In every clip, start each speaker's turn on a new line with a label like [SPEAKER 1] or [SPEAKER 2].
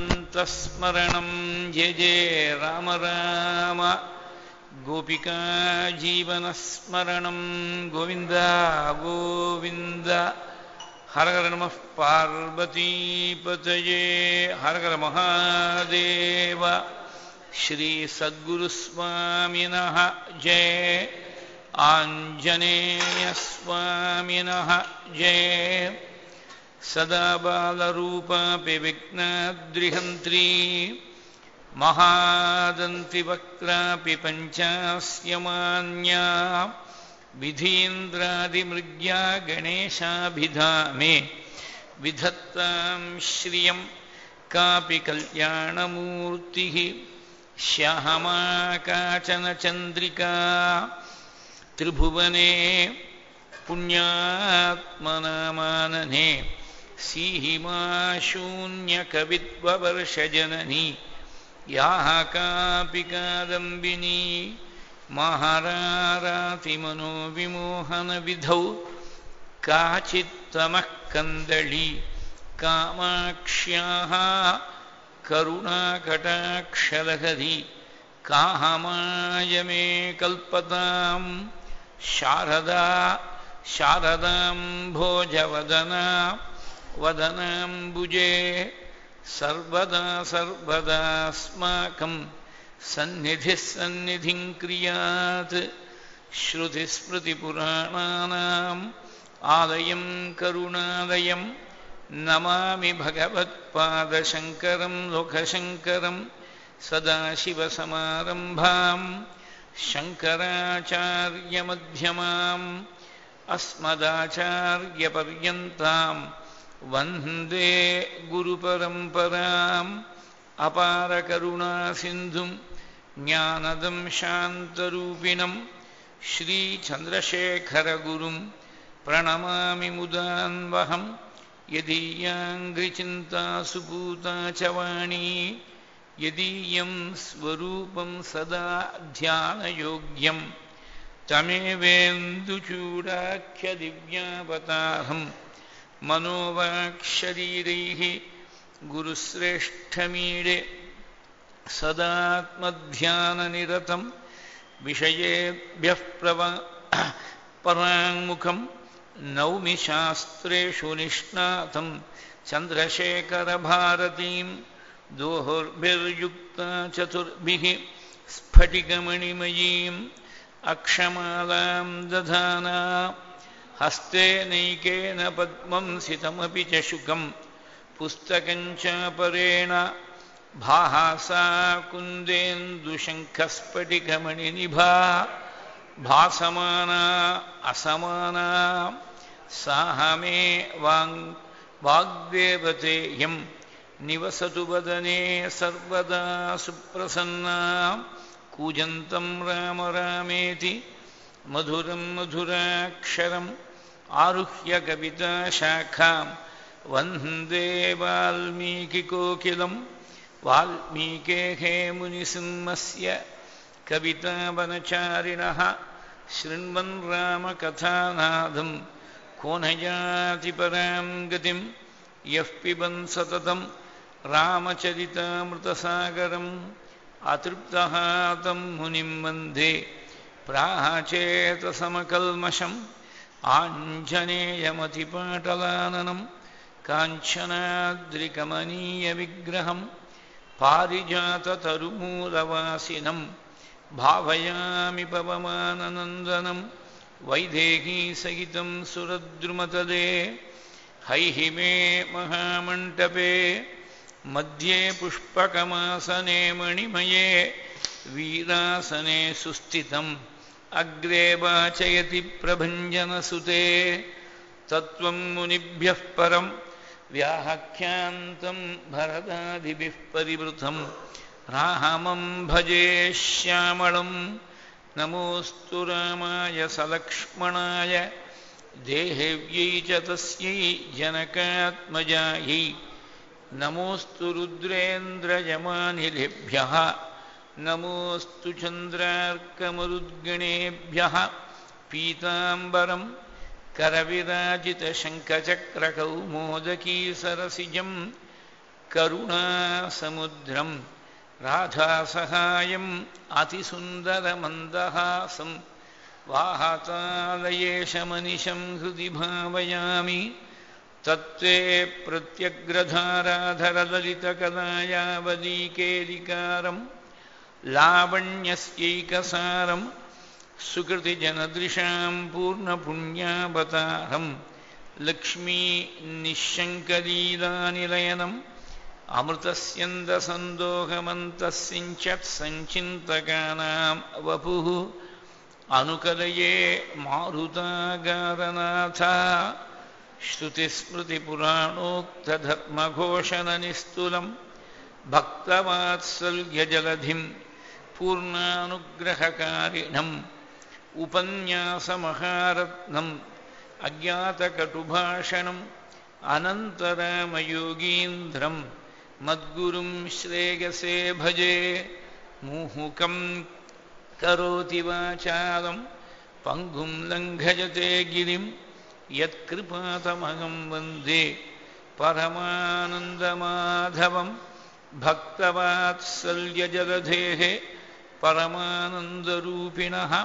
[SPEAKER 1] गोविन्दनामसङ्कीर्तनम् जय जय राम राम गोपिका जीवनस्मरणं गोविन्द गोविन्द हर हर नमः पार्वतीपतये हर हर महादेव श्रीसद्गुरुस्वामिनः जय आञ्जनेयस्वामिनः जय सदा बालरूपापि विघ्नाद्रिहन्त्री महादन्तिवक्त्रापि पञ्चास्यमान्या विधीन्द्रादिमृग्या गणेशाभिधामे विधत्तां श्रियं कापि कल्याणमूर्तिः श्यामा काचन चन्द्रिका त्रिभुवने पुण्यात्मनामानने सीहिमा शून्यकविद्ववर्षजननी याः कापि कादम्बिनी महारारातिमनोविमोहनविधौ काचित्तमः कन्दली कामाक्ष्याः करुणाकटाक्षलहरी काहमाय मे कल्पतां शारदा शारदां भोजवदना वदनाम्बुजे सर्वदा सर्वदास्माकं सन्निधिः सन्निधिं क्रियात् श्रुतिस्मृतिपुराणानाम् आलयं करुणालयं नमामि भगवत्पादशङ्करं लोकशङ्करं सदाशिवसमारम्भां शङ्कराचार्यमध्यमाम् अस्मदाचार्यपर्यन्तां वन्दे गुरुपरम्पराम् अपारकरुणासिन्धुं ज्ञानदं शान्तरूपिणं श्रीचन्द्रशेखरगुरुं प्रणमामि मुदान्वहं यदीयाङ्घ्रिचिन्ता सुपूता च वाणी यदीयं स्वरूपं सदा ध्यानयोग्यं तमेवेन्दुचूडाख्यदिव्यावतारं मनोवाक्शरीरैः गुरुश्रेष्ठमीडे सदात्मध्याननिरतं विषयेभ्यः प्रव पराङ्मुखं नौमि शास्त्रेषु निष्णातं चन्द्रशेखरभारतीं दोहोर्भिर्युक्ता चतुर्भिः स्फटिकमणिमयीम् अक्षमालां दधाना हस्ते नैकेन पद्मं सितमपि च शुकं पुस्तकं चापरेण भासा कुन्देन्दुशङ्खस्फटिकमणिनिभा भासमाना असमाना साह मे वाङ् वाग्देवतेयं निवसतु वदने सर्वदा सुप्रसन्ना कूजन्तं राम रामेति मधुरं मधुराक्षरम् आरुह्य कविताशाखां वन्दे वाल्मीकिकोकिलं वाल्मीकेः मुनिसिंहस्य कवितावनचारिणः शृण्वन् रामकथानादं को न याति परां गतिं यः पिबन् सततं रामचरितामृतसागरम् अतृप्तः तं मुनिं वन्दे प्राचेतसमकल्मषम् आञ्जनेयमतिपाटलाननं काञ्चनाद्रिकमनीयविग्रहं पारिजाततरुमूलवासिनं भावयामि पवमाननन्दनं वैदेहीसहितं सुरद्रुमतले हैहिमे महामण्टपे मध्ये पुष्पकमासने मणिमये वीरासने सुस्थितम् अग्रे वाचयति प्रभञ्जनसुते तत्त्वं मुनिभ्यः परं व्याहख्यान्तं भरदादिभिः परिवृतं रामं भजे श्यामलं नमोऽस्तु रामाय सलक्ष्मणाय देहेव्यै च तस्यै जनकात्मजायै नमोऽस्तु रुद्रेन्द्रयमानिलेभ्यः नमोऽस्तु चन्द्रार्कमरुद्गणेभ्यः पीताम्बरं करविराजितशङ्खचक्रकौमोदकीसरसिजं करुणासमुद्रं राधासहायम् अतिसुन्दरमन्दहासं वाहतालयेशमनिशं हृदि भावयामि तत्त्वे प्रत्यग्रधाराधरललितकलायावदीकेलिकारं लावण्यस्यैकसारं सुकृतिजनदृशां पूर्णपुण्यावतारं लक्ष्मीनिःशङ्कलीलानिलयनम् अमृतस्यन्दसन्दोहमन्तस्सिञ्चत्सञ्चिन्तकानां वपुः अनुकलये मारुतागारनाथा श्रुतिस्मृतिपुराणोक्तधर्मघोषणनिस्तुलं भक्तवात्सल्यजलधिं पूर्णानुग्रहकारिणम् उपन्यासमहारत्नम् अज्ञातकटुभाषणम् अनन्तरामयोगीन्द्रं मद्गुरुं श्रेयसे भजे मुहुकं करोति वाचालं पङ्गुं लङ्घयते गिरिं यत्कृपातमहं वन्दे परमानन्दमाधवं भक्तवात्सल्यजलधेः परमानन्दरूपिणः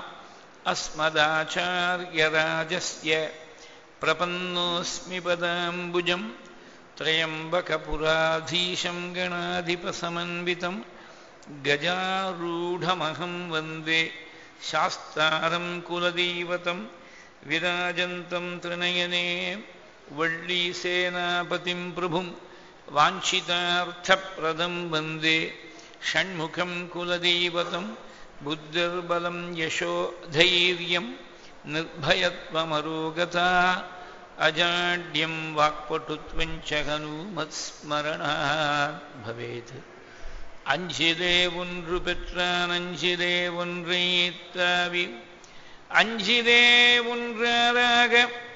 [SPEAKER 1] अस्मदाचार्यराजस्य प्रपन्नोऽस्मि पदाम्बुजं त्र्यम्बकपुराधीशं गणाधिपसमन्वितं गजारूढमहं वन्दे शास्तारं कुलदैवतं विराजन्तं त्रिनयने वल्लीसेनापतिं प्रभुं वाञ्छितार्थप्रदं वन्दे षण्मुखं कुलदैवतं बुद्धिर्बलं यशो धैर्यं निर्भयत्वमरोगता अजाड्यं वाक्पटुत्वं च हनुमत्स्मरणात् भवेत् அஞ்சிதே ஒன்று பெற்றான் அஞ்சிதே ஒன்றை தாவி அஞ்சிதே ஒன்றாக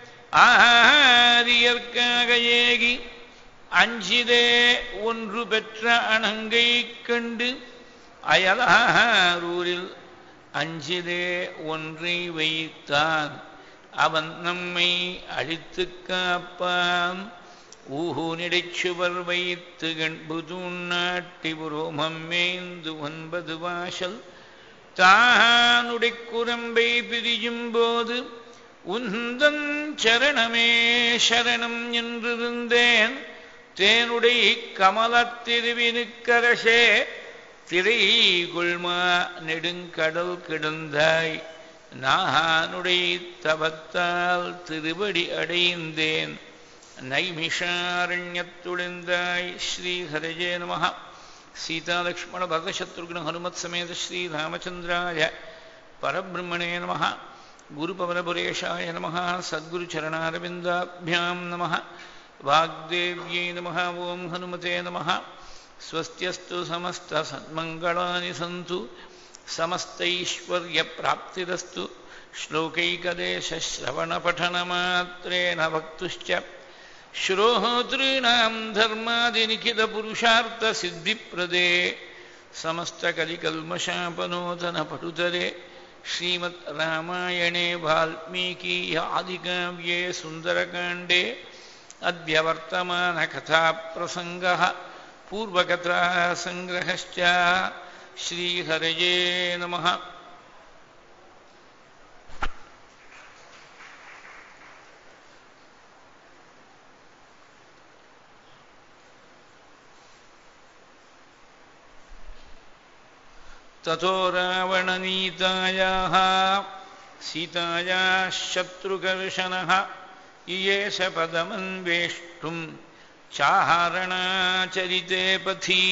[SPEAKER 1] ஆரியற்காக ஏகி அஞ்சிதே ஒன்று பெற்ற அணங்கை கண்டு அயலாரூரில் அஞ்சிதே ஒன்றை வைத்தான் அவன் நம்மை அழித்து காப்பான் ஊஹூனிடைச்சுவர் வைத்து கண்புதூன் நாட்டி புரோமம் மேந்து ஒன்பது வாசல் தானுடை குரம்பை பிரியும் போது உந்தன் சரணமே சரணம் என்றிருந்தேன் தேனுடை கமலத்திருவினுக்கரசே திரை கொள்மா நெடுங்கடல் கிடந்தாய் நானுடைய தவத்தால் திருவடி அடைந்தேன் நைமிஷாரண்யத்துளிந்தாய் ஸ்ரீஹரஜே நம சீதாலக்ஷ்மண பரதசத்ருக்ன ஹனுமத் சமேத ஸ்ரீராமச்சந்திராய பரபிரம்மணே நம குருபவனபுரேஷாய நம சத்குருச்சரணாரவிந்தாभ्याम् நம वाग्देव्यै नमः ॐ हनुमते नमः स्वस्त्यस्तु समस्तसन्मङ्गलानि सन्तु समस्तैश्वर्यप्राप्तिरस्तु श्लोकैकदेशश्रवणपठनमात्रेण वक्तुश्च श्रोतॄणां धर्मादिनिखितपुरुषार्थसिद्धिप्रदे समस्तकलिकल्मषापनोदनपटुतरे श्रीमद् रामायणे वाल्मीकीय आदिकाव्ये सुन्दरकाण्डे अद्य वर्तमानकथाप्रसङ्गः पूर्वकथासङ्ग्रहश्च श्रीहरये नमः ततो रावणनीतायाः सीतायाः शत्रुकर्षणः इयेष पदमन्वेष्टुं चाहरणाचरिते पथी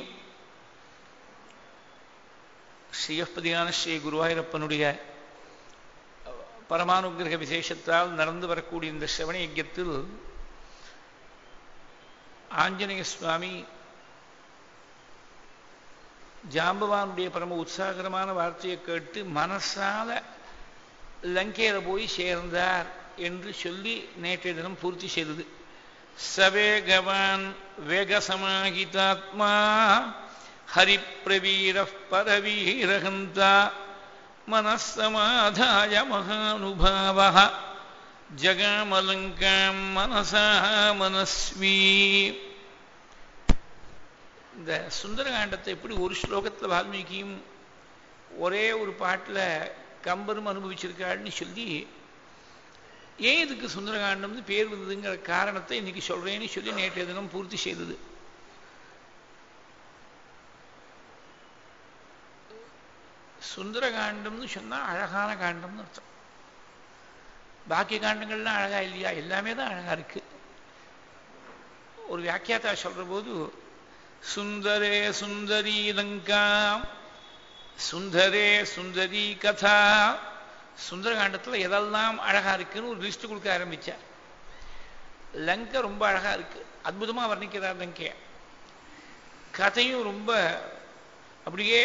[SPEAKER 1] ஸ்ரீயப்பதியான ஸ்ரீ குருவாயூரப்பனுடைய பரமானுகிரக விசேஷத்தால் நடந்து வரக்கூடிய இந்த சிரவண யஜ்யத்தில் ஆஞ்சநேய சுவாமி ஜாம்பவானுடைய பரம உற்சாகரமான வார்த்தையை கேட்டு மனசால லங்கையில போய் சேர்ந்தார் என்று சொல்லி நேற்றைய தினம் பூர்த்தி செய்தது சவேகவான் வேகசமாகிதாத்மா ஹரிப்பிரவீர பரவீரகந்தா மனசமாதாய மகானுபாவ ஜகாமலங்காம் மனசா மனஸ்வீ இந்த சுந்தரகாண்டத்தை எப்படி ஒரு ஸ்லோகத்தில் வால்மீகியும் ஒரே ஒரு பாட்டில் கம்பரும் அனுபவிச்சிருக்காருன்னு சொல்லி ஏன் இதுக்கு சுந்தரகாண்டம்னு பேர் வந்ததுங்கிற காரணத்தை இன்னைக்கு சொல்றேன்னு சொல்லி நேற்றைய தினம் பூர்த்தி செய்தது சுந்தரகாண்டம்னு சொன்னா அழகான காண்டம்னு அர்த்தம் பாக்கிய காண்டங்கள்லாம் அழகா இல்லையா எல்லாமே தான் அழகா இருக்கு ஒரு வியாக்கியாத்தா சொல்ற போது சுந்தரே சுந்தரி லங்கா சுந்தரே சுந்தரி கதா சுந்தரகாண்டத்தில் எதெல்லாம் அழகா இருக்குன்னு ஒரு லிஸ்ட் கொடுக்க ஆரம்பிச்சார் லங்கை ரொம்ப அழகா இருக்கு அற்புதமா வர்ணிக்கிறார் லங்கைய கதையும் ரொம்ப அப்படியே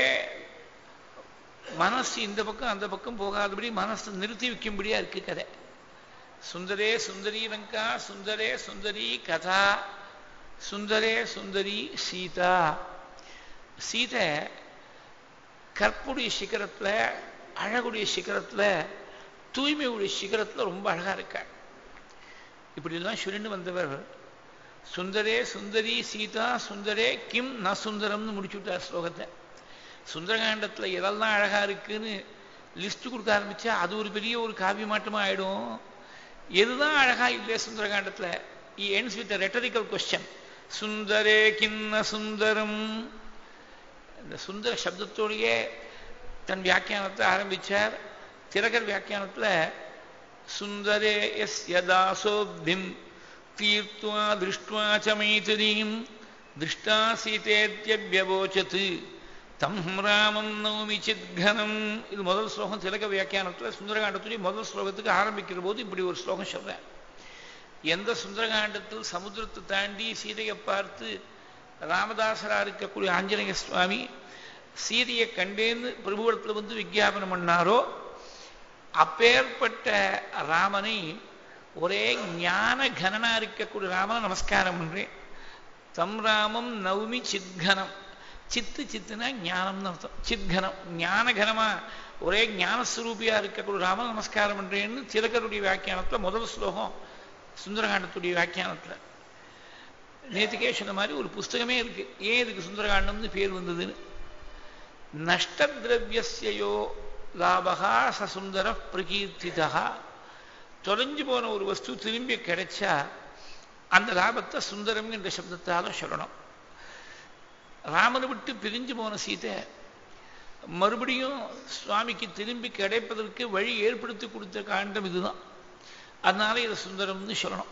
[SPEAKER 1] மனசு இந்த பக்கம் அந்த பக்கம் போகாதபடி மனசு நிறுத்தி வைக்கும்படியா இருக்கு கதை சுந்தரே சுந்தரி லங்கா சுந்தரே சுந்தரி கதா சுந்தரே சுந்தரி சீதா சீதை கற்புடைய சிகரத்துல அழகுடைய சிகரத்துல தூய்மையுடைய சிகரத்துல ரொம்ப அழகா இருக்காள் இப்படிலாம் சொல்லிட்டு வந்தவர் சுந்தரே சுந்தரி சீதா சுந்தரே கிம் ந சுந்தரம்னு முடிச்சு விட்டார் ஸ்லோகத்தை சுந்தரகாண்டத்துல எதெல்லாம் அழகா இருக்குன்னு லிஸ்ட் கொடுக்க ஆரம்பிச்சா அது ஒரு பெரிய ஒரு காவியமாட்டமா ஆயிடும் எதுதான் அழகா இல்லையா சுந்தரகாண்டத்துல என்ஸ் வித் ரெட்டரிக்கல் கொஸ்டின் சுந்தரே கிண்ண சுந்தரம் இந்த சுந்தர சப்தத்தோடையே தன் வியாக்கியானத்தை ஆரம்பிச்சார் திலகர் வியாக்கியானத்துல சுந்தரே எஸ் யதாசோப்திம் தீர்த்வா திருஷ்டுவா ச மைதிரீம் திருஷ்டா சீதேத்யவியவோச்சத் தம் ராமம் நவமி சித்கனம் இது முதல் ஸ்லோகம் திலக வியாக்கியானத்துல சுந்தரகாண்டத்துடைய முதல் ஸ்லோகத்துக்கு ஆரம்பிக்கிற போது இப்படி ஒரு ஸ்லோகம் சொல்றேன் எந்த சுந்தரகாண்டத்தில் சமுத்திரத்தை தாண்டி சீதையை பார்த்து ராமதாசரா இருக்கக்கூடிய ஆஞ்சநேய சுவாமி சீதையை கண்டேன்னு பிரபுவடத்தில் வந்து விஜாபனம் பண்ணாரோ அப்பேற்பட்ட ராமனை ஒரே ஞான கனனா இருக்கக்கூடிய ராமனை நமஸ்காரம் பண்றேன் தம் ராமம் நவமி சித்கனம் சித்து சித்துனா ஞானம்னு அர்த்தம் சித்கனம் ஞானகனமா ஒரே ஞானஸ்வரூபியா இருக்கக்கூடிய ராமன் நமஸ்காரம் பண்றேன்னு திலகருடைய வியாக்கியானத்துல முதல் ஸ்லோகம் சுந்தரகாண்டத்துடைய வியாக்கியானத்துல நேற்றுக்கே சொன்ன மாதிரி ஒரு புஸ்தகமே இருக்கு ஏன் இதுக்கு சுந்தரகாண்டம்னு பேர் வந்ததுன்னு நஷ்டதிரவியோ லாபகா சசுந்தர பிரகீர்த்திதா தொலைஞ்சு போன ஒரு வஸ்து திரும்பி கிடைச்சா அந்த லாபத்தை சுந்தரம் என்ற சப்தத்தால சொல்லணும் ராமனை விட்டு பிரிஞ்சு போன சீதை மறுபடியும் சுவாமிக்கு திரும்பி கிடைப்பதற்கு வழி ஏற்படுத்தி கொடுத்த காண்டம் இதுதான் அதனால இதை சுந்தரம்னு சொல்லணும்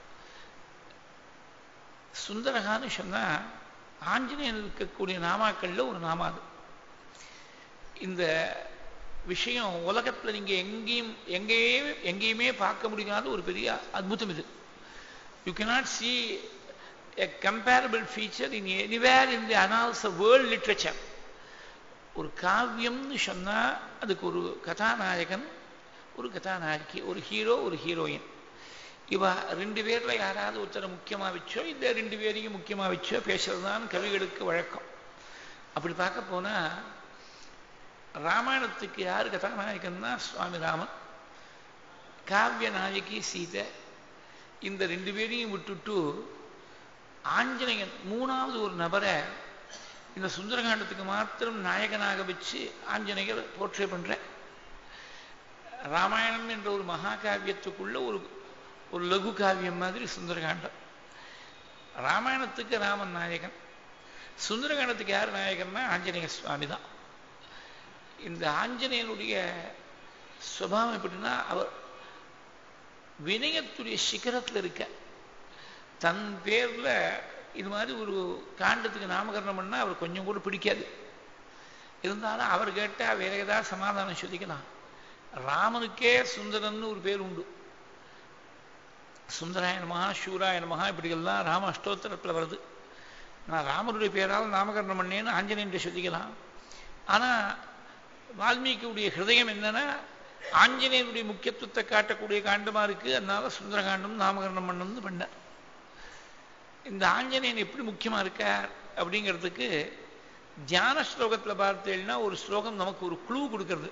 [SPEAKER 1] சுந்தரகான்னு சொன்னா ஆஞ்சநேயன் இருக்கக்கூடிய நாமாக்கள்ல ஒரு நாமா அது இந்த விஷயம் உலகத்துல நீங்க எங்கேயும் எங்கேயுமே எங்கேயுமே பார்க்க முடியாத ஒரு பெரிய அத்புதம் இது you cannot see a comparable feature in anywhere in the annals world literature ஒரு காவியம்னு சொன்னா அதுக்கு ஒரு கதாநாயகன் ஒரு கதாநாயகி ஒரு ஹீரோ ஒரு ஹீரோயின் இவ ரெண்டு பேர்ல யாராவது ஒருத்தரை முக்கியமா வச்சோ இந்த ரெண்டு பேரையும் முக்கியமா வச்சோ பேசுறதுதான் கவிகளுக்கு வழக்கம் அப்படி பார்க்க போனா ராமாயணத்துக்கு யார் கதாநாயகன்னா சுவாமி ராமன் காவிய நாயகி சீதை இந்த ரெண்டு பேரையும் விட்டுட்டு ஆஞ்சநேயன் மூணாவது ஒரு நபரை இந்த சுந்தரகாண்டத்துக்கு மாத்திரம் நாயகனாக வச்சு ஆஞ்சநேயர் போர்ட்ரே பண்ற ராமாயணம் என்ற ஒரு மகாகாவியத்துக்குள்ள ஒரு ஒரு லகு காவியம் மாதிரி சுந்தரகாண்டம் ராமாயணத்துக்கு ராமன் நாயகன் சுந்தரகாண்டத்துக்கு யார் நாயகன்னா ஆஞ்சநேய சுவாமி தான் இந்த ஆஞ்சநேயனுடைய சுபாவம் எப்படின்னா அவர் வினயத்துடைய சிகரத்தில் இருக்க தன் பேர்ல இது மாதிரி ஒரு காண்டத்துக்கு நாமகரணம் பண்ணா அவர் கொஞ்சம் கூட பிடிக்காது இருந்தாலும் அவர் கேட்டா வேற ஏதாவது சமாதானம் சொல்லிக்கலாம் ராமனுக்கே சுந்தரன்னு ஒரு பேர் உண்டு சுந்தராயணமாக சூராயணமாக இப்படியெல்லாம் ராம அஷ்டோத்தரத்தில் வருது நான் ராமருடைய பேரால் நாமகரணம் பண்ணேன்னு ஆஞ்சநேயன் சொல்லிக்கலாம் ஆனா வால்மீகியுடைய ஹிருதயம் என்னன்னா ஆஞ்சநேயனுடைய முக்கியத்துவத்தை காட்டக்கூடிய காண்டமா இருக்கு அதனால சுந்தரகாண்டம் நாமகரணம் பண்ணணும்னு பண்ண இந்த ஆஞ்சநேயன் எப்படி முக்கியமா இருக்கார் அப்படிங்கிறதுக்கு தியான ஸ்லோகத்துல பார்த்தேன்னா ஒரு ஸ்லோகம் நமக்கு ஒரு குழு கொடுக்கறது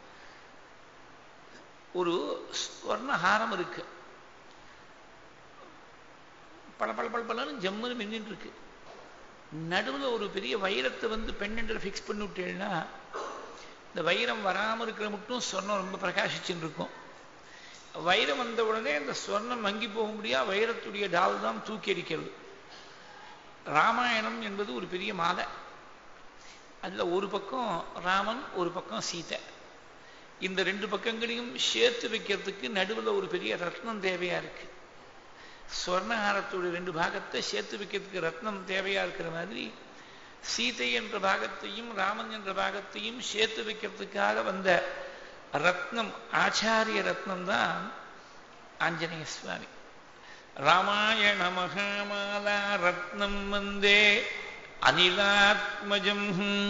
[SPEAKER 1] ஒரு ஸ்வர்ண ஹாரம் இருக்கு பல பல பல பலன்னு ஜம்முன்னு மின்னிட்டு இருக்கு நடுவில் ஒரு பெரிய வைரத்தை வந்து பெண் என்று ஃபிக்ஸ் பண்ணி விட்டேன்னா இந்த வைரம் வராமல் இருக்கிற மட்டும் சொர்ணம் ரொம்ப பிரகாசிச்சுன்னு இருக்கும் வைரம் வந்த உடனே இந்த சொர்ணம் மங்கி போக முடியா வைரத்துடைய டால் தான் தூக்கி அடிக்கிறது ராமாயணம் என்பது ஒரு பெரிய மாலை அதில் ஒரு பக்கம் ராமன் ஒரு பக்கம் சீதை இந்த ரெண்டு பக்கங்களையும் சேர்த்து வைக்கிறதுக்கு நடுவில் ஒரு பெரிய ரத்னம் தேவையா இருக்கு ஸ்வர்ணஹாரத்துடைய ரெண்டு பாகத்தை சேர்த்து வைக்கிறதுக்கு ரத்னம் தேவையா இருக்கிற மாதிரி சீதை என்ற பாகத்தையும் ராமன் என்ற பாகத்தையும் சேர்த்து வைக்கிறதுக்காக வந்த ரத்னம் ஆச்சாரிய ரத்னம் தான் ஆஞ்சநேய சுவாமி ராமாயண மகாமாலா ரத்னம் வந்தே அனிலாத்மஜம்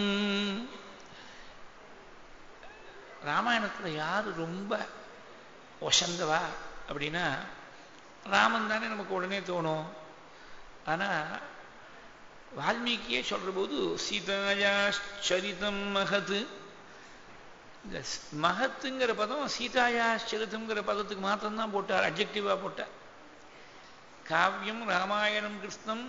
[SPEAKER 1] ராமாயணத்துல யாரு ரொம்ப ஒசந்தவா அப்படின்னா ராமன் தானே நமக்கு உடனே தோணும் ஆனா வால்மீகியே சொல்ற போது சீதாயா சரிதம் மகது இந்த மகத்துங்கிற பதம் சீதாயா சரிதம்ங்கிற பதத்துக்கு மாத்திரம்தான் போட்டார் அப்ஜெக்டிவா போட்டார் காவியம் ராமாயணம் கிருஷ்ணம்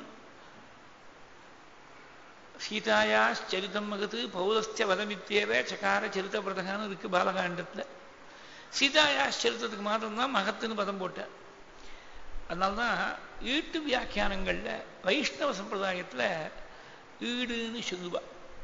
[SPEAKER 1] சீதாயா சரிதம் மகத்து பௌலஸ்திய வதமித்தேவ சகார சரித பிரதகான்னு இருக்கு பாலகாண்டத்தில் சீதாயா சரித்தத்துக்கு மாத்திரம்தான் மகத்துன்னு பதம் போட்டார் அதனால்தான் ஈட்டு வியாக்கியானங்கள்ல வைஷ்ணவ சம்பிரதாயத்தில் ஈடுன்னு சொல்லுவா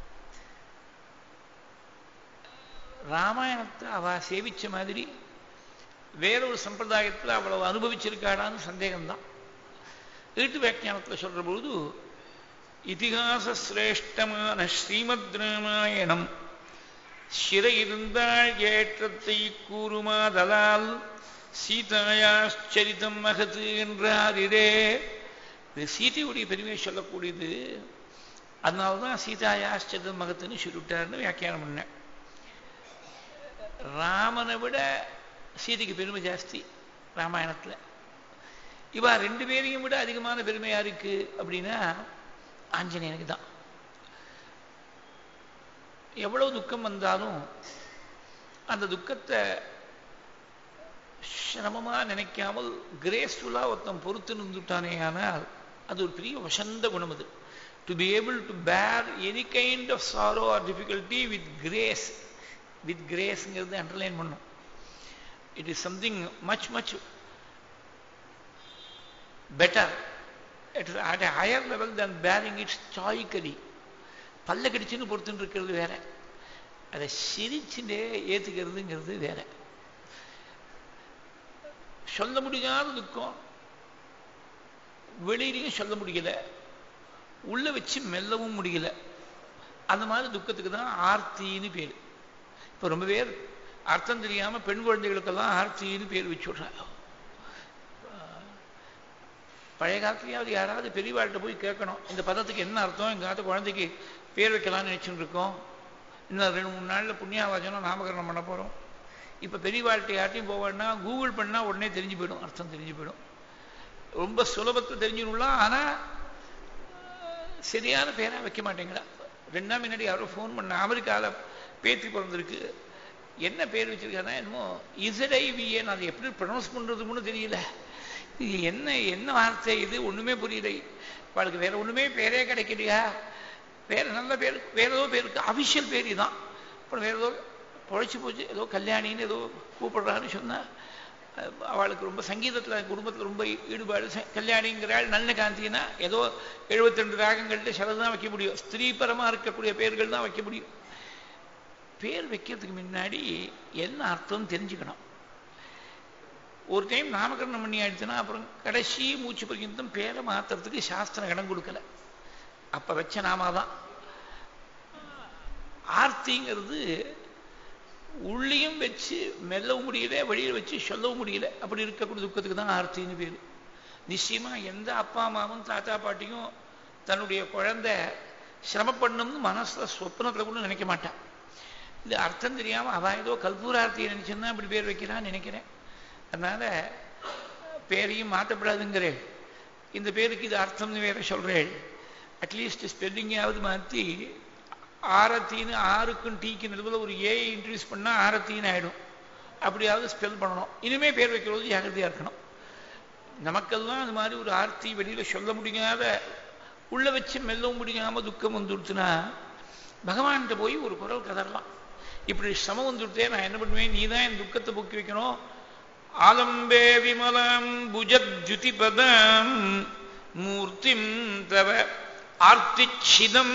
[SPEAKER 1] ராமாயணத்தை அவ சேவிச்ச மாதிரி வேறொரு சம்பிரதாயத்தில் அவ்வளவு அனுபவிச்சிருக்காடான்னு சந்தேகம்தான் ஈட்டு வியாக்கியானத்தில் சொல்ற பொழுது இதிகாச சிரேஷ்டமான ஸ்ரீமத் ராமாயணம் சிற இருந்தால் ஏற்றத்தை கூறுமாதலால் சீதாயாச்சரிதம் மகது என்றாரிரே இது சீதையுடைய பெருமையை சொல்லக்கூடியது அதனால்தான் சீதாயாச்சரிதம் மகத்துன்னு சொல்லிவிட்டாருன்னு வியாக்கியானம் பண்ணேன் ராமனை விட சீதைக்கு பெருமை ஜாஸ்தி ராமாயணத்தில் இவா ரெண்டு பேரையும் விட அதிகமான பெருமை யாருக்கு அப்படின்னா ஆஞ்சநேயனுக்கு தான் எவ்வளவு துக்கம் வந்தாலும் அந்த துக்கத்தை சிரமமா நினைக்காமல் கிரேஸ்ஃபுல்லா ஒருத்தன் பொறுத்து நின்றுட்டானே ஆனால் அது ஒரு பெரிய வசந்த குணம் அது to be able to bear any kind of sorrow or difficulty with grace with கிரேஸ்ங்கிறது அண்டர்லைன் பண்ணும் it is something much much better it at higher level than bearing it's சாய்கடி பல்ல கடிச்சுன்னு பொறுத்துன்னு இருக்கிறது வேற அதை சிரிச்சுட்டே ஏத்துக்கிறதுங்கிறது வேற சொல்ல முடியாத துக்கம் வெளியிலையும் சொல்ல முடியல உள்ள வச்சு மெல்லவும் முடியல அந்த மாதிரி துக்கத்துக்கு தான் ஆர்த்தின்னு பேர் இப்போ ரொம்ப பேர் அர்த்தம் தெரியாம பெண் குழந்தைகளுக்கெல்லாம் ஆர்த்தின்னு பேர் வச்சு விட்றாங்க பழைய காலத்துலயாவது யாராவது பெரியவாழ்கிட்ட போய் கேட்கணும் இந்த பதத்துக்கு என்ன அர்த்தம் எங்க காலத்து குழந்தைக்கு பேர் வைக்கலாம்னு நினைச்சுட்டு இருக்கோம் இன்னும் ரெண்டு மூணு நாள்ல புண்ணியாவாச்சனம் நாமகரணம் பண்ண போறோம் இப்ப பெரியவாழ்கிட்ட யார்ட்டையும் போவேன்னா கூகுள் பண்ணா உடனே தெரிஞ்சு போயிடும் அர்த்தம் தெரிஞ்சு போயிடும் ரொம்ப சுலபத்தில் தெரிஞ்சுடலாம் ஆனா சரியான பேரா வைக்க மாட்டேங்கிறா ரெண்டு நாள் முன்னாடி யாரோ ஃபோன் பண்ண அமெரிக்காவில் பேத்தி பிறந்திருக்கு என்ன பேர் வச்சிருக்காங்கன்னா என்னமோ இசடைவிஏன்னு அதை எப்படி ப்ரொனவுன்ஸ் பண்றதுன்னு தெரியல இது என்ன என்ன வார்த்தை இது ஒண்ணுமே புரியல அவளுக்கு வேற ஒண்ணுமே பேரே கிடைக்கலையா வேற நல்ல பேர் வேற ஏதோ பேருக்கு அபிஷியல் பேர் தான் அப்புறம் வேற ஏதோ பொழைச்சி போச்சு ஏதோ கல்யாணின்னு ஏதோ கூப்பிடுறான்னு சொன்னா அவளுக்கு ரொம்ப சங்கீதத்தில் குடும்பத்தில் ரொம்ப ஈடுபாடு கல்யாணிங்கிறாள் நல்ல காந்தினா ஏதோ எழுபத்தி ரெண்டு ராகங்கள்ட்ட சிலது தான் வைக்க முடியும் ஸ்திரீபரமா இருக்கக்கூடிய பேர்கள் தான் வைக்க முடியும் பேர் வைக்கிறதுக்கு முன்னாடி என்ன அர்த்தம் தெரிஞ்சுக்கணும் ஒரு டைம் நாமகரணம் பண்ணி ஆயிடுச்சுன்னா அப்புறம் கடைசி மூச்சு பர்யந்தம் பேரை மாத்துறதுக்கு சாஸ்திரம் இடம் கொடுக்கல அப்ப வச்ச நாமாதான் ஆர்த்திங்கிறது உள்ளியும் வச்சு மெல்லவும் முடியல வெளியில் வச்சு சொல்லவும் முடியல அப்படி இருக்கக்கூடிய துக்கத்துக்கு தான் ஆர்த்தின்னு பேரு நிச்சயமா எந்த அப்பா அம்மாவும் தாத்தா பாட்டியும் தன்னுடைய குழந்தை சிரமப்படணும்னு மனசுல சொப்னத்துல கூட நினைக்க மாட்டான் இது அர்த்தம் தெரியாம அவ ஏதோ கல்பூரார்த்தியை நினைச்சுன்னா இப்படி பேர் வைக்கிறான்னு நினைக்கிறேன் அதனால பேரையும் மாற்றப்படாதுங்கிறேன் இந்த பேருக்கு இது அர்த்தம்னு வேற சொல்றேன் அட்லீஸ்ட் ஸ்பெல்லிங்காவது மாற்றி ஆரத்தின்னு ஆறுக்கும் டீக்கு நடுவில் ஒரு ஏஐ இன்ட்ரடியூஸ் பண்ணால் ஆரத்தின்னு ஆயிடும் அப்படியாவது ஸ்பெல் பண்ணணும் இனிமே பேர் வைக்கிறது ஜாகிரதையாக இருக்கணும் நமக்கெல்லாம் அது மாதிரி ஒரு ஆர்த்தி வெளியில் சொல்ல முடியாத உள்ள வச்சு மெல்லவும் முடியாம துக்கம் வந்துடுத்துனா பகவான்கிட்ட போய் ஒரு குரல் கதறலாம் இப்படி சிரமம் வந்துடுத்தே நான் என்ன பண்ணுவேன் நீ தான் என் துக்கத்தை போக்கி வைக்கணும் ஆலம்பே விமலம் புஜத்யுதிபதம் மூர்த்திம் தவ ஆர்த்திச்சிதம்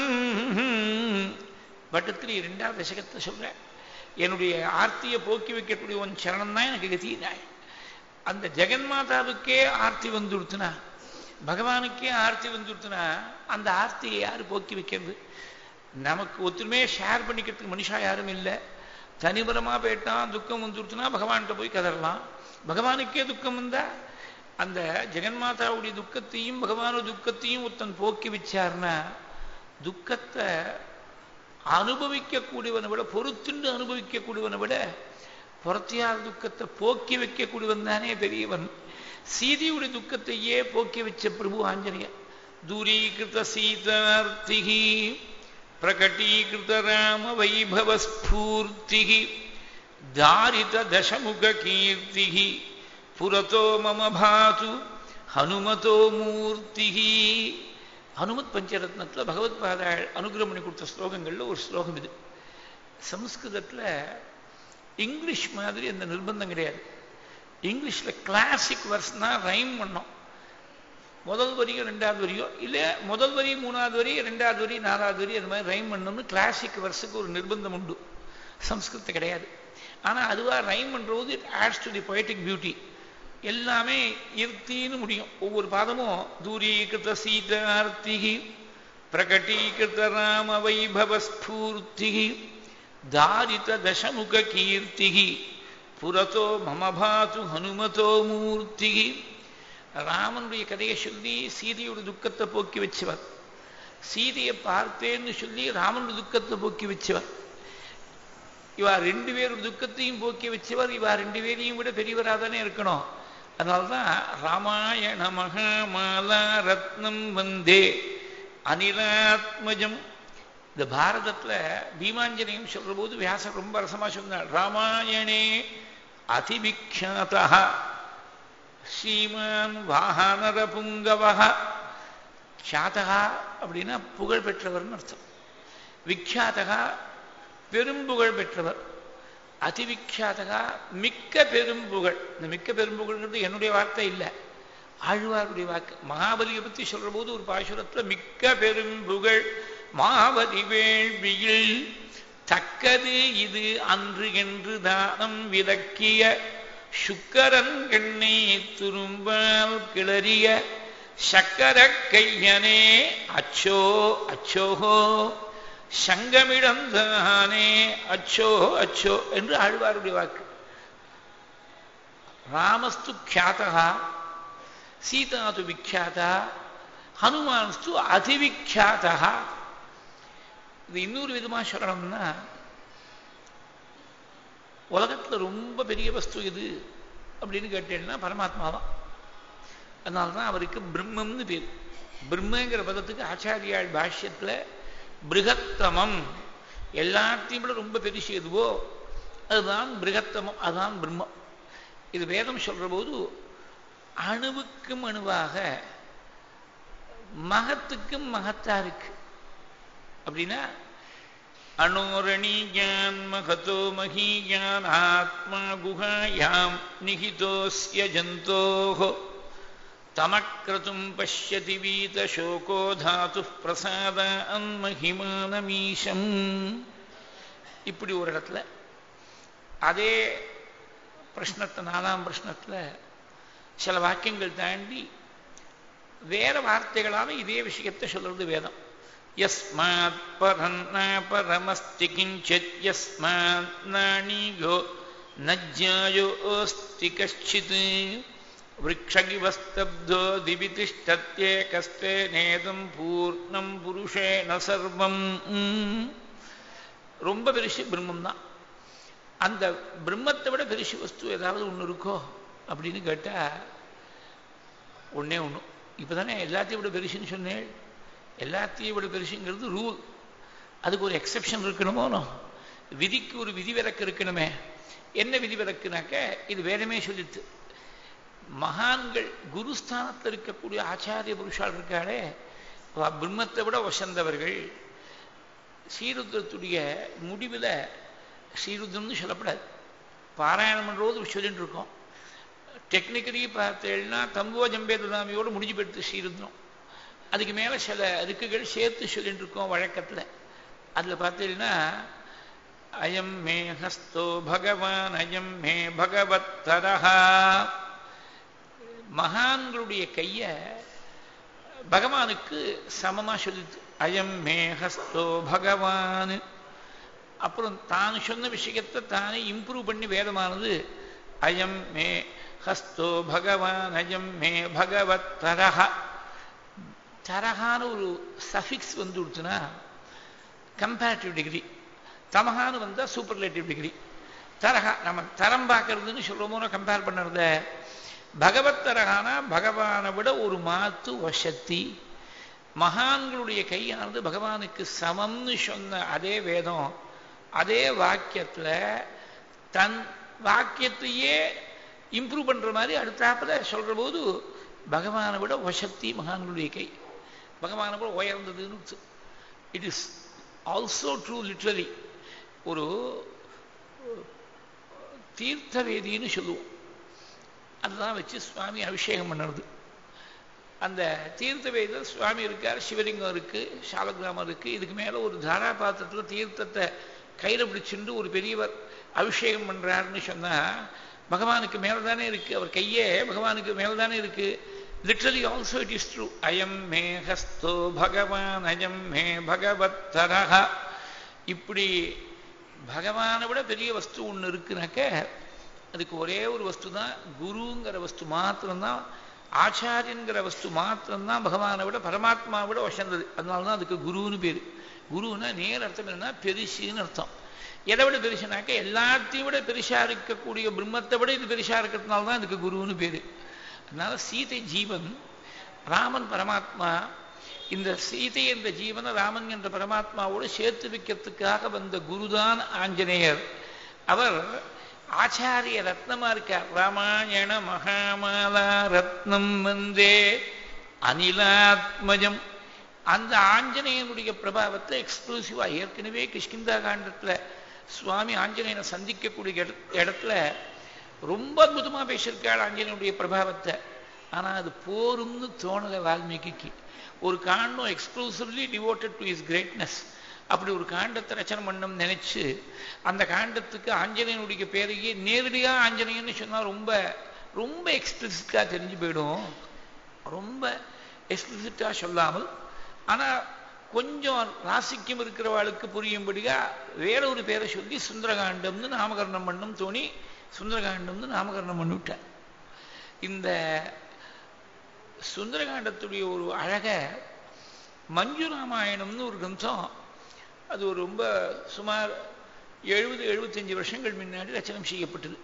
[SPEAKER 1] பட்டத்தில் இரண்டாவது தசகத்தை சொல்றேன் என்னுடைய ஆர்த்தியை போக்கி வைக்கக்கூடிய உன் சரணம் தான் எனக்கு கதினாய் அந்த ஜெகன்மாதாவுக்கே ஆர்த்தி வந்துடுத்துனா பகவானுக்கே ஆர்த்தி வந்துடுத்துனா அந்த ஆர்த்தியை யாரு போக்கி வைக்கிறது நமக்கு ஒத்துமே ஷேர் பண்ணிக்கிறதுக்கு மனுஷா யாரும் இல்லை தனிபரமா போயிட்டான் துக்கம் வந்துடுச்சுன்னா பகவான்கிட்ட போய் கதறலாம் பகவானுக்கே துக்கம் வந்தா அந்த ஜெகன்மாதாவுடைய துக்கத்தையும் பகவானோட துக்கத்தையும் ஒருத்தன் போக்கி வச்சார்னா துக்கத்தை அனுபவிக்கக்கூடியவனை விட பொறுத்துண்டு அனுபவிக்கக்கூடியவனை விட புறத்தியார் துக்கத்தை போக்கி வைக்கக்கூடியவன் தானே பெரியவன் சீதையுடைய துக்கத்தையே போக்கி வச்ச பிரபு ஆஞ்சநேயர் தூரீகிருத சீதார்த்திகி பிரகட்டீகிருத ராம வைபவஸ்பூர்த்திகி தாரித தசமுக கீர்த்திகி புரதோ மம பாது ஹனுமதோ மூர்த்திகி ஹனுமத் பஞ்சரத்னத்தில் பகவத் பாதாள் அனுகிரகம் பண்ணி கொடுத்த ஸ்லோகங்கள்ல ஒரு ஸ்லோகம் இது சம்ஸ்கிருதத்தில் இங்கிலீஷ் மாதிரி அந்த நிர்பந்தம் கிடையாது இங்கிலீஷில் கிளாசிக் வர்ஸ்னா ரைம் பண்ணோம் முதல் வரியோ ரெண்டாவது வரியோ இல்லை முதல் வரி மூணாவது வரி ரெண்டாவது வரி நாலாவது வரி அது மாதிரி ரைம் பண்ணணும்னு கிளாசிக் வர்ஸுக்கு ஒரு நிர்பந்தம் உண்டு சம்ஸ்கிருதம் கிடையாது ஆனால் அதுவாக ரைம் பண்ணுறது it adds to the poetic beauty எல்லாமே இருத்தின்னு முடியும் ஒவ்வொரு பாதமும் தூரீகிருத சீதார்த்திகி பிரகட்டீகிருத ராம வைபவஸ்பூர்த்திகி தாரித தசமுக கீர்த்திகி புரதோ மமபாது ஹனுமதோ மூர்த்திகி ராமனுடைய கதையை சொல்லி சீதையோட துக்கத்தை போக்கி வச்சவர் சீதையை பார்த்தேன்னு சொல்லி ராமனுடைய துக்கத்தை போக்கி வச்சவர் இவா ரெண்டு பேரும் துக்கத்தையும் போக்கி வச்சவர் இவா ரெண்டு பேரையும் விட பெரியவராக தானே இருக்கணும் அதனால்தான் ராமாயண மகாமாலா ரத்னம் வந்தே அனிலாத்மஜம் இந்த பாரதத்துல பீமாஞ்சனையும் சொல்ற போது வியாசர் ரொம்ப ரசமா சொன்னார் ராமாயணே அதிவிக்ஷாதா ஸ்ரீமான் வாகனர புங்கவக சாதகா அப்படின்னா புகழ் பெற்றவர்னு அர்த்தம் விக்ஷாதகா பெரும்புகழ் பெற்றவர் அதிவிக்ஷாதகா மிக்க பெரும்புகழ் இந்த மிக்க பெரும்புகழ்ங்கிறது என்னுடைய வார்த்தை இல்லை ஆழ்வாருடைய வாக்கு மகாபலியை பற்றி சொல்ற போது ஒரு பாசுரத்துல மிக்க பெரும்புகழ் மாவதி வேள்வியில் தக்கது இது அன்று என்று தானம் விலக்கிய சுக்கரன் கண்ணை துரும்பால் கிளறிய சக்கர கையனே அச்சோ அச்சோஹோ சங்கமிழந்தானே அச்சோ அச்சோ என்று ஆழ்வாருடைய வாக்கு ராமஸ்து கியாதா சீதாது விக்யாதா ஹனுமான்ஸ்து அதிவிக்யாதா இது இன்னொரு விதமா சொல்லணும்னா உலகத்துல ரொம்ப பெரிய வஸ்து இது அப்படின்னு கேட்டேன்னா பரமாத்மா தான் அதனால தான் அவருக்கு பிரம்மம்னு பேர் பிரம்மங்கிற பதத்துக்கு ஆச்சாரியாள் பாஷ்யத்துல பிருகத்தமம் எல்லாத்தையும் விட ரொம்ப பெருசு எதுவோ அதுதான் பிருகத்தமம் அதுதான் பிரம்மம் இது வேதம் சொல்ற போது அணுவுக்கும் அணுவாக மகத்துக்கும் மகத்தா இருக்கு அப்படின்னா அணோரணீயான் மகதோ மகீயான் ஆத்மா குஹாயாம் நிகிதோஸ்ய ஜந்தோஹோ தமக்ரதும் பசியதி வீதசோகோ தாத்து பிரசாத அன்மஹிமானமீஷம் இப்படி ஒரு இடத்துல அதே பிரஷ்னத்தை நாலாம் பிரஷ்னத்தில் சில வாக்கியங்கள் தாண்டி வேற வார்த்தைகளால இதே விஷயத்தை சொல்றது வேதம் யஸ்மாத் பரன்ன பரமஸ்தி கிஞ்சித் யஸ்மாத் நாணியோ நஜ்ஞாயோ அஸ்தி கஷ்டித் விரக்ஷகிவஸ்தப்தோ திவி திஷ்டத்யே கஸ்தே நேதம் பூர்ணம் புருஷேன சர்வம் ரொம்ப பெருசு பிரம்மம் தான் அந்த பிரம்மத்தை விட பெருசு வஸ்து ஏதாவது ஒன்று இருக்கோ அப்படின்னு கேட்டா ஒன்னே ஒன்று இப்போதானே எல்லாத்தையும் விட பெருசுன்னு சொன்னேன் எல்லாத்தையும் விட பெருசுங்கிறது ரூல் அதுக்கு ஒரு எக்ஸெப்ஷன் இருக்கணுமோ விதிக்கு ஒரு விதிவிலக்கு இருக்கணுமே என்ன விதிவிலக்குனாக்க இது வேதமே சொல்லிட்டு மகான்கள் குருஸ்தானத்தில் இருக்கக்கூடிய ஆச்சாரிய புருஷால் இருக்காளே அவ பிரம்மத்தை விட வசந்தவர்கள் ஸ்ரீருத்ரத்துடைய முடிவில் ஸ்ரீருத்ரம்னு சொல்லப்படாது பாராயணம் பண்ணுறது சொல்லிட்டு இருக்கோம் டெக்னிக்கலி பார்த்தேன்னா தம்புவ ஜம்பேதுதாமியோடு முடிஞ்சு போயிடுது ஸ்ரீருத்ரம் அதுக்கு மேலே சில ருக்குகள் சேர்த்து சொல்லிட்டு இருக்கோம் வழக்கத்தில் அதில் பார்த்தீங்கன்னா அயம் மே ஹஸ்தோ பகவான் அயம் மே பகவத் தரஹா மகான்களுடைய கையை பகவானுக்கு சமமாக சொல்லிது அயம் மே ஹஸ்தோ பகவான் அப்புறம் தான் சொன்ன விஷயத்தை தானே இம்ப்ரூவ் பண்ணி வேதமானது அயம் மே ஹஸ்தோ பகவான் அயம் மே பகவத் தரஹ தரஹான ஒரு சஃபிக்ஸ் வந்து கொடுத்துனா கம்பேரிட்டிவ் டிகிரி தமகான்னு வந்தால் சூப்பர்லேட்டிவ் டிகிரி தரஹா நம்ம தரம் பார்க்கறதுன்னு சொல்லும்போது கம்பேர் பண்ணுறத பகவத் தரகானா பகவானை விட ஒரு மாத்து வசத்தி மகான்களுடைய கையானது பகவானுக்கு சமம்னு சொன்ன அதே வேதம் அதே வாக்கியத்தில் தன் வாக்கியத்தையே இம்ப்ரூவ் பண்ணுற மாதிரி அடுத்தாப்புல சொல்கிற போது பகவானை விட வசத்தி மகான்களுடைய கை பகவானை விட உயர்ந்ததுன்னு it is also true literally ஒரு தீர்த்தவேதின்னு சொல்லுவோம் அதுதான் வச்சு சுவாமி அபிஷேகம் பண்ணுறது அந்த தீர்த்த வேதியில் சுவாமி இருக்கார் சிவலிங்கம் இருக்கு சாலகிராமம் இருக்கு இதுக்கு மேலே ஒரு தாரா பாத்திரத்தில் தீர்த்தத்தை கையில் பிடிச்சிட்டு ஒரு பெரியவர் அபிஷேகம் பண்ணுறாருன்னு சொன்னால் பகவானுக்கு மேலே தானே இருக்கு அவர் கையே பகவானுக்கு மேலே தானே இருக்கு literally also it is true அயம் மே ஹஸ்தோ பகவான் அயம் மே பகவத் தரஹ இப்படி பகவானை விட பெரிய வஸ்து ஒன்று இருக்குனாக்க அதுக்கு ஒரே ஒரு வஸ்து தான் குருங்கிற வஸ்து மாத்திரம்தான் ஆச்சாரியங்கிற வஸ்து மாத்திரம்தான் பகவானை விட பரமாத்மா விட வசந்தது அதனால தான் அதுக்கு குருன்னு பேர் குருன்னா நேர் அர்த்தம் என்னன்னா பெருசுன்னு அர்த்தம் எதை விட பெருசுனாக்க எல்லாத்தையும் விட பெருசா இருக்கக்கூடிய பிரம்மத்தை விட இது பெருசா இருக்கிறதுனால தான் இதுக்கு குருன்னு பேர் அதனால சீதை ஜீவன் ராமன் பரமாத்மா இந்த சீதை என்ற ஜீவனை ராமன் என்ற பரமாத்மாவோடு சேர்த்து வைக்கிறதுக்காக வந்த குருதான் ஆஞ்சநேயர் அவர் ஆச்சாரிய ரத்னமா இருக்கார் ராமாயண மகாமாலா ரத்னம் வந்தே அனிலாத்மஜம் அந்த ஆஞ்சநேயனுடைய பிரபாவத்தை எக்ஸ்க்ளூசிவா ஏற்கனவே கிஷ்கிந்தா காண்டத்துல சுவாமி ஆஞ்சநேயனை சந்திக்கக்கூடிய இடத்துல ரொம்ப அற்புதமா பேசியிருக்காள் ஆஞ்சநேயனுடைய பிரபாவத்தை ஆனா அது போரும்னு தோணலை வால்மீகிக்கு ஒரு காண்டம் exclusively devoted to his greatness அப்படி ஒரு காண்டத்தை ரச்சனை பண்ணம் நினைச்சு அந்த காண்டத்துக்கு ஆஞ்சநேயனுடைய பேரையே நேரடியாக ஆஞ்சநேயன்னு சொன்னால் ரொம்ப ரொம்ப எக்ஸ்பிளிசிட்டாக தெரிஞ்சு போயிடும் ரொம்ப எக்ஸ்பிளிசிட்டாக சொல்லாமல் ஆனால் கொஞ்சம் ராசிக்கும் இருக்கிறவாளுக்கு புரியும்படியா வேற ஒரு பேரை சொல்லி சுந்தரகாண்டம்னு நாமகரணம் பண்ணும் தோணி சுந்தரகாண்டம்னு நாமகரணம் பண்ணிவிட்டார் இந்த சுந்தரகாண்டத்துடைய ஒரு அழக மஞ்சு ராமாயணம்னு ஒரு கிரந்தம் அது ஒரு ரொம்ப சுமார் எழுபது எழுபத்தஞ்சு வருஷங்கள் முன்னாடி ரச்சனம் செய்யப்பட்டது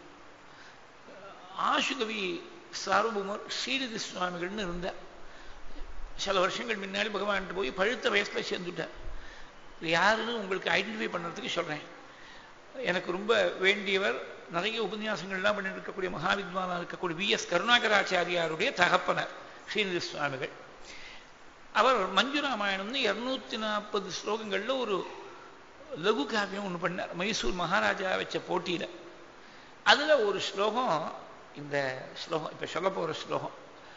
[SPEAKER 1] ஆசுகவி சார்வபூமர் ஸ்ரீநிதி சுவாமிகள்னு இருந்தார் சில வருஷங்கள் முன்னாடி பகவான்கிட்ட போய் பழுத்த வயசில் சேர்ந்துட்டார் யாருன்னு உங்களுக்கு ஐடென்டிஃபை பண்ணுறதுக்கு சொல்கிறேன் எனக்கு ரொம்ப வேண்டியவர் நிறைய உபன்யாசங்கள்லாம் பண்ணிட்டு இருக்கக்கூடிய மகாவித்வானாக இருக்கக்கூடிய வி எஸ் கருணாகராச்சாரியாருடைய தகப்பனர் ஸ்ரீநிதி சுவாமிகள் அவர் மஞ்சு ராமாயணம்னு இரநூத்தி நாற்பது ஸ்லோகங்களில் ஒரு லகு காவியம் ஒன்று பண்ணார் மைசூர் மகாராஜா வச்ச போட்டியில் அதில் ஒரு ஸ்லோகம் இந்த ஸ்லோகம் இப்போ சொல்ல போகிற ஸ்லோகம்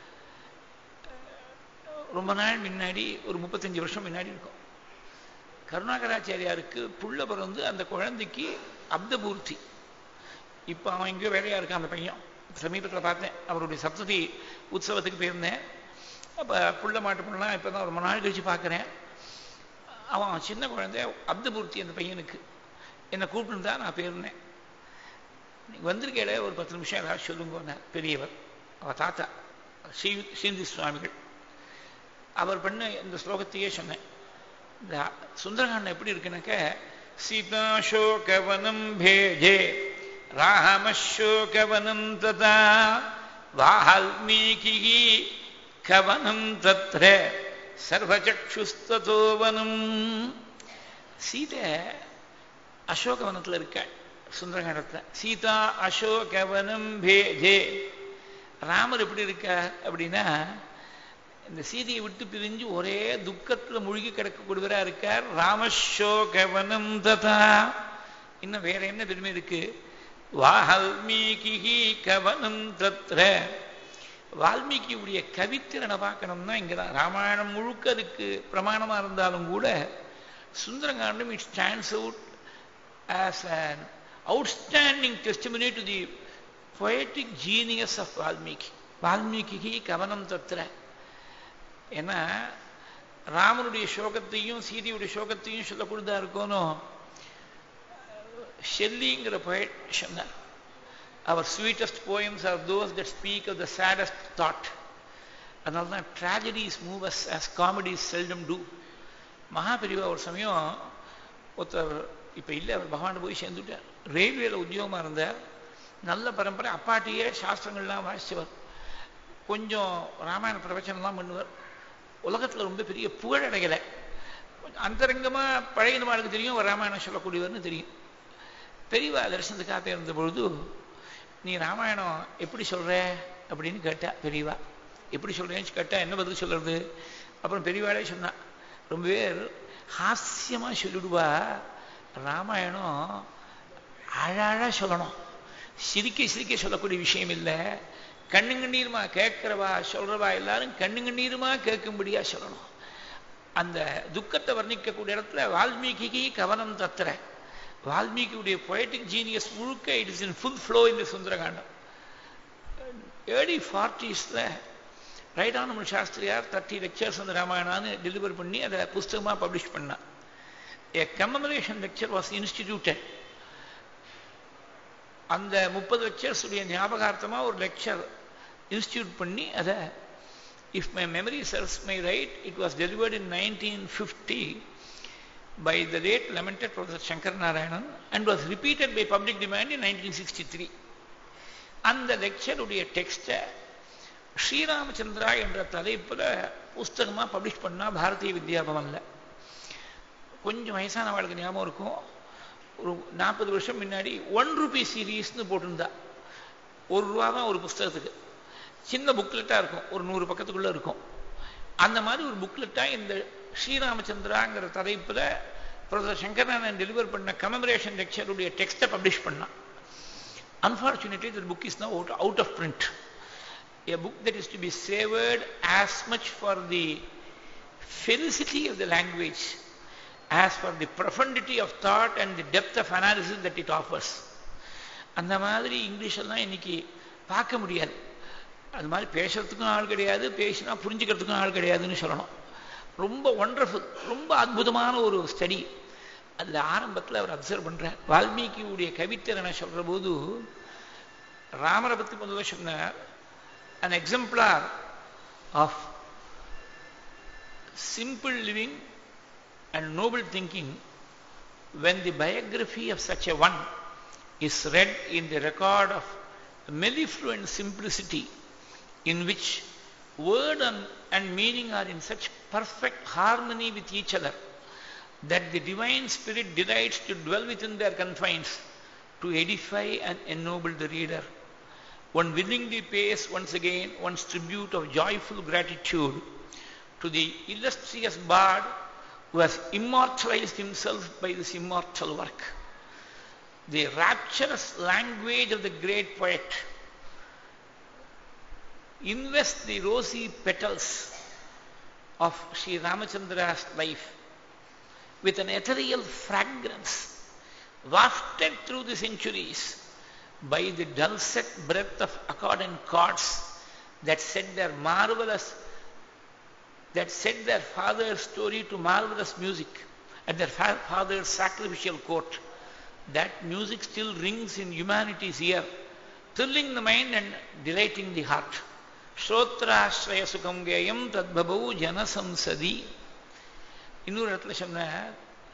[SPEAKER 1] ரொம்ப நாள் முன்னாடி ஒரு முப்பத்தஞ்சு வருஷம் முன்னாடி இருக்கும் கருணாகராச்சாரியாருக்கு புள்ள பிறந்து அந்த குழந்தைக்கு அப்தபூர்த்தி இப்போ அவன் எங்கேயோ வேலையாக இருக்கான் அந்த பையன் சமீபத்தில் பார்த்தேன் அவருடைய சப்ததி உற்சவத்துக்கு போயிருந்தேன் அப்போ புள்ள மாட்டு புள்ளலாம் இப்போ தான் ரொம்ப நாள் கழிச்சு பார்க்குறேன் அவன் சின்ன குழந்தை அப்தபூர்த்தி அந்த பையனுக்கு என்னை கூப்பிட்டுருந்தா நான் போயிருந்தேன் நீங்கள் வந்திருக்கேட ஒரு பத்து நிமிஷம் ஏதாவது சொல்லுங்க பெரியவர் அவள் தாத்தா ஸ்ரீ ஸ்ரீந்தி சுவாமிகள் அவர் பண்ண இந்த ஸ்லோகத்தையே சொன்னேன் இந்த சுந்தரகாண்டம் எப்படி இருக்குனாக்க சீதாசோகவனம் பேஜே ராமசோகவனம் ததா வால்மீகி கவனம் தத்ர சர்வச்சக்ஷுஸ்தோவனம் சீதை அசோகவனத்தில் இருக்காள் சுந்தரகாண்டத்தில் சீதா அசோகவனம் பேஜே ராமர் எப்படி இருக்கார் அப்படின்னா இந்த சீதையை விட்டு பிரிஞ்சு ஒரே துக்கத்துல மூழ்கி கிடக்கக்கூடியவரா இருக்கார் ராமசோகவனம் ததா இன்னும் வேற என்ன பெருமை இருக்கு வால்மீகி கவனம் தத்ர வால்மீகியுடைய கவித்திறனை பார்க்கணும்னா இங்கதான் ராமாயணம் முழுக்க அதுக்கு பிரமாணமா இருந்தாலும் கூட Sundarakandam it stands out as an outstanding testimony to the poetic genius of Valmiki Valmiki கவனம் தத்திர ஏன்னா ராமனுடைய சோகத்தையும் சீதையுடைய சோகத்தையும் சொல்லக்கூடியதா இருக்கணும் ஷெல்லிங்கிற poet சொன்னார் அவர் sweetest poems are those that speak of the saddest thought அதனால தான் tragedies move us as comedies seldom do Mahaperiyava ஒரு சமயம் ஒருத்தர் இப்போ இல்லை அவர் பகவான் போய் சேர்ந்துட்டார் ரயில்வேல உத்தியோகமாக இருந்தார் நல்ல பரம்பரை அப்பாட்டியே சாஸ்திரங்கள்லாம் வாசிச்சவர் கொஞ்சம் ராமாயண பிரவச்சனம்லாம் பண்ணுவார் உலகத்தில் ரொம்ப பெரிய புகழடையலை கொஞ்சம் அந்தரங்கமாக பழைய நம்மளுக்கு தெரியும் அவர் ராமாயணம் சொல்லக்கூடியவர்னு தெரியும் பெரியவா தரிசனத்துக்காக இருந்த பொழுது நீ ராமாயணம் எப்படி சொல்ற அப்படின்னு கேட்டா பெரியவா எப்படி சொல்றேன்னு கேட்டா என்ன பதில் சொல்றது அப்புறம் பெரியவாளே சொன்னா ரொம்ப பேர் ஹாஸ்யமா சொல்லிடுவா ராமாயணம் அழகா சொல்லணும் சிரிக்க சிரிக்க சொல்லக்கூடிய விஷயம் இல்லை கண்ணுங்கண்ணீருமா கேட்கிறவா சொல்றவா எல்லாரும் கண்ணுங்கண்ணீருமா கேட்கும்படியா சொல்லணும் அந்த துக்கத்தை வர்ணிக்கக்கூடிய இடத்துல வால்மீகிக்கு கவனம் தத்துற வால்மீகியுடைய பொயட்டிக் ஜீனியஸ் முழுக்க it is in full flow இந்த சுந்தரகாண்டம் ஏர்லி ஃபார்ட்டிஸில் ரைடானமன் சாஸ்திரியார் தேர்ட்டி லெக்சர்ஸ் அந்த ராமாயணான்னு டெலிவர் பண்ணி அதை புஸ்தகமாக பப்ளிஷ் பண்ணார் a commemoration lecture was instituted அந்த முப்பது லெக்சர்ஸுடைய ஞாபகார்த்தமாக ஒரு லெக்சர் இன்ஸ்டியூட் பண்ணி அதை if my memory serves me right it was delivered in nineteen fifty by the late lamented Professor Shankar Narayanan and was repeated by public demand in 1963. அந்த லெக்சருடைய டெக்ஸ்டை ஸ்ரீராமச்சந்திரா என்ற தலைப்பில் புஸ்தகமாக பப்ளிஷ் பண்ணா பாரதிய வித்யாபவனில் கொஞ்சம் வயசானவாளுக்கு ஞாபகம் இருக்கும் ஒரு நாற்பது வருஷம் முன்னாடி ஒன் ருபி சீரீஸ்னு போட்டிருந்தா ஒரு ரூபா தான் ஒரு புஸ்தகத்துக்கு சின்ன புக்லெட்டாக இருக்கும் ஒரு நூறு பக்கத்துக்குள்ளே இருக்கும் அந்த மாதிரி ஒரு புக்லெட்டாக இந்த ஸ்ரீராமச்சந்திராங்கிற தலைப்பில் ப்ரொஃபசர் சங்கரநாதன் டெலிவர் பண்ண கமெமரேஷன் லெக்சருடைய டெக்ஸ்ட்டை பப்ளிஷ் பண்ணான் unfortunately the book is no out out of print a book that is to be savored as much for the felicity of the language as for the profundity of thought and the depth of analysis that it offers அந்த மாதிரி English எல்லாம் இன்னைக்கு பார்க்க முடியாது அது மாதிரி பேசுறதுக்கும் ஆள் கிடையாது பேசினா புரிஞ்சுக்கிறதுக்கும் ஆள் கிடையாதுன்னு சொல்லணும் ரொம்ப ஒண்டர்ஃபுல் ரொம்ப அற்புதமான ஒரு ஸ்டடி அதில் ஆரம்பத்தில் அவர் அப்சர்வ் பண்ணுறார் வால்மீகியுடைய கவித்திறனை சொல்கிற போது ராமரை பற்றி முதல்ல சொன்னார் an exemplar of simple living and noble thinking when the biography of such a one is read in the record of mellifluent simplicity in which word and, and meaning are in such perfect harmony with each other that the divine spirit delights to dwell within their confines to edify and ennoble the reader one willingly pays once again one's tribute of joyful gratitude to the illustrious bard who has immortalized himself by this immortal work. The rapturous language of the great poet invests the rosy petals of Sri Ramachandra's life with an ethereal fragrance wafted through the centuries by the dulcet breath of accordant chords that set their marvelous that set their father's story to marvelous music at their fa- father's sacrificial court. That music still rings in humanity's ear, thrilling the mind and delighting the heart. ஸ்ரோத்ராஸ்ரய சுகம் கேயம் தத்பபௌ ஜனசம்சதி இன்னொரு இடத்துல சொன்னார்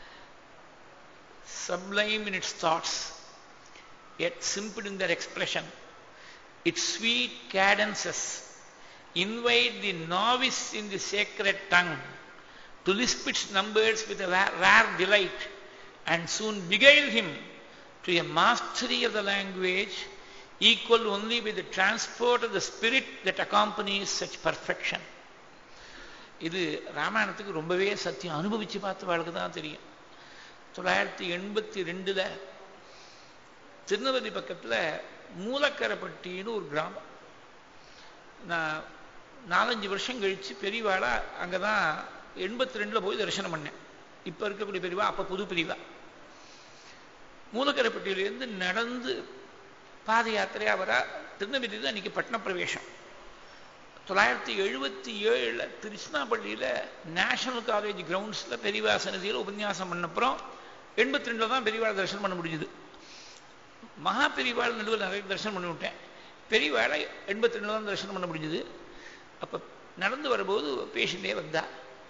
[SPEAKER 1] sublime in its thoughts, yet simple in their expression. Its sweet cadences invite the novice in the sacred tongue to lisp its numbers with a rare delight and soon beguile him to a mastery of the language equal only with the transport of the spirit that accompanies such perfection. இது ராமாயணத்துக்கு ரொம்பவே சத்தியம் அனுபவிச்சு பார்த்தவாளுக்கு தான் தெரியும் தொள்ளாயிரத்தி எண்பத்தி ரெண்டுல திருநெல்வேலி பக்கத்துல மூலக்கரைப்பட்டின்னு ஒரு கிராமம் நான் நாலஞ்சு வருஷம் கழிச்சு பெரியவாளா அங்கதான் எண்பத்தி ரெண்டுல போய் தரிசனம் பண்ணேன் இப்ப இருக்கக்கூடிய பெரியவா அப்ப புது பெரியவா மூலக்கரைப்பட்டியிலேருந்து நடந்து பாத யாத்திரையா வரா திருநெல்வேலி தான் இன்னைக்கு பட்டண பிரவேசம் தொள்ளாயிரத்தி எழுபத்தி ஏழுல திருச்சினாப்பள்ளியில நேஷனல் காலேஜ் கிரவுண்ட்ஸ்ல பெரியவா சன்னதியில் உபன்யாசம் பண்ணப்புறம் எண்பத்தி ரெண்டுல தான் பெரியவாளை தரிசனம் பண்ண முடிஞ்சுது மகா பெரியவாள் நடுவில் நிறைய தரிசனம் பண்ணி விட்டேன் பெரியவாளை எண்பத்தி ரெண்டுல தான் தரிசனம் பண்ண முடிஞ்சுது அப்ப நடந்து வரும்போது பேஷண்டே வந்தா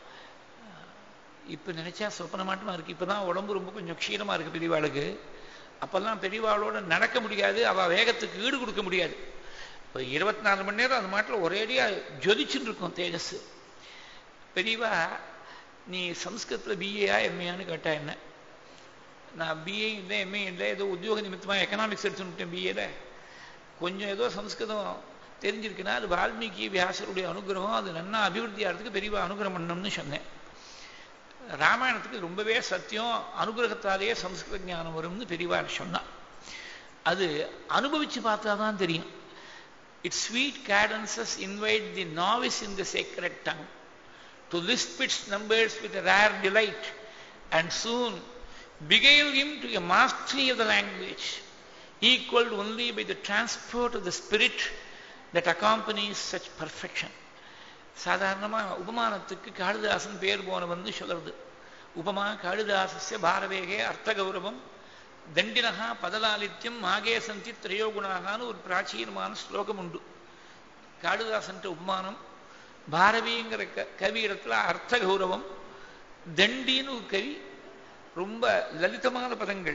[SPEAKER 1] இப்ப நினைச்சா சொப்பனமாட்டமா இருக்கு இப்பதான் உடம்பு ரொம்ப கொஞ்சம் க்ஷீணமா இருக்கு பெரியவாளுக்கு அப்பெல்லாம் பெரியவாளோட நடக்க முடியாது அவ வேகத்துக்கு ஈடு கொடுக்க முடியாது இப்போ இருபத்தி நாலு மணி நேரம் அது மாட்டில் ஒரேடியா ஜொலிச்சுட்டு இருக்கும் தேஜஸ் பெரியவா நீ சம்ஸ்கிருத்தில் பிஏயா எம்ஏயான்னு கேட்டா என்ன நான் பிஏ இல்லை எம்ஏ இல்லை ஏதோ உத்தியோக நிமித்தமாக எக்கனாமிக்ஸ் எடுத்துட்டேன் பிஏல கொஞ்சம் ஏதோ சம்ஸ்கிருதம் தெரிஞ்சிருக்குன்னா அது வால்மீகி வியாசருடைய அனுகிரகம் அது நன்னா அபிவிருத்தி ஆகிறதுக்கு பெரியவா அனுகிரகம் பண்ணணும்னு சொன்னேன் ராமாயணத்துக்கு ரொம்பவே சத்தியம் அனுகிரகத்தாலேயே சம்ஸ்கிருத ஞானம் வரும்னு பெரியவா சொன்னான் அது அனுபவிச்சு பார்த்தா தான் தெரியும் its sweet cadences invite the novice in the sacred tongue to lisp its numbers with a rare delight and soon beguile him to a mastery of the language equaled only by the transport of the spirit that accompanies such perfection சாதாரணமாக உபமானத்துக்கு காளிதாசன் பேர் போனவன்னு சொல்றது உபமா காளிதாசஸ்ய பாரவேகே அர்த்த கௌரவம் தண்டினகா பதலாலித்யம் மாகே சந்தி திரையோகுணாகான்னு ஒரு பிராச்சீனமான ஸ்லோகம் உண்டு காளிதாசன்ட்ட உபமானம் பாரவிங்கிற க கவியிடத்துல அர்த்த கௌரவம் தண்டின்னு ஒரு கவி ரொம்ப லலிதமான பதங்கள்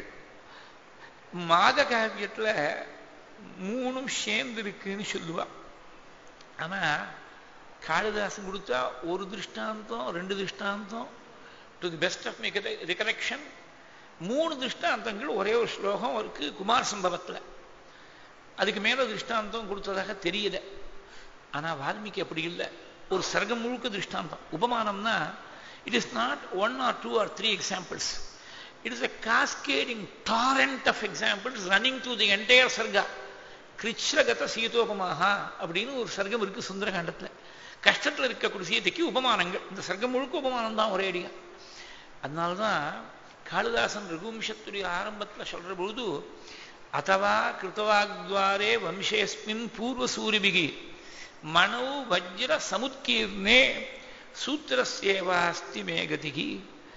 [SPEAKER 1] மாத காவியத்துல மூணும் சேர்ந்து இருக்குன்னு சொல்லுவா ஆனா காளிதாசன் கொடுத்தா ஒரு திருஷ்டாந்தம் ரெண்டு திருஷ்டாந்தம் to the best of my recollection மூணு திருஷ்டாந்தங்கள் ஒரே ஒரு ஸ்லோகம் இருக்கு குமார் சம்பவத்தில் அதுக்கு மேல திருஷ்டாந்தம் கொடுத்ததாக தெரியல ஆனா வால்மீகி அப்படி இல்லை ஒரு சர்க்கம் முழுக்க திருஷ்டாந்தம் உபமானம்னா it is not one or two or three examples it is a cascading torrent of examples running to the entire சர்கா கிருஷ்ணகத சீதோபமாக அப்படின்னு ஒரு சர்க்கம் இருக்கு சுந்தரகாண்டத்தில் கஷ்டத்தில் இருக்கக்கூடிய சீதைக்கு உபமானங்கள் இந்த சர்க்கம் முழுக்க உபமானம் தான் ஒரே அடியா அதனால்தான் காளிதாசன் ரகுவம்சத்துடைய ஆரம்பத்தில் சொல்ற பொழுது அதவா கிருத்தவாக்வாரே வம்சேஸ்மின் பூர்வசூரிபிகி மனோ வஜ்ர சமுத்கீர்ணே சூத்திரசேவாஸ்தி மேகதிகி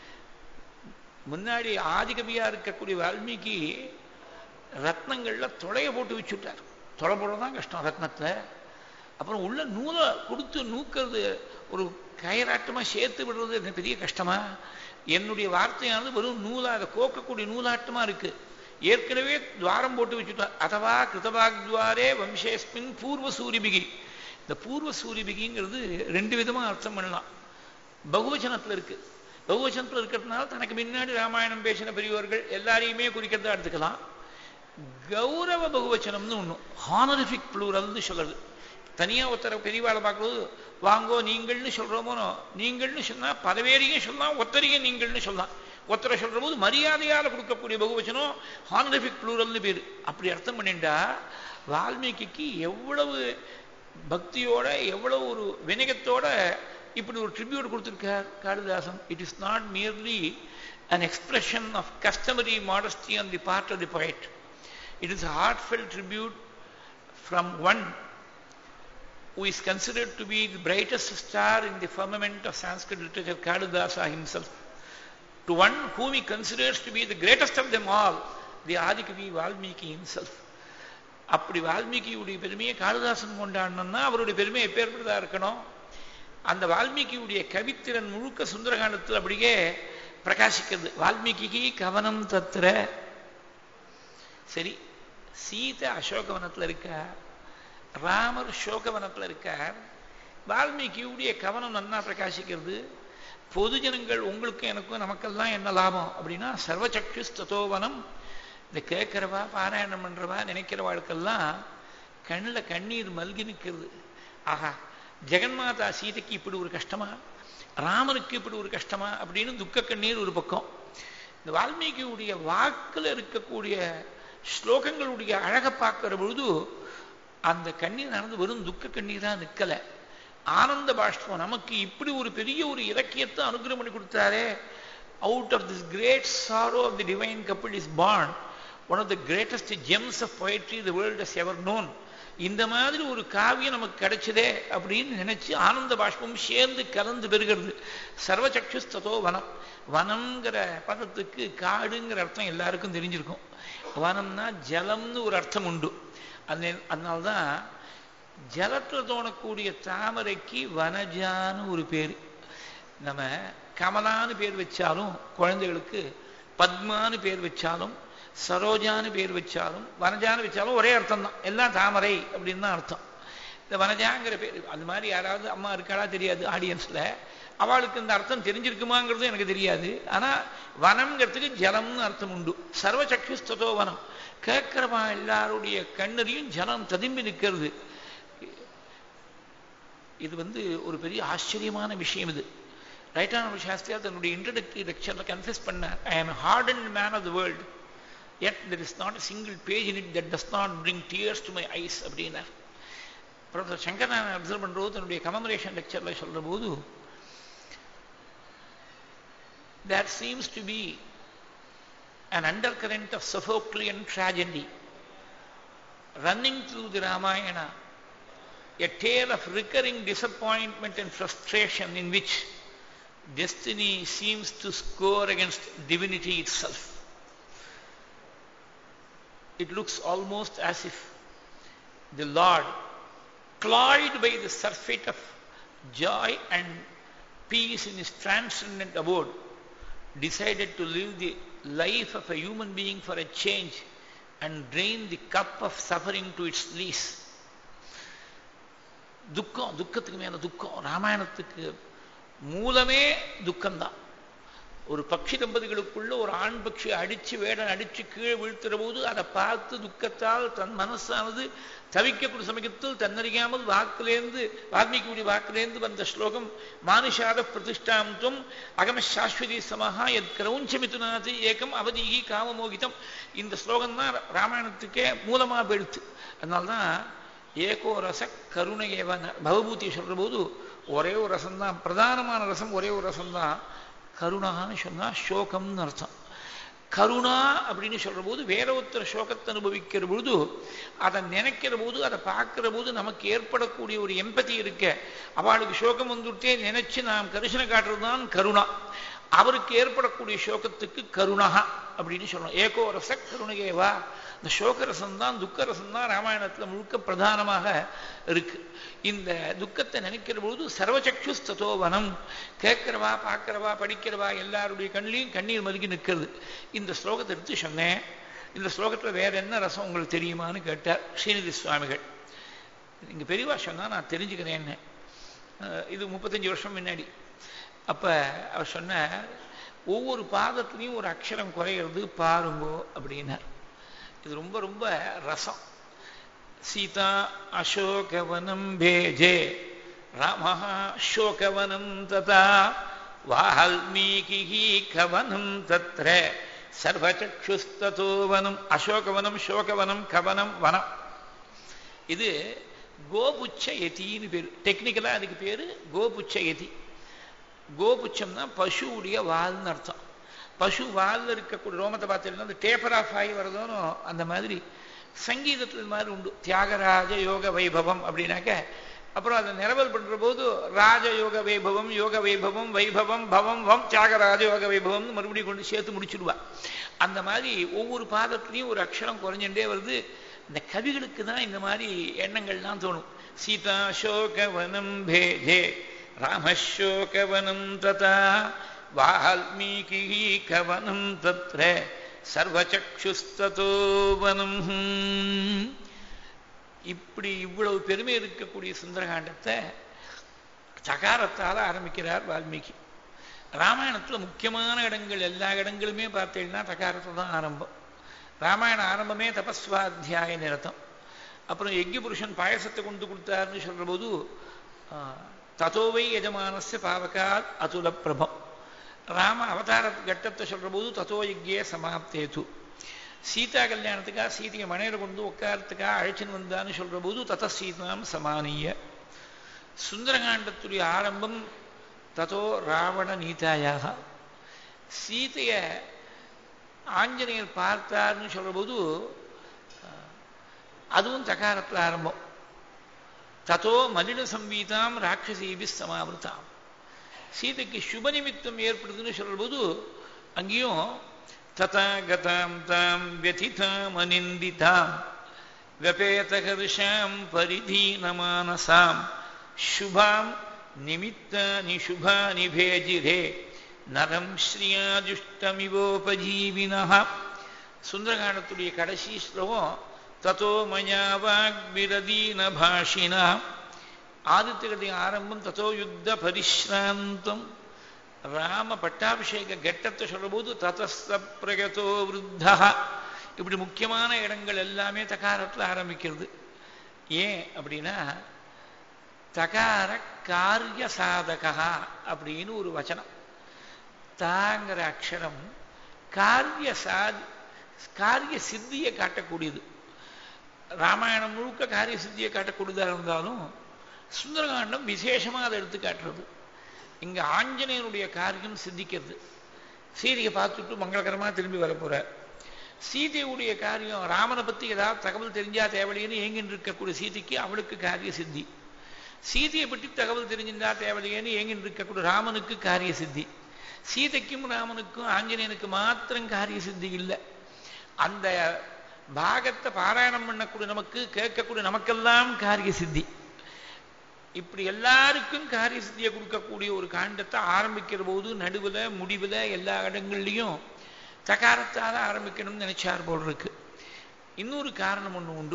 [SPEAKER 1] முன்னாடி ஆதிகவியா இருக்கக்கூடிய வால்மீகி ரத்னங்கள்ல தொலைய போட்டு வச்சுட்டார் தொலை போடுறதான் கஷ்டம் ரத்னத்தை அப்புறம் உள்ள நூலை கொடுத்து நூக்கிறது ஒரு கயராட்டமா சேர்த்து விடுறது எனக்கு பெரிய கஷ்டமா என்னுடைய வார்த்தையானது வெறும் நூலா அதை கோக்கக்கூடிய நூலாட்டமா இருக்கு ஏற்கனவே துவாரம் போட்டு வச்சுட்டார் அதவா கிருதபாக்துவாரே வம்சேஸ்மின் பூர்வ சூரிபிகி இந்த பூர்வ சூரிபிகிங்கிறது ரெண்டு விதமா அர்த்தம் பண்ணலாம் பகுவச்சனத்துல இருக்கு பகுவச்சனத்துல இருக்கிறதுனால தனக்கு முன்னாடி ராமாயணம் பேசின பெரியவர்கள் எல்லாரையுமே குறிக்கிறதா எடுத்துக்கலாம் கௌரவ பகுவச்சனம்னு ஒண்ணு ஹானரிஃபிக் ப்ளூரல்னு சொல்றது தனியா ஒருத்தர பெரியவாளை பார்க்கும்போது வாங்கோ நீங்கள்னு சொல்றோமோ நீங்கள்னு சொன்னா பதவேரியும் சொல்லலாம் ஒத்தரையும் நீங்கள்னு சொல்லலாம் ஒத்தரை சொல்ற போது மரியாதையால கொடுக்கக்கூடிய பகுவச்சனம் ஹானரிஃபிக் ப்ளூரல்னு பேரு அப்படி அர்த்தம் பண்ணிண்டா வால்மீகிக்கு எவ்வளவு பக்தியோட எவ்வளவு ஒரு வினயத்தோட இப்படி ஒரு ட்ரிபியூட் கொடுத்திருக்கார் Kalidasan it is not merely an expression of customary modesty on the part of the poet. It is a heartfelt tribute from one who is considered to be the brightest star in the firmament of Sanskrit literature, Kalidasa himself, to one whom he considers to be the greatest of them all, the Adikavi Valmiki himself. அப்படி வால்மீகியுடைய பெருமையை காளிதாசன் கொண்டாடணும்னா அவருடைய பெருமை எப்பேற்பட்டதா இருக்கணும் அந்த வால்மீகியுடைய கவித்திறன் முழுக்க சுந்தரகாண்டத்தில் அப்படியே பிரகாசிக்கிறது வால்மீகிக்கு கவனம் தத்துற சரி சீதை அசோகவனத்தில் இருக்கார் ராமர் சோகவனத்தில் இருக்கார் வால்மீகியுடைய கவனம் நன்னா பிரகாசிக்கிறது பொதுஜனங்கள் உங்களுக்கும் எனக்கும் நமக்கெல்லாம் என்ன லாபம் அப்படின்னா சர்வசக்ஷு தத்தோவனம் இந்த கேட்கிறவா பாராயணம் பண்றவா நினைக்கிறவாளுக்கெல்லாம் கண்ணில் கண்ணீர் மல்கி நிற்கிறது ஆஹா ஜெகன்மாதா சீதைக்கு இப்படி ஒரு கஷ்டமா ராமனுக்கு இப்படி ஒரு கஷ்டமா அப்படின்னு துக்க கண்ணீர் ஒரு பக்கம் இந்த வால்மீகியுடைய வாக்குல இருக்கக்கூடிய ஸ்லோகங்களுடைய அழகை பார்க்கிற பொழுது அந்த கண்ணீர் நடந்து வெறும் துக்க கண்ணீர் தான் நிற்கல ஆனந்த பாஷ்பம் நமக்கு இப்படி ஒரு பெரிய ஒரு இலக்கியத்தை அனுகிரகம் பண்ணி கொடுத்தாரே out of this great sorrow of the divine couple is born one of the greatest gems of poetry the world has ever known இந்த மாதிரி ஒரு காவியம் நமக்கு கிடைச்சதே அப்படின்னு நினைச்சு ஆனந்த பாஷ்பம் சேர்ந்து கலந்து பெறுகிறது சர்வசக்ஷு ததோ வனம் வனம்ங்கிற பதத்துக்கு காடுங்கிற அர்த்தம் எல்லாருக்கும் தெரிஞ்சிருக்கும் வனம்னா ஜலம்னு ஒரு அர்த்தம் உண்டு அந்த அதனால்தான் ஜலத்தில் தோணக்கூடிய தாமரைக்கு வனஜான்னு ஒரு பேர் நம்ம கமலான்னு பேர் வச்சாலும் குழந்தைகளுக்கு பத்மான்னு பேர் வச்சாலும் சரோஜான்னு பேர் வச்சாலும் வனஜான்னு வச்சாலும் ஒரே அர்த்தம் தான் எல்லாம் தாமரை அப்படின்னு தான் அர்த்தம் இந்த வனஜாங்கிற பேர் அது மாதிரி யாராவது அம்மா இருக்காளா தெரியாது ஆடியன்ஸில் அவளுக்கு இந்த அர்த்தம் தெரிஞ்சிருக்குமாங்கிறது எனக்கு தெரியாது ஆனால் வனம்ங்கிறதுக்கு ஜலம்னு அர்த்தம் உண்டு சர்வசக்ஷுஸ்ததோ வனம் கேட்கிறவா எல்லாருடைய கண்ணறியும் ஜலம் ததும்பி நிற்கிறது இது வந்து ஒரு பெரிய ஆச்சரியமான விஷயம் இது ரைட்டான சாஸ்திரியா தன்னுடைய இன்ட்ரடக்டரி லெக்சர்ல கன்ஃபியூஸ் பண்ணார் I am hard and man of the world yet there is not a single page in it that does not bring tears to my eyes அப்படின்னார் ப்ரொஃபசர் சங்கர் நான் அப்சர்வ் பண்ணுறது தன்னுடைய கமமரேஷன் லெக்சர்ல சொல்ற போது there seems to be an undercurrent of Sophoclean tragedy running through the Ramayana, a tale of recurring disappointment and frustration in which destiny seems to score against divinity itself. It looks almost as if the Lord, cloyed by the surfeit of joy and peace in his transcendent abode, decided to live the life of a human being for a change and drain the cup of suffering to its least. துக்கம் துக்கத்துக்கு மேல துக்கம் ராமாயணத்துக்கு மூலமே துக்கம்தான் ஒரு பட்சி தம்பதிகளுக்குள்ள ஒரு ஆண் பட்சி அடிச்சு வேடன் அடிச்சு கீழே வீழ்த்துற போது அதை பார்த்து துக்கத்தால் தன் மனசானது தவிக்கக்கூடிய சமயத்தில் தன்னறியாமல் வாக்கிலேருந்து வால்மீகியுடைய வாக்கிலேருந்து வந்த ஸ்லோகம் மானுஷாத பிரதிஷ்டாந்தம் அகம சாஸ்வதி சமஹா எத் கிரௌஞ்சமிதுனாது ஏகம் அவதீகி காமமோகிதம் இந்த ஸ்லோகம் தான் ராமாயணத்துக்கே மூலமாக போயிடுத்து அதனால்தான் ஏகோ ரச கருணை ஏவன பவபூதி சொல்ற போது ஒரே ஒரு ரசம்தான் பிரதானமான ரசம் ஒரே ஒரு ரசம்தான் கருணான்னு சொன்னா சோகம்னு அர்த்தம் கருணா அப்படின்னு சொல்ற போது வேற ஒருத்தர் சோகத்தை அனுபவிக்கிற பொழுது அதை நினைக்கிற போது அதை பார்க்கிற போது நமக்கு ஏற்படக்கூடிய ஒரு எம்பதி இருக்க அவளுக்கு சோகம் வந்துட்டே நினைச்சு நாம் கரிசனை காட்டுறது தான் கருணா அவருக்கு ஏற்படக்கூடிய சோகத்துக்கு கருணா அப்படின்னு சொல்லணும் ஏகோ ரச கருணையேவா இந்த சோகரசம் தான் துக்கரசம் தான் ராமாயணத்தில் முழுக்க பிரதானமாக இருக்கு இந்த துக்கத்தை நினைக்கிற பொழுது சர்வசக்ஷு ஸ்ததோவனம் கேட்கிறவா பார்க்கிறவா படிக்கிறவா எல்லாருடைய கண்ணிலையும் கண்ணீர் மறுக்கி நிற்கிறது இந்த ஸ்லோகத்தை எடுத்து சொன்னேன் இந்த ஸ்லோகத்தில் வேற என்ன ரசம் உங்களுக்கு தெரியுமான்னு கேட்டார் ஸ்ரீநிதி சுவாமிகள் இங்க பெரியவா சொன்னா நான் தெரிஞ்சுக்கிறேன்னு இது முப்பத்தஞ்சு வருஷம் முன்னாடி அப்ப அவர் சொன்னார் ஒவ்வொரு பாதத்துலையும் ஒரு அக்ஷரம் குறையிறது பாருங்கோ அப்படின்னார் இது ரொம்ப ரொம்ப ரசம் சீதா அசோகவனம் பேஜே ராம அசோகவனம் ததா வால்மீகி கவனம் தத்ர சர்வச்சக்ஷுஸ்தோ வனம் அசோகவனம் சோகவனம் கவனம் வனம் இது கோபுச்ச யதின்னு பேர் டெக்னிக்கலா அதுக்கு பேரு கோபுச்ச யதி கோபுச்சம்னா பசுவுடைய வால்னு அர்த்தம் பசு வால்ல இருக்கக்கூடிய ரோமத்தை பார்த்தீங்கன்னா அந்த டேப்பர் ஆஃப் ஆகி வரதோனோ அந்த மாதிரி சங்கீதத்தில் இது மாதிரி உண்டு தியாகராஜ யோக வைபவம் அப்படின்னாக்க அப்புறம் அதை நிரவல் பண்ற போது ராஜ யோக வைபவம் யோக வைபவம் வைபவம் பவம் வம் தியாகராஜ யோக வைபவம்னு மறுபடியும் கொண்டு சேர்த்து முடிச்சுடுவா அந்த மாதிரி ஒவ்வொரு பாதத்துலையும் ஒரு அக்ஷரம் குறைஞ்சுட்டே வருது இந்த கவிகளுக்கு தான் இந்த மாதிரி எண்ணங்கள்லாம் தோணும் சீதா சோகவனம் பேஜே ராமசோகவனம் ததா வால்மீகி கவனம் தத்ர சர்வச்சக்ஷுஸ்தோ வனம் இப்படி இவ்வளவு பெருமை இருக்கக்கூடிய சுந்தரகாண்டத்தை சகாரத்தால் ஆரம்பிக்கிறார் வால்மீகி ராமாயணத்தில் முக்கியமான இடங்கள் எல்லா இடங்களுமே பார்த்தீங்கன்னா தகாரத்தில் தான் ஆரம்பம் ராமாயண ஆரம்பமே தபஸ்வாத்தியாய நிரத்தம் அப்புறம் யஜ்ய புருஷன் பாயசத்தை கொண்டு கொடுத்தாருன்னு சொல்ற போது ததோவை எஜமானஸ்ய பாவகாத் அதுல பிரபம் ராம அவதார கட்டத்தை சொல்ற போது ததோ யஜ்யே சமாப்தேது சீதா கல்யாணத்துக்காக சீதையை மனையில கொண்டு உட்காரத்துக்காக அழைச்சின்னு வந்தான்னு சொல்ற போது தத சீதாம் சமானிய சுந்தரகாண்டத்துடைய ஆரம்பம் ததோ ராவண நீதாயாக சீதைய ஆஞ்சநேயர் பார்த்தார்னு சொல்ற போது அதுவும் தகாரத்தில் ஆரம்பம் ததோ மலின சம்பீதாம் ராட்சசீபி சமாவிருத்தாம் சீதைக்கு சுப நிமித்தம் ஏற்படுதுன்னு சொல்லும்போது அங்கேயும் ததா கதாம் தாம் வியதிதாம் அனிந்திதாம் व्यपेतहर्षां परिधीनमानसां शुभां निमित्तानि शुभानि भेजिरे நரம் ஸ்ரீயாஜுஷ்டமிவோபஜீவினः சுந்தரகாண்டத்துடைய கடைசி ஸ்லோகம் தத்தோ மயாவாக்பிரதீன பாஷினா ஆதித்யகதை ஆரம்பம் தத்தோ யுத்த பரிசிராந்தம் ராம பட்டாபிஷேக கட்டத்தை சொல்லும்போது ததஸ்த பிரகதோ விருத்தா இப்படி முக்கியமான இடங்கள் எல்லாமே தகாரத்தில் ஆரம்பிக்கிறது ஏன் அப்படின்னா தகார காரிய சாதகா அப்படின்னு ஒரு வச்சனம் தாங்கிற அக்ஷரம் காரிய சாதி காரிய சித்தியை காட்டக்கூடியது ராமாயணம் முழுக்க காரிய சித்தியை காட்டக்கூடியதாக இருந்தாலும் சுந்தரகாண்டம் விசேஷமாக அதை எடுத்து காட்டுறது இங்கே ஆஞ்சநேயனுடைய காரியம் சித்திக்கிறது சீதையை பார்த்துட்டு மங்களகரமாக திரும்பி வர போகிறார் சீதையுடைய காரியம் ராமனை பற்றி ஏதாவது தகவல் தெரிஞ்சா தேவையில்லைன்னு ஏங்கின்னு இருக்கக்கூடிய சீதைக்கு அவளுக்கு காரிய சித்தி சீதையை பற்றி தகவல் தெரிஞ்சிருந்தா தேவையில்லையேன்னு ஏங்கின்னு இருக்கக்கூடிய ராமனுக்கு காரிய சித்தி சீதைக்கும் ராமனுக்கும் ஆஞ்சநேயனுக்கு மாத்திரம் காரிய சித்தி இல்லை அந்த பாகத்தை பாராயணம் பண்ணக்கூடிய நமக்கு கேட்கக்கூடிய நமக்கெல்லாம் காரிய சித்தி இப்படி எல்லாருக்கும் காரிய சித்தியை கொடுக்கக்கூடிய ஒரு காண்டத்தை ஆரம்பிக்கிற போது நடுவில் முடிவில் எல்லா இடங்கள்லையும் தகாரத்தால் ஆரம்பிக்கணும்னு நினைச்சார் போல் இருக்கு இன்னொரு காரணம் ஒன்று உண்டு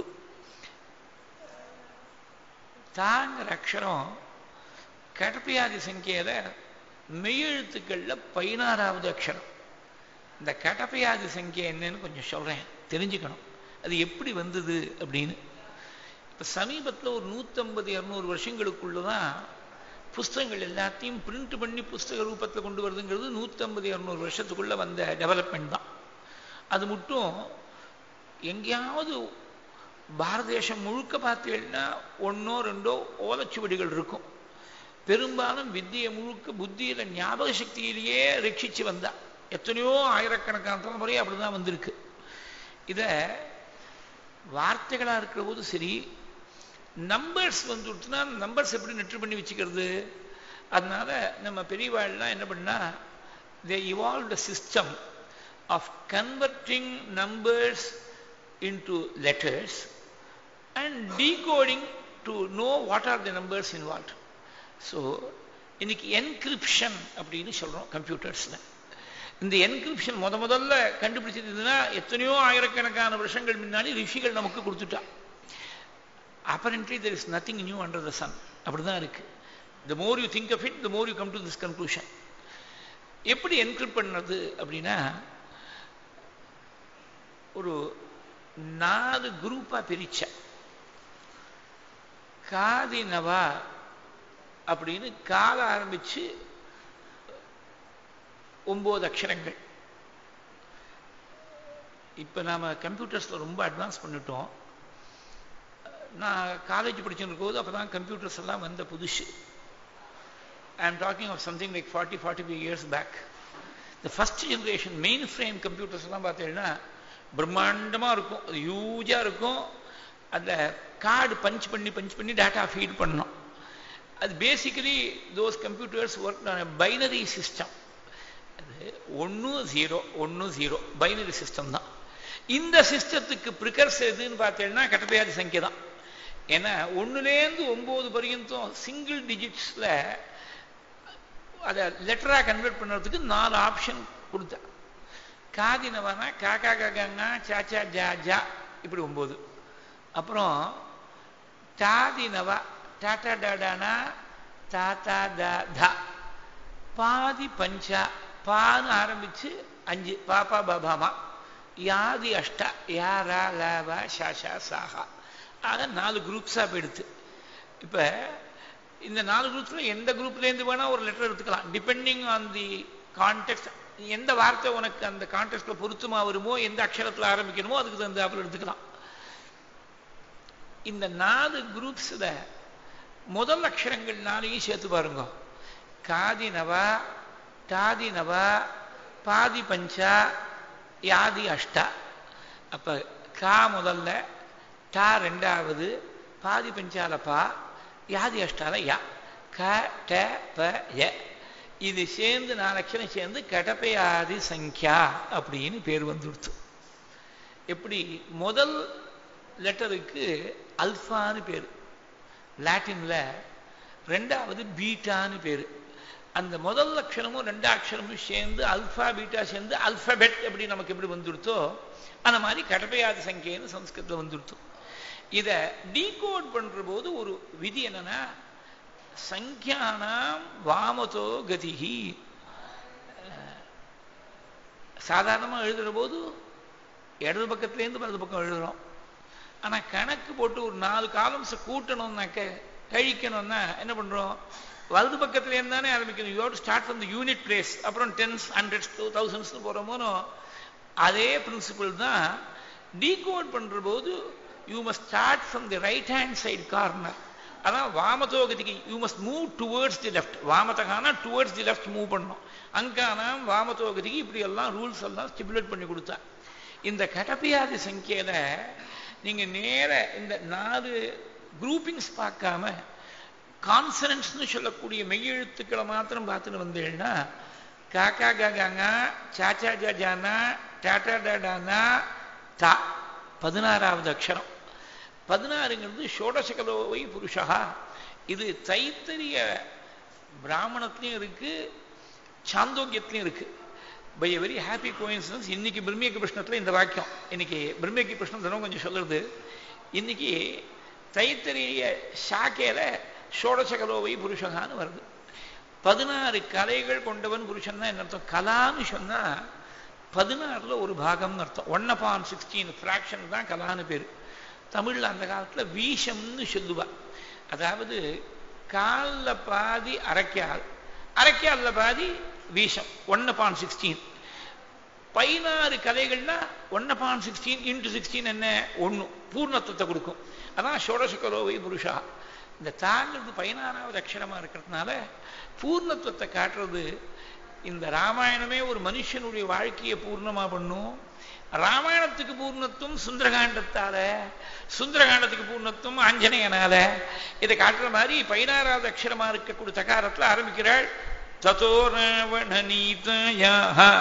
[SPEAKER 1] தாங்கிற அக்ஷரம் கடப்பியாதி சங்கியில மெய்யெழுத்துக்கள்ல பதினாறாவது அக்ஷரம் இந்த கடப்பையாதி சங்கியா என்னன்னு கொஞ்சம் சொல்றேன் தெரிஞ்சுக்கணும் அது எப்படி வந்தது அப்படின்னு இப்போ சமீபத்தில் ஒரு நூற்றம்பது இரநூறு வருஷங்களுக்குள்ளதான் புஸ்தகங்கள் எல்லாத்தையும் பிரிண்ட் பண்ணி புஸ்தக ரூபத்தில் கொண்டு வருதுங்கிறது நூற்றம்பது இரநூறு வருஷத்துக்குள்ள வந்த டெவலப்மெண்ட் தான் அது மட்டும் எங்கேயாவது பாரத தேசம் முழுக்க பார்த்தீங்கன்னா ஒன்றோ ரெண்டோ ஓலைச்சுவடிகள் இருக்கும் பெரும்பாலும் வித்தியை முழுக்க புத்தியில ஞாபக சக்தியிலேயே ரட்சிச்சு வந்தா எத்தனையோ ஆயிரக்கணக்கான தலைமுறை அப்படிதான் வந்திருக்கு இத வார்த்தைகளா இருக்கிற போது சரி நம்பர்ஸ் வந்துட்டுனா நம்பர்ஸ் எப்படி நெற்று பண்ணி வச்சுக்கிறது அதனால நம்ம பெரியவாள்லாம் என்ன பண்ணா they evolve system of converting numbers into letters and decoding to know what are the numbers involve so இன்னைக்கு என்கிரிப்ஷன் அப்படின்னு சொல்கிறோம் கம்ப்யூட்டர்ஸில் இந்த என்கிரிப்ஷன் முத முதல்ல கண்டுபிடிச்சதுன்னா எத்தனையோ ஆயிரக்கணக்கான வருஷங்கள் முன்னாடி ரிஷிகள் நமக்கு கொடுத்துட்டா apparently there is nothing new under the sun அப்படிதான் இருக்கு the more you think of it the more you come to this conclusion எப்படி என்கிரிப்ட் பண்ணது அப்படின்னா ஒரு நாலு குரூப்பா பிரிச்ச காதினவா அப்படின்னு கால ஆரம்பிச்சு ஒன்பது அக்ஷரங்கள் இப்போ நாம் கம்ப்யூட்டர்ஸில் ரொம்ப அட்வான்ஸ் பண்ணிட்டோம் நான் காலேஜ் படிச்சுட்டு போது அப்போ தான் கம்ப்யூட்டர்ஸ் எல்லாம் வந்த புதுசு I am talking of something like forty forty five years back இந்த first generation mainframe computers எல்லாம் பார்த்தீங்கன்னா பிரம்மாண்டமாக இருக்கும் அது யூஜாக இருக்கும் அதில் கார்டு பஞ்ச் பண்ணி பஞ்ச் பண்ணி டேட்டா ஃபீட் பண்ணோம் அது basically those computers work binary system அது ஒன்று ஜீரோ ஒன்று ஜீரோ பைனரி சிஸ்டம் தான் இந்த சிஸ்டத்துக்கு ப்ரிகர்ஸ் எதுன்னு பார்த்தீங்கன்னா கட்டப்பையாதி சங்கிய தான் ஏன்னா ஒன்றுலேருந்து ஒம்பது பர்யந்தம் சிங்கிள் டிஜிட்ஸில் அதை லெட்டராக கன்வெர்ட் பண்ணுறதுக்கு நாலு ஆப்ஷன் கொடுத்தா காதினவனா காக்கா காக்காங்க சாச்சா ஜா ஜா இப்படி ஒம்பது அப்புறம் தாதினவா டாட்டா டாடானா தாத்தா தா தா பாதி பஞ்சா பான்னு ஆரம்பிச்சு அஞ்சு பாப்பா பாபாமா யாதி அஷ்டா யாரா லாபா ஷாஷா சாஹா ஆக நாலு குரூப்ஸாக போயிடுத்து இப்போ இந்த நாலு குரூப்ஸ்ல எந்த குரூப்லேருந்து வேணா ஒரு லெட்டர் எடுத்துக்கலாம் டிபெண்டிங் ஆன் தி கான்டெக்ட் எந்த வார்த்தை உனக்கு அந்த கான்டெக்ட்ல பொருத்தமா வருமோ எந்த அக்ஷரத்தில் ஆரம்பிக்கணுமோ அதுக்கு தகுந்தாப்புல எடுத்துக்கலாம் இந்த நாலு குரூப்ஸ்ல முதல் அக்ஷரங்கள் நாளையும் சேர்த்து பாருங்க காதி நவா டாதி நவா பாதி பஞ்சா யாதி அஷ்டா அப்ப கா முதல்ல டா ரெண்டாவது பாதி பஞ்சால பா யாதி அஷ்டால யா க ட ப ய இது சேர்ந்து நாலு அக்ஷரம் சேர்ந்து கடப்பையாதி சங்கியா அப்படின்னு பேர் வந்துடுத்து எப்படி முதல் லெட்டருக்கு அல்ஃபான்னு பேர் லாட்டின்ல ரெண்டாவது பீட்டான்னு பேர் அந்த முதல் அக்ஷரமும் ரெண்டு அக்ஷரமும் சேர்ந்து அல்ஃபா பீட்டா சேர்ந்து அல்பபெட் எப்படி நமக்கு எப்படி வந்துடுத்தோ அந்த மாதிரி கடப்பையாதி சங்கியன்னு சம்ஸ்கிருதம் வந்துடுத்தோம் இதை டீகோட் பண்ற போது ஒரு விதி என்னன்னா சங்கியானாம் வாமதோ கதிகி சாதாரணமா எழுதுற போது இடது பக்கத்துலேருந்து வலது பக்கம் எழுதுறோம் ஆனா கணக்கு போட்டு ஒரு நாலு காலம்ஸை கூட்டணும்னாக்க கழிக்கணும்னா என்ன பண்றோம் வலது பக்கத்துல இருந்து தானே ஆரம்பிக்கணும் you start from the unit place அப்புறம் டென்ஸ் ஹண்ட்ரட்ஸ் டூ தௌசண்ட்ஸ் போறோமோ அதே பிரின்சிபிள் தான் டீகோட் பண்ற போது you must start from the right hand side corner அதான் வாமதோகதிக்கு you must move towards the left வாமதகானா டுவர்ட்ஸ் தி லெஃப்ட் மூவ் பண்ணணும் அங்கானாம் வாமதோகதிக்கு இப்படி எல்லாம் ரூல்ஸ் எல்லாம் ஸ்டிபுலேட் பண்ணி கொடுத்தா இந்த கடப்பியாதி சங்கியில நீங்க நேர இந்த நாலு குரூப்பிங்ஸ் பார்க்காம கான்சனன்ட்ஸ்னு சொல்லக்கூடிய மெய்யெழுத்துக்களை மாத்திரம் பார்த்துட்டு வந்தீங்கன்னா காக்கா காகாங்க சாச்சா ஜாஜானா டாட்டா டாடானா தா பதினாறாவது அக்ஷரம் பதினாறுங்கிறது ஷோடசகலோவை புருஷா இது தைத்தரிய பிராமணத்திலையும் இருக்கு சாந்தோக்கியத்திலையும் இருக்கு by a very happy coincidence இன்னைக்கு பிரம்மேக்கு கிருஷ்ணத்தில் இந்த வாக்கியம் இன்னைக்கு பிரம்மேக்கு கிருஷ்ணன் தினம் கொஞ்சம் சொல்லுறது இன்னைக்கு தைத்தரிய ஷாக்கையில ஷோடசகலோவை புருஷகான்னு வருது பதினாறு கலைகள் கொண்டவன் புருஷன் தான் என்ன அர்த்தம் கலான்னு சொன்னா பதினாறுல ஒரு பாகம்னு அர்த்தம் ஒன் அப்பான் சிக்ஸ்டீன் ஃப்ராக்ஷன் தான் கலான்னு பேர் தமிழ்ல அந்த காலத்துல வீஷம்னு சொல்லுவா அதாவது காலில் பாதி அரைக்கால் அரைக்கால்ல பாதி வீஷம் ஒன் அப்பான் சிக்ஸ்டீன் பதினாறு கதைகள்னா one upon sixteen into sixteen என்ன ஒன்று பூர்ணத்துவத்தை கொடுக்கும் அதான் ஷோடசகரோவை புருஷா இந்த தாங்கிறது பதினாறாவது அக்ஷரமா இருக்கிறதுனால பூர்ணத்துவத்தை காட்டுறது இந்த ராமாயணமே ஒரு மனுஷனுடைய வாழ்க்கையை பூர்ணமா பண்ணும் ராமாயணத்துக்கு பூர்ணத்துவம் சுந்தரகாண்டத்தால சுந்தரகாண்டத்துக்கு பூர்ணத்துவம் ஆஞ்சநேயனால இதை காட்டுற மாதிரி பதினாறாவது அக்ஷரமா இருக்கக்கூடிய தகாரத்தில் ஆரம்பிக்கிறாள் ததோ ராவண நீதயா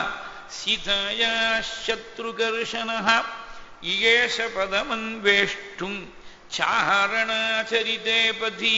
[SPEAKER 1] சீதாயா சத்ருகர்ஷன இயேஷ பதமன்வேஷ்டும் சாரணாச்சரிதே பதி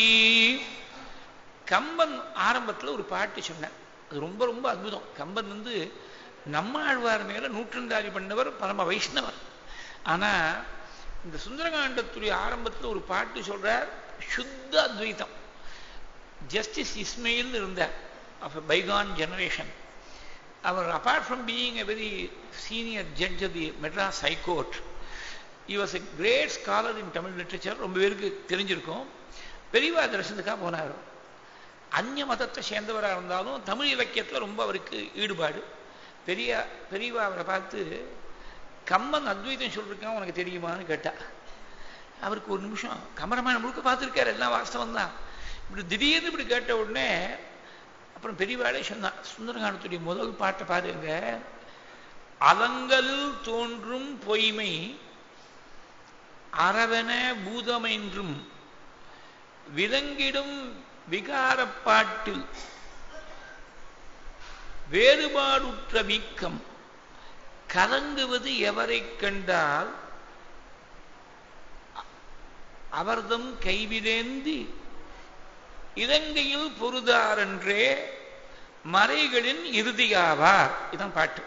[SPEAKER 1] கம்பன் ஆரம்பத்தில் ஒரு பாட்டு சொன்னார் அது ரொம்ப ரொம்ப அற்புதம் கம்பன் வந்து நம்மாழ்வார் மேல நூற்றந்தாரி பண்ணவர் பரம வைஷ்ணவர் ஆனா இந்த சுந்தரகாண்டத்துடைய ஆரம்பத்தில் ஒரு பாட்டு சொல்றார் சுத்த அத்வைத்தம் ஜஸ்டிஸ் இஸ்மெயில் இருந்தார் ஆஃப் பைகான் ஜெனரேஷன் அவர் apart from being a very senior judge of the Madras high court he was a great scholar in Tamil literature ரொம்ப பேருக்கு தெரிஞ்சிருக்கும் பெரியவா தரிசனத்துக்காக போனார் அந்நிய மதத்தை சேர்ந்தவராக இருந்தாலும் தமிழ் இலக்கியத்தில் ரொம்ப அவருக்கு ஈடுபாடு பெரிய பெரியவா அவரை பார்த்து கம்மன் அத்வைதம் சொல்லிருக்கான் உனக்கு தெரியுமான்னு கேட்டா அவருக்கு ஒரு நிமிஷம் கமரமான முழுக்க பார்த்துருக்காரு எல்லாம் வாஸ்தவம் தான் இப்படி திடீர்னு இப்படி கேட்ட உடனே அப்புறம் பெரியவாளே சொன்னான் சுந்தரகாண்டத்துடைய முதல் பாட்டை பாருங்க அலங்கலில் தோன்றும் பொய்மை அரவன பூதமென்றும் விலங்கிடும் விகாரப்பாட்டில் வேறுபாடுற்ற வீக்கம் கலங்குவது எவரை கண்டால் அவர்தம் கைவிலேந்தி இலங்கையில் பொருதாரென்றே மறைகளின் இறுதியாவார் இதான் பாட்டு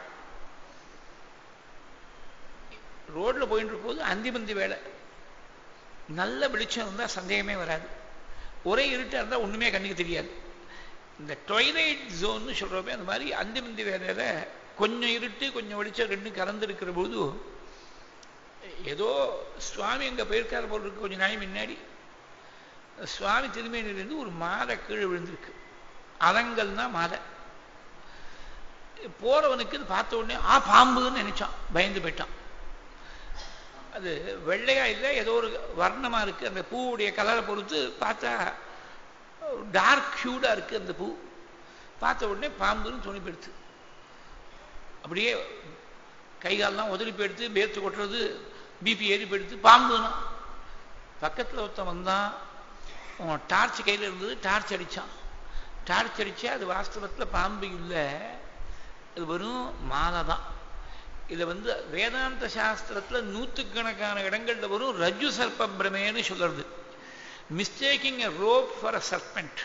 [SPEAKER 1] ரோட்ல போயிட்டு இருக்கும்போது அந்திமந்தி வேலை நல்ல வெளிச்சம் இருந்தால் சந்தேகமே வராது ஒரே இருட்டா இருந்தால் ஒண்ணுமே கண்ணுக்கு தெரியாது இந்த டொய்லைட் ஜோன்னு சொல்றப்ப அந்த மாதிரி அந்திமந்தி வேலையில கொஞ்சம் இருட்டு கொஞ்சம் வெளிச்சம் ரெண்டும் கலந்து இருக்கிற போது ஏதோ சுவாமி அங்க போயிருக்காரு போல் இருக்கு கொஞ்ச நாள் முன்னாடி சுவாமி திருமேனிலிருந்து ஒரு மாலை கீழே விழுந்திருக்கு அலங்கல்னா மாலை போறவனுக்கு இது பார்த்த உடனே ஆ பாம்புன்னு நினைச்சான் பயந்து போயிட்டான் அது வெள்ளையா இல்லை ஏதோ ஒரு வர்ணமா இருக்கு அந்த பூவுடைய கலரை பொறுத்து பார்த்தா டார்க் ஹியூடா இருக்கு அந்த பூ பார்த்த உடனே பாம்புன்னு துணி போயிடுத்து அப்படியே கை காலெல்லாம் உதறி போயிடுத்து பேர்த்து கொட்டுறது பிபி ஏறி போயிடுத்து பாம்புனா பக்கத்தில் ஒருத்தன் வந்தான் அவன் டார்ச் கையில் இருந்தது டார்ச் அடித்தான் டார்ச் அடித்தா அது வாஸ்தவத்தில் பாம்பு இல்லை அது வெறும் மாலை தான் இதை வந்து வேதாந்த சாஸ்திரத்தில் நூற்றுக்கணக்கான இடங்கள்ல வரும் ரஜு சர்ப்ப பிரமேன்னு சொல்றது mistaking a rope for a serpent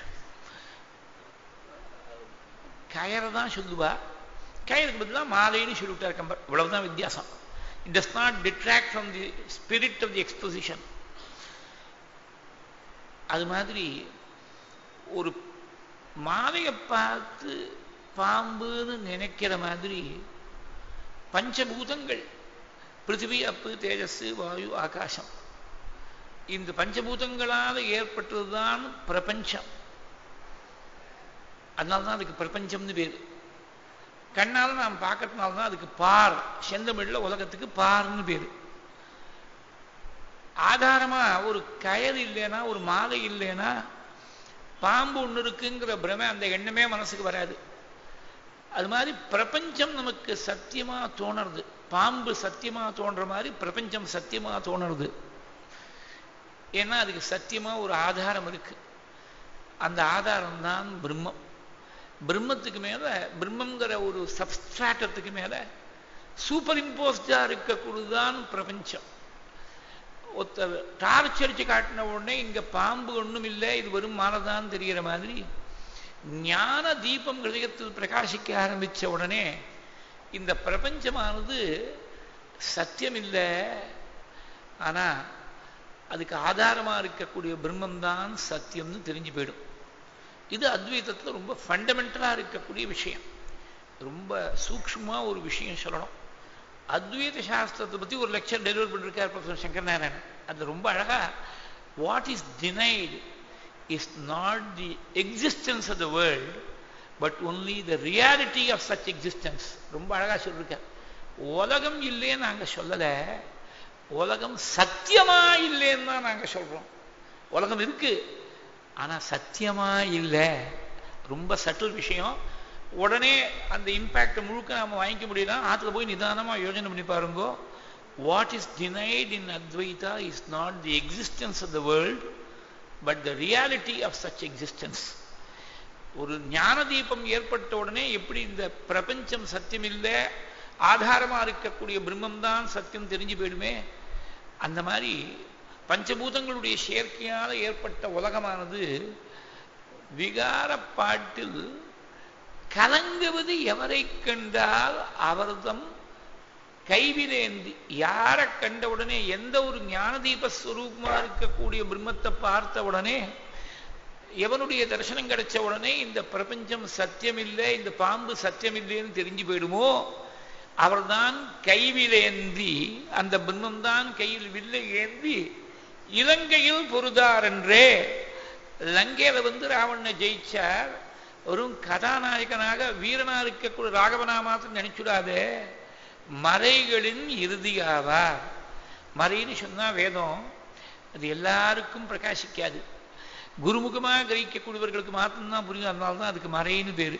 [SPEAKER 1] கயரை தான் சொல்லுவா கயிறுக்கு பதிலாக மாலைன்னு சொல்லிவிட்டார் கம்பர் இவ்வளவுதான் வித்தியாசம் it does not detract from the spirit of the exposition அது மாதிரி ஒரு மாலையை பார்த்து பாம்புன்னு நினைக்கிற மாதிரி பஞ்சபூதங்கள் பிருத்திவி அப்பு தேஜஸ் வாயு ஆகாசம் இந்த பஞ்சபூதங்களால் ஏற்பட்டதுதான் பிரபஞ்சம் அதனால தான் அதுக்கு பிரபஞ்சம்னு பேர் கண்ணால் நாம் பார்க்கறதுனால தான் அதுக்கு பார் செந்தமிழ்ல உலகத்துக்கு பார்னு பேர் ஆதாரமா ஒரு கயறு இல்லைன்னா ஒரு மாலை இல்லைன்னா பாம்பு ஒன்று இருக்குங்கிற பிரமை அந்த எண்ணமே மனசுக்கு வராது அது மாதிரி பிரபஞ்சம் நமக்கு சத்தியமா தோணுறது பாம்பு சத்தியமா தோன்ற மாதிரி பிரபஞ்சம் சத்தியமா தோணுறது ஏன்னா அதுக்கு சத்தியமா ஒரு ஆதாரம் இருக்கு அந்த ஆதாரம் தான் பிரம்மம் பிரம்மத்துக்கு மேல பிரம்மங்கிற ஒரு சப்ஸ்ட்ராட்டத்துக்கு மேல சூப்பர் இம்போஸ்டா இருக்கக்கூடியதுதான் பிரபஞ்சம் ஒருத்தர் டார்ச் அடிச்சு காட்டின உடனே இங்க பாம்பு ஒண்ணும் இல்லை இது வெறும் மானதான் தெரிகிற மாதிரி ஞான தீபம் ஹிருதயத்தில் பிரகாசிக்க ஆரம்பிச்ச உடனே இந்த பிரபஞ்சமானது சத்தியம் இல்லை ஆனா அதுக்கு ஆதாரமா இருக்கக்கூடிய பிரம்மம்தான் சத்தியம்னு தெரிஞ்சு போயிடும் இது அத்வைதத்தில் ரொம்ப ஃபண்டமெண்டலா இருக்கக்கூடிய விஷயம் ரொம்ப சூக்ஷ்மா ஒரு விஷயம் சொல்லணும் அத்வைத சாஸ்திரத்தை பத்தி ஒரு லெக்சர் டெலிவர் பண்ணிருக்கார் ப்ரொஃபசர் சங்கர் நாராயணன் அது ரொம்ப அழகா what is denied is not the existence of the world but only the reality of such existence ரொம்ப அழகா சொல்லியிருக்கார் உலகம் இல்லைன்னு நாங்க சொல்லல உலகம் சத்தியமா இல்லைன்னு தான் நாங்க சொல்றோம் உலகம் இருக்கு ஆனா சத்தியமா இல்லை ரொம்ப சட்டில் விஷயம் உடனே அந்த இம்பேக்ட் முழுக்க நாம வாங்கிக்க முடியல ஆத்துல போய் நிதானமா யோஜனை பண்ணி பாருங்கோ what is denied in Advaita is not the existence of the world but the reality of such existence ஒரு ஞான தீபம் ஏற்பட்ட உடனே எப்படி இந்த பிரபஞ்சம் சத்தியம் இல்லை ஆதாரமா இருக்கக்கூடிய பிரம்மம் தான் சத்தியம் தெரிஞ்சு போயிடுமே அந்த மாதிரி பஞ்சபூதங்களுடைய சேர்க்கையால ஏற்பட்ட உலகமானது விகாரப்பாட்டில் கலங்குவது எவரை கண்டால் அவர்தம் கைவிலேந்தி யாரை கண்ட உடனே எந்த ஒரு ஞான தீப ஸ்வரூபமா இருக்கக்கூடிய பிரம்மத்தை பார்த்த உடனே எவனுடைய தரிசனம் கிடைச்ச உடனே இந்த பிரபஞ்சம் சத்தியம் இல்லை இந்த பாம்பு சத்தியம் இல்லைன்னு தெரிஞ்சு போயிடுமோ அவர்தான் கைவிலேந்தி அந்த பிரம்மம் தான் கையில் வில்லை ஏந்தி இலங்கையில் பொருதார் என்றே லங்கையில வந்து ராவணனை ஜெயிச்சார் ஒரு கதாநாயகனாக வீரனா இருக்கக்கூடிய ராகவனா மாத்திரம் நினைச்சுடாதே மறைகளின் இறுதியாவார் மறைன்னு சொன்னா வேதம் அது எல்லாருக்கும் பிரகாசிக்காது குருமுகமாக கிரகிக்கக்கூடியவர்களுக்கு மாத்திரம்தான் புரியும் அதனால தான் அதுக்கு மறைன்னு பேரு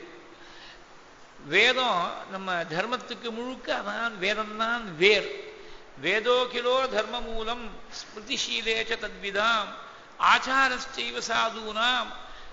[SPEAKER 1] வேதம் நம்ம தர்மத்துக்கு முழுக்க அதான் வேதம் தான் வேர் வேதோ கிலோ தர்ம மூலம் ஸ்மிருதிஷீலேச்ச தத்விதாம் ஆச்சாரஸ்சைவ சாதூனாம்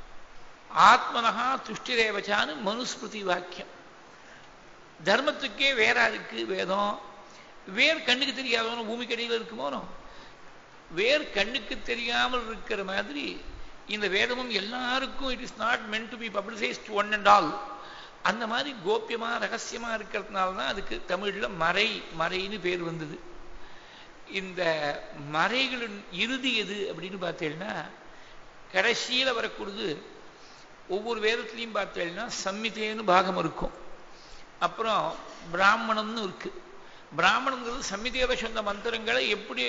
[SPEAKER 1] ஆத்மனஹா துஷ்டிரேவச்சான்னு மனுஸ்மிருதி வாக்கியம் தர்மத்துக்கே வேறா இருக்கு வேதம் வேர் கண்ணுக்கு தெரியாதவனும் பூமிக்கடியில் இருக்குமோனோ வேர் கண்ணுக்கு தெரியாமல் இருக்கிற மாதிரி இந்த வேதமும் எல்லாருக்கும் it is not meant to be publicised one and all அந்த மாதிரி கோப்பியமா ரகசியமா இருக்கிறதுனால தான் அதுக்கு தமிழ்ல மறை மறைன்னு பேர் வந்தது இந்த மறைகளின் இறுதி எது அப்படின்னு பார்த்தீங்கன்னா கடைசியில் வரக்கூடியது ஒவ்வொரு வேதத்துலையும் பார்த்தீங்கன்னா சம்மிதேன்னு பாகம் இருக்கும் அப்புறம் பிராமணம்னு இருக்கு பிராமணங்கிறது சம்மிதேல சொன்ன மந்திரங்களை எப்படி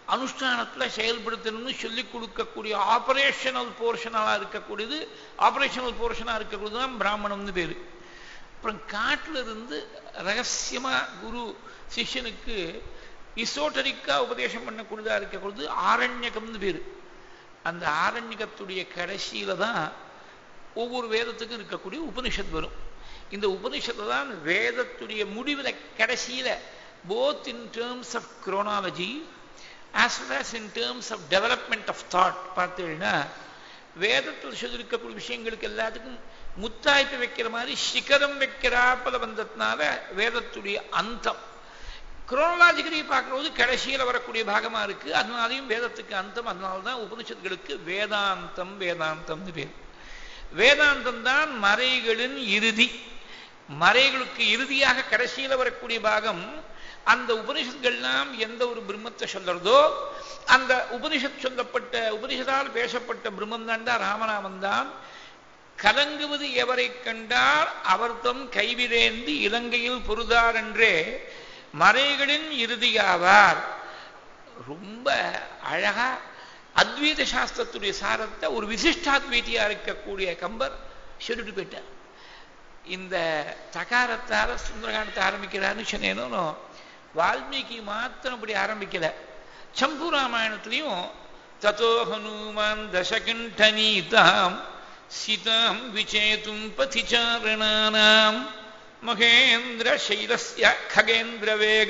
[SPEAKER 1] அனுஷ்டானத்தில் செயல்படுத்தணும்னு சொல்லிக் கொடுக்கக்கூடிய ஆபரேஷனல் போர்ஷனாக இருக்கக்கூடியது ஆபரேஷனல் போர்ஷனாக இருக்கக்கூடியது தான் பிராமணம்னு பேர் அப்புறம் காட்டில் இருந்து ரகசியமா குரு சிஷ்யனுக்கு இசோட்டரிக்கா உபதேசம் பண்ணக்கூடியதா இருக்கக்கூடியது ஆரண்யகம்னு பேர் அந்த ஆரண்யகத்துடைய கடைசியில தான் ஒவ்வொரு வேதத்துக்கும் இருக்கக்கூடிய உபனிஷத் வரும் இந்த உபனிஷத்தை தான் வேதத்துடைய முடிவில் கடைசியில both in terms of chronology as well as in terms of development of thought பார்த்தீங்கன்னா வேதத்தில் சொல்லியிருக்கக்கூடிய விஷயங்களுக்கு எல்லாத்துக்கும் முத்தாய்ப்பு வைக்கிற மாதிரி சிகரம் வைக்கிறாப்பல வந்ததுனால வேதத்துடைய அந்தம் குரோனலாஜிக்கலி பார்க்கும்போது கடைசியில் வரக்கூடிய பாகமா இருக்கு அதனாலையும் வேதத்துக்கு அந்தம் அதனால தான் உபனிஷத்துகளுக்கு வேதாந்தம் வேதாந்தம்னு பேர் வேதாந்தம் தான் மறைகளின் இறுதி மறைகளுக்கு இறுதியாக கடைசியில் வரக்கூடிய பாகம் அந்த உபனிஷத்கள்லாம் எந்த ஒரு பிரம்மத்தை சொல்றதோ அந்த உபனிஷத் சொல்லப்பட்ட உபனிஷத்தால் பேசப்பட்ட பிரம்மம் தான் தான் ராமநாமன் தான் கலங்குவது எவரை கண்டால் அவர்தம் கைவிரேந்து இலங்கையில் பொருதார் என்றே மறைகளின் இறுதியாவார் ரொம்ப அழகா அத்வைத சாஸ்திரத்துடைய சாரத்தை ஒரு விசிஷ்டாத்வைத்தியா இருக்கக்கூடிய கம்பர் சொல்லிட்டு போயிட்டார் இந்த தகாரத்தால சுந்தரகாண்டத்தை ஆரம்பிக்கிறாருன்னு சொன்னேனோ வால்மீகி மாத்திரம் இப்படி ஆரம்பிக்கல சம்பு ராமாயணத்திலையும் ததோ ஹனுமான் தசகண்டனீதாம் சீதாம் விச்சேதும் பதிச்சாரணானாம் மகேந்திர சைலஸ்ய खगेन्द्र வேக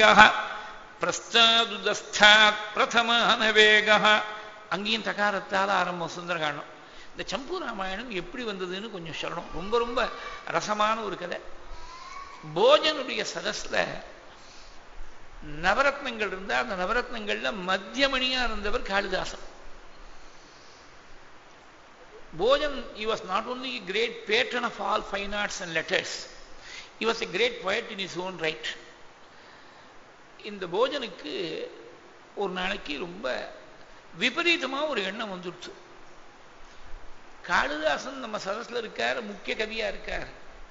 [SPEAKER 1] பிரஸ்தாதுதஸ்தாத் பிரதமான வேக அங்கேயும் தகாரத்தால் ஆரம்பம் சுந்தரகாண்டம் இந்த சம்பு ராமாயணம் எப்படி வந்ததுன்னு கொஞ்சம் சொல்லணும் ரொம்ப ரொம்ப ரசமான ஒரு கதை போஜனுடைய சதஸ்ல நவரத்னங்கள் இருந்தா அந்த நவரத்னங்கள்ல மத்தியமணியா இருந்தவர் Kalidasan Bhojan he was not only a great patron of all fine arts and letters he was a great poet in his own right இந்த போஜனுக்கு ஒரு நாளைக்கு ரொம்ப விபரீதமா ஒரு எண்ணம் வந்துடுச்சு காளிதாசன் நம்ம சதஸ்ல இருக்கார் முக்கிய கவியா இருக்கார்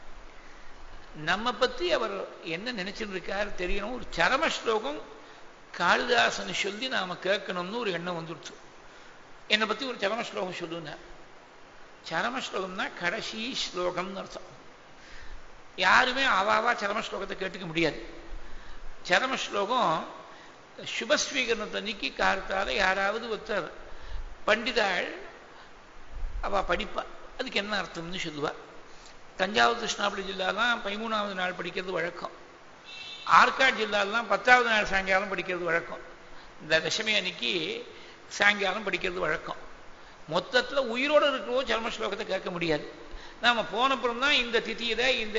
[SPEAKER 1] நம்ம பத்தி அவர் என்ன நினைச்சுட்டு இருக்கார் தெரியணும் ஒரு சரம ஸ்லோகம் காளிதாசன் சொல்லி நாம கேட்கணும்னு ஒரு எண்ணம் வந்துடுச்சு என்னை பத்தி ஒரு சரம ஸ்லோகம் சொல்லுங்க சரம ஸ்லோகம்னா கடைசி ஸ்லோகம்னு அர்த்தம் யாருமே அவாவா சரம ஸ்லோகத்தை கேட்டுக்க முடியாது சரம ஸ்லோகம் சுபஸ்வீகரணத்தை நீக்கி காரத்தால யாராவது ஒருத்தர் பண்டிதாள் அவ படிப்பா அதுக்கு என்ன அர்த்தம்னு சொல்லுவா தஞ்சாவூர் கிருஷ்ணாபுரி ஜில்லாலாம் பதிமூணாவது நாள் படிக்கிறது வழக்கம் ஆற்காடு ஜில்லாலாம் பத்தாவது நாள் சாயங்காலம் படிக்கிறது வழக்கம் இந்த தசமி அன்னைக்கு சாயங்காலம் படிக்கிறது வழக்கம் மொத்தத்தில் உயிரோடு இருக்கிறவோ சர்ம ஸ்லோகத்தை கேட்க முடியாது நாம் போனப்புறம் தான் இந்த திதியில இந்த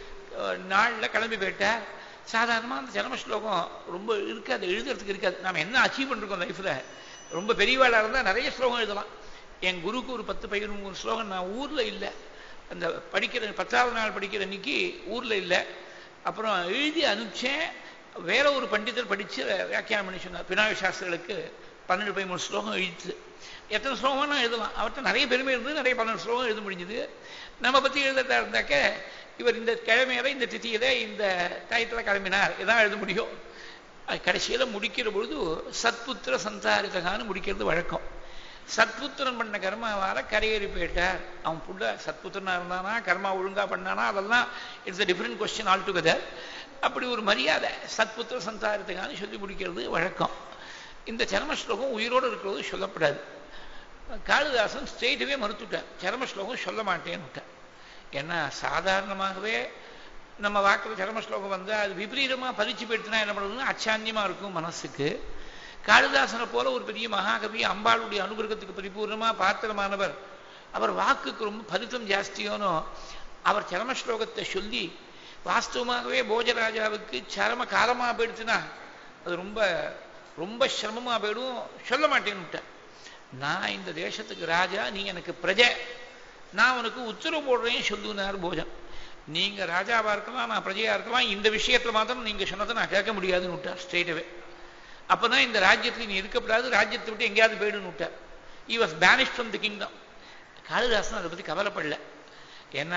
[SPEAKER 1] நாளில் கிளம்பி போயிட்டார் சாதாரணமாக அந்த சர்ம ஸ்லோகம் ரொம்ப இருக்காது எழுதுறதுக்கு இருக்காது நாம் என்ன அச்சீவ் பண்ணிருக்கோம் லைஃப்பில் ரொம்ப பெரியவாளாக இருந்தால் நிறைய ஸ்லோகம் எழுதலாம் என் குருக்கு ஒரு பத்து பதினொன்று ஸ்லோகம் நான் ஊரில் இல்லை அந்த படிக்கிற பத்தாவது நாள் படிக்கிற அன்னைக்கு ஊரில் இல்லை அப்புறம் எழுதி அனுப்பிச்சேன் வேற ஒரு பண்டிதர் படித்து வியாக்கியானம் பண்ணி சொன்னார் பினாய சாஸ்திரிகளுக்கு பன்னெண்டு பதிமூணு ஸ்லோகம் எழுத்து எத்தனை ஸ்லோகம் நான் எழுதலாம் அவர்கிட்ட நிறைய பெருமை இருந்தது நிறைய பன்னெண்டு ஸ்லோகம் எழுத முடிஞ்சது நம்ம பற்றி எழுதத்தா இருந்தாக்க இவர் இந்த கிழமையில இந்த திதியில இந்த டயத்தில் கிளம்பினார் இதான் எழுத முடியும் கடைசியில் முடிக்கிற பொழுது சத்புத்திர சந்தாரிதகான்னு முடிக்கிறது வழக்கம் சத்புத்திரன் பண்ண கர்மாவால கரையேறி போயிட்டார் அவன் புள்ள சத்புத்திரனா இருந்தானா கர்மா ஒழுங்கா பண்ணானா அதெல்லாம் it's a different question altogether அப்படி ஒரு மரியாதை சத்புத்திர சந்தாரத்துக்கான சொல்லி முடிக்கிறது வழக்கம் இந்த சரம ஸ்லோகம் உயிரோடு இருக்கிறது சொல்லப்படாது காளிதாசன் ஸ்டேட்டவே மறுத்துட்டார் சரம ஸ்லோகம் சொல்ல மாட்டேன்னு விட்டார் ஏன்னா சாதாரணமாகவே நம்ம வாக்கில் சரம ஸ்லோகம் வந்தால் அது விபரீதமாக பறிச்சு போயிடுச்சுன்னா என்ன பண்ணுறதுன்னு அச்சாந்தியமாக இருக்கும் மனசுக்கு காளிதாசனை போல ஒரு பெரிய மகாகவி அம்பாளுடைய அனுகிரகத்துக்கு பரிபூர்ணமா பாத்திரமானவர் அவர் வாக்குக்கு ரொம்ப பலித்தம் ஜாஸ்தியோனோ அவர் சரம ஸ்லோகத்தை சொல்லி வாஸ்தவமாகவே போஜராஜாவுக்கு சரம காலமா போயிடுச்சுன்னா அது ரொம்ப ரொம்ப சிரமமா போயிடும் சொல்ல மாட்டேன்னு நான் இந்த தேசத்துக்கு ராஜா நீ எனக்கு பிரஜை நான் உனக்கு உத்தரவு போடுறேன் சொல்லுனார் போஜன் நீங்க ராஜாவா இருக்கலாம் நான் பிரஜையா இருக்கலாம் இந்த விஷயத்துல மாத்திரம் நீங்க சொன்னதை நான் கேட்க முடியாதுன்னு விட்டார் ஸ்ட்ரெயிட்டவே அப்பதான் இந்த ராஜ்யத்தில் நீ இருக்கப்படாது ராஜ்யத்தை விட்டு எங்கேயாவது போயிடுன்னு விட்டார் he was banish from the kingdom Kalidasan அதை பத்தி கவலைப்படல ஏன்னா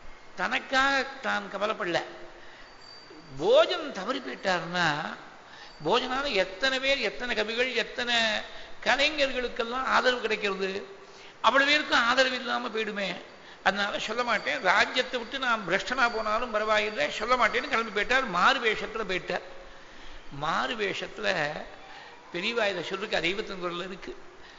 [SPEAKER 1] தனக்காக தான் கவலைப்படல போஜன் தவறி போயிட்டாருன்னா போஜனால எத்தனை பேர் எத்தனை கவிகள் எத்தனை கலைஞர்களுக்கெல்லாம் ஆதரவு கிடைக்கிறது அவ்வளவு பேருக்கும் ஆதரவு இல்லாம போயிடுமே அதனால சொல்ல மாட்டேன் ராஜ்யத்தை விட்டு நான் பிரஷ்டனா போனாலும் பரவாயில்லை சொல்ல மாட்டேன்னு கிளம்பி போயிட்டார் மாறு வேஷத்துல போயிட்டார் மாறு வேஷத்துல பெரியவா இதை சொல்லிருக்கு தெய்வத்தின் இருக்கு